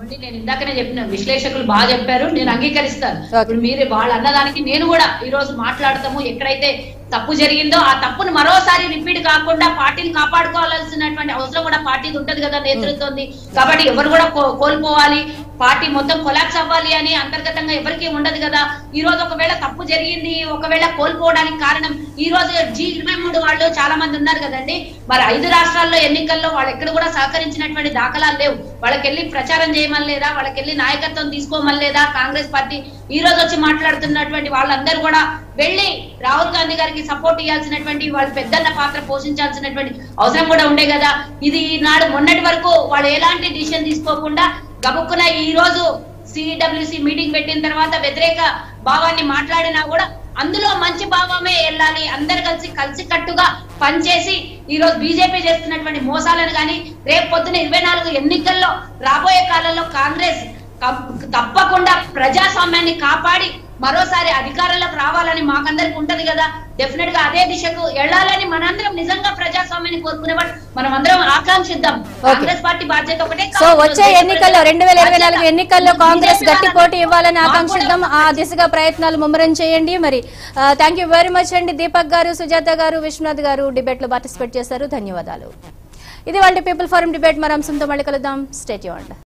C: ఏమండి, నేను ఇందాకనే చెప్పిన విశ్లేషకులు బాగా చెప్పారు నేను అంగీకరిస్తాను
A: Okay.
C: ఇప్పుడు మీరు వాళ్ళు అన్నదానికి నేను కూడా ఈ రోజు మాట్లాడతాము ఎక్కడైతే తప్పు జరిగిందో ఆ తప్పును మరోసారి రిపీట్ కాకుండా పార్టీని కాపాడుకోవాల్సినటువంటి అవసరం కూడా పార్టీకి ఉంటది కదా నేతృత్వంది కాబట్టి ఎవరు కూడా కో- కోల్పోవాలి పార్టీ మొత్తం కొలాప్స్ అవ్వాలి అని అంతర్గతంగా ఎవరికి ఉండదు కదా ఈ రోజు ఒకవేళ తప్పు జరిగింది ఒకవేళ కోల్పోవడానికి కారణం ఈ రోజు జీ ఇరవై మూడు వాళ్ళు చాలా మంది ఉన్నారు కదండి మరి ఐదు రాష్ట్రాల్లో ఎన్నికల్లో వాళ్ళు ఎక్కడ కూడా సహకరించినటువంటి దాఖలాలు లేవు వాళ్ళకి వెళ్ళి ప్రచారం చేయమని లేదా వాళ్ళకి వెళ్ళి నాయకత్వం తీసుకోమని లేదా కాంగ్రెస్ పార్టీ ఈ రోజు వచ్చి మాట్లాడుతున్నటువంటి వాళ్ళందరూ కూడా వెళ్ళి రాహుల్ గాంధీ గారికి సపోర్ట్ ఇవ్వాల్సినటువంటి వాళ్ళు పెద్దన్న పాత్ర పోషించాల్సినటువంటి అవసరం కూడా ఉండే కదా ఇది నాడు మొన్నటి వరకు వాళ్ళు ఎలాంటి డిసిషన్ తీసుకోకుండా గబుక్కున ఈ రోజు సిడబ్ల్యూసి మీటింగ్ పెట్టిన తర్వాత వ్యతిరేక భావాన్ని మాట్లాడినా కూడా అందులో మంచి భావమే వెళ్ళాలి అందరు కలిసి కలిసి కట్టుగా పనిచేసి ఈ రోజు బీజేపీ చేస్తున్నటువంటి మోసాలను కానీ రేపు పొద్దున ఇరవై నాలుగు ఎన్నికల్లో రాబోయే కాలంలో కాంగ్రెస్ కప్- తప్పకుండా ప్రజాస్వామ్యాన్ని కాపాడి మరోసారి అధికారంలోకి రావాలని మాకందరికి ఉంటది కదా డెఫినెట్ గా అదే దిశకు వెళ్ళాలని మనందరం నిజంగా ప్రజాస్వామ్యాన్ని కోరుకునే వాళ్ళు మనం అందరం ఆకాంక్షిద్దాం కాంగ్రెస్ పార్టీ బాధ్యత ఒకటే
A: సో
C: కాదు.
A: వచ్చే ఎన్నికల్లో రెండు వేల ఇరవై నాలుగు
C: బాధ్యత.
A: ఎన్నికల్లో కాంగ్రెస్
C: బీజేపీ
A: గట్టి
C: వాళ్ళ-
A: పోటీ ఇవ్వాలని
C: మాకు కూడా-
A: ఆకాంక్షిద్దాం ఆ దిశగా ప్రయత్నాలు ముమ్మరం చేయండి మరి థ్యాంక్ యూ వెరీ మచ్ అండి దీపక్ గారు సుజాత గారు విశ్వనాథ్ గారు డిబేట్ లో పార్టిసిపేట్ చేశారు ధన్యవాదాలు ఇది వాళ్ళ పీపుల్ ఫారం డిబేట్ మరి అంశంతో మళ్ళీ కలుద్దాం స్టేట్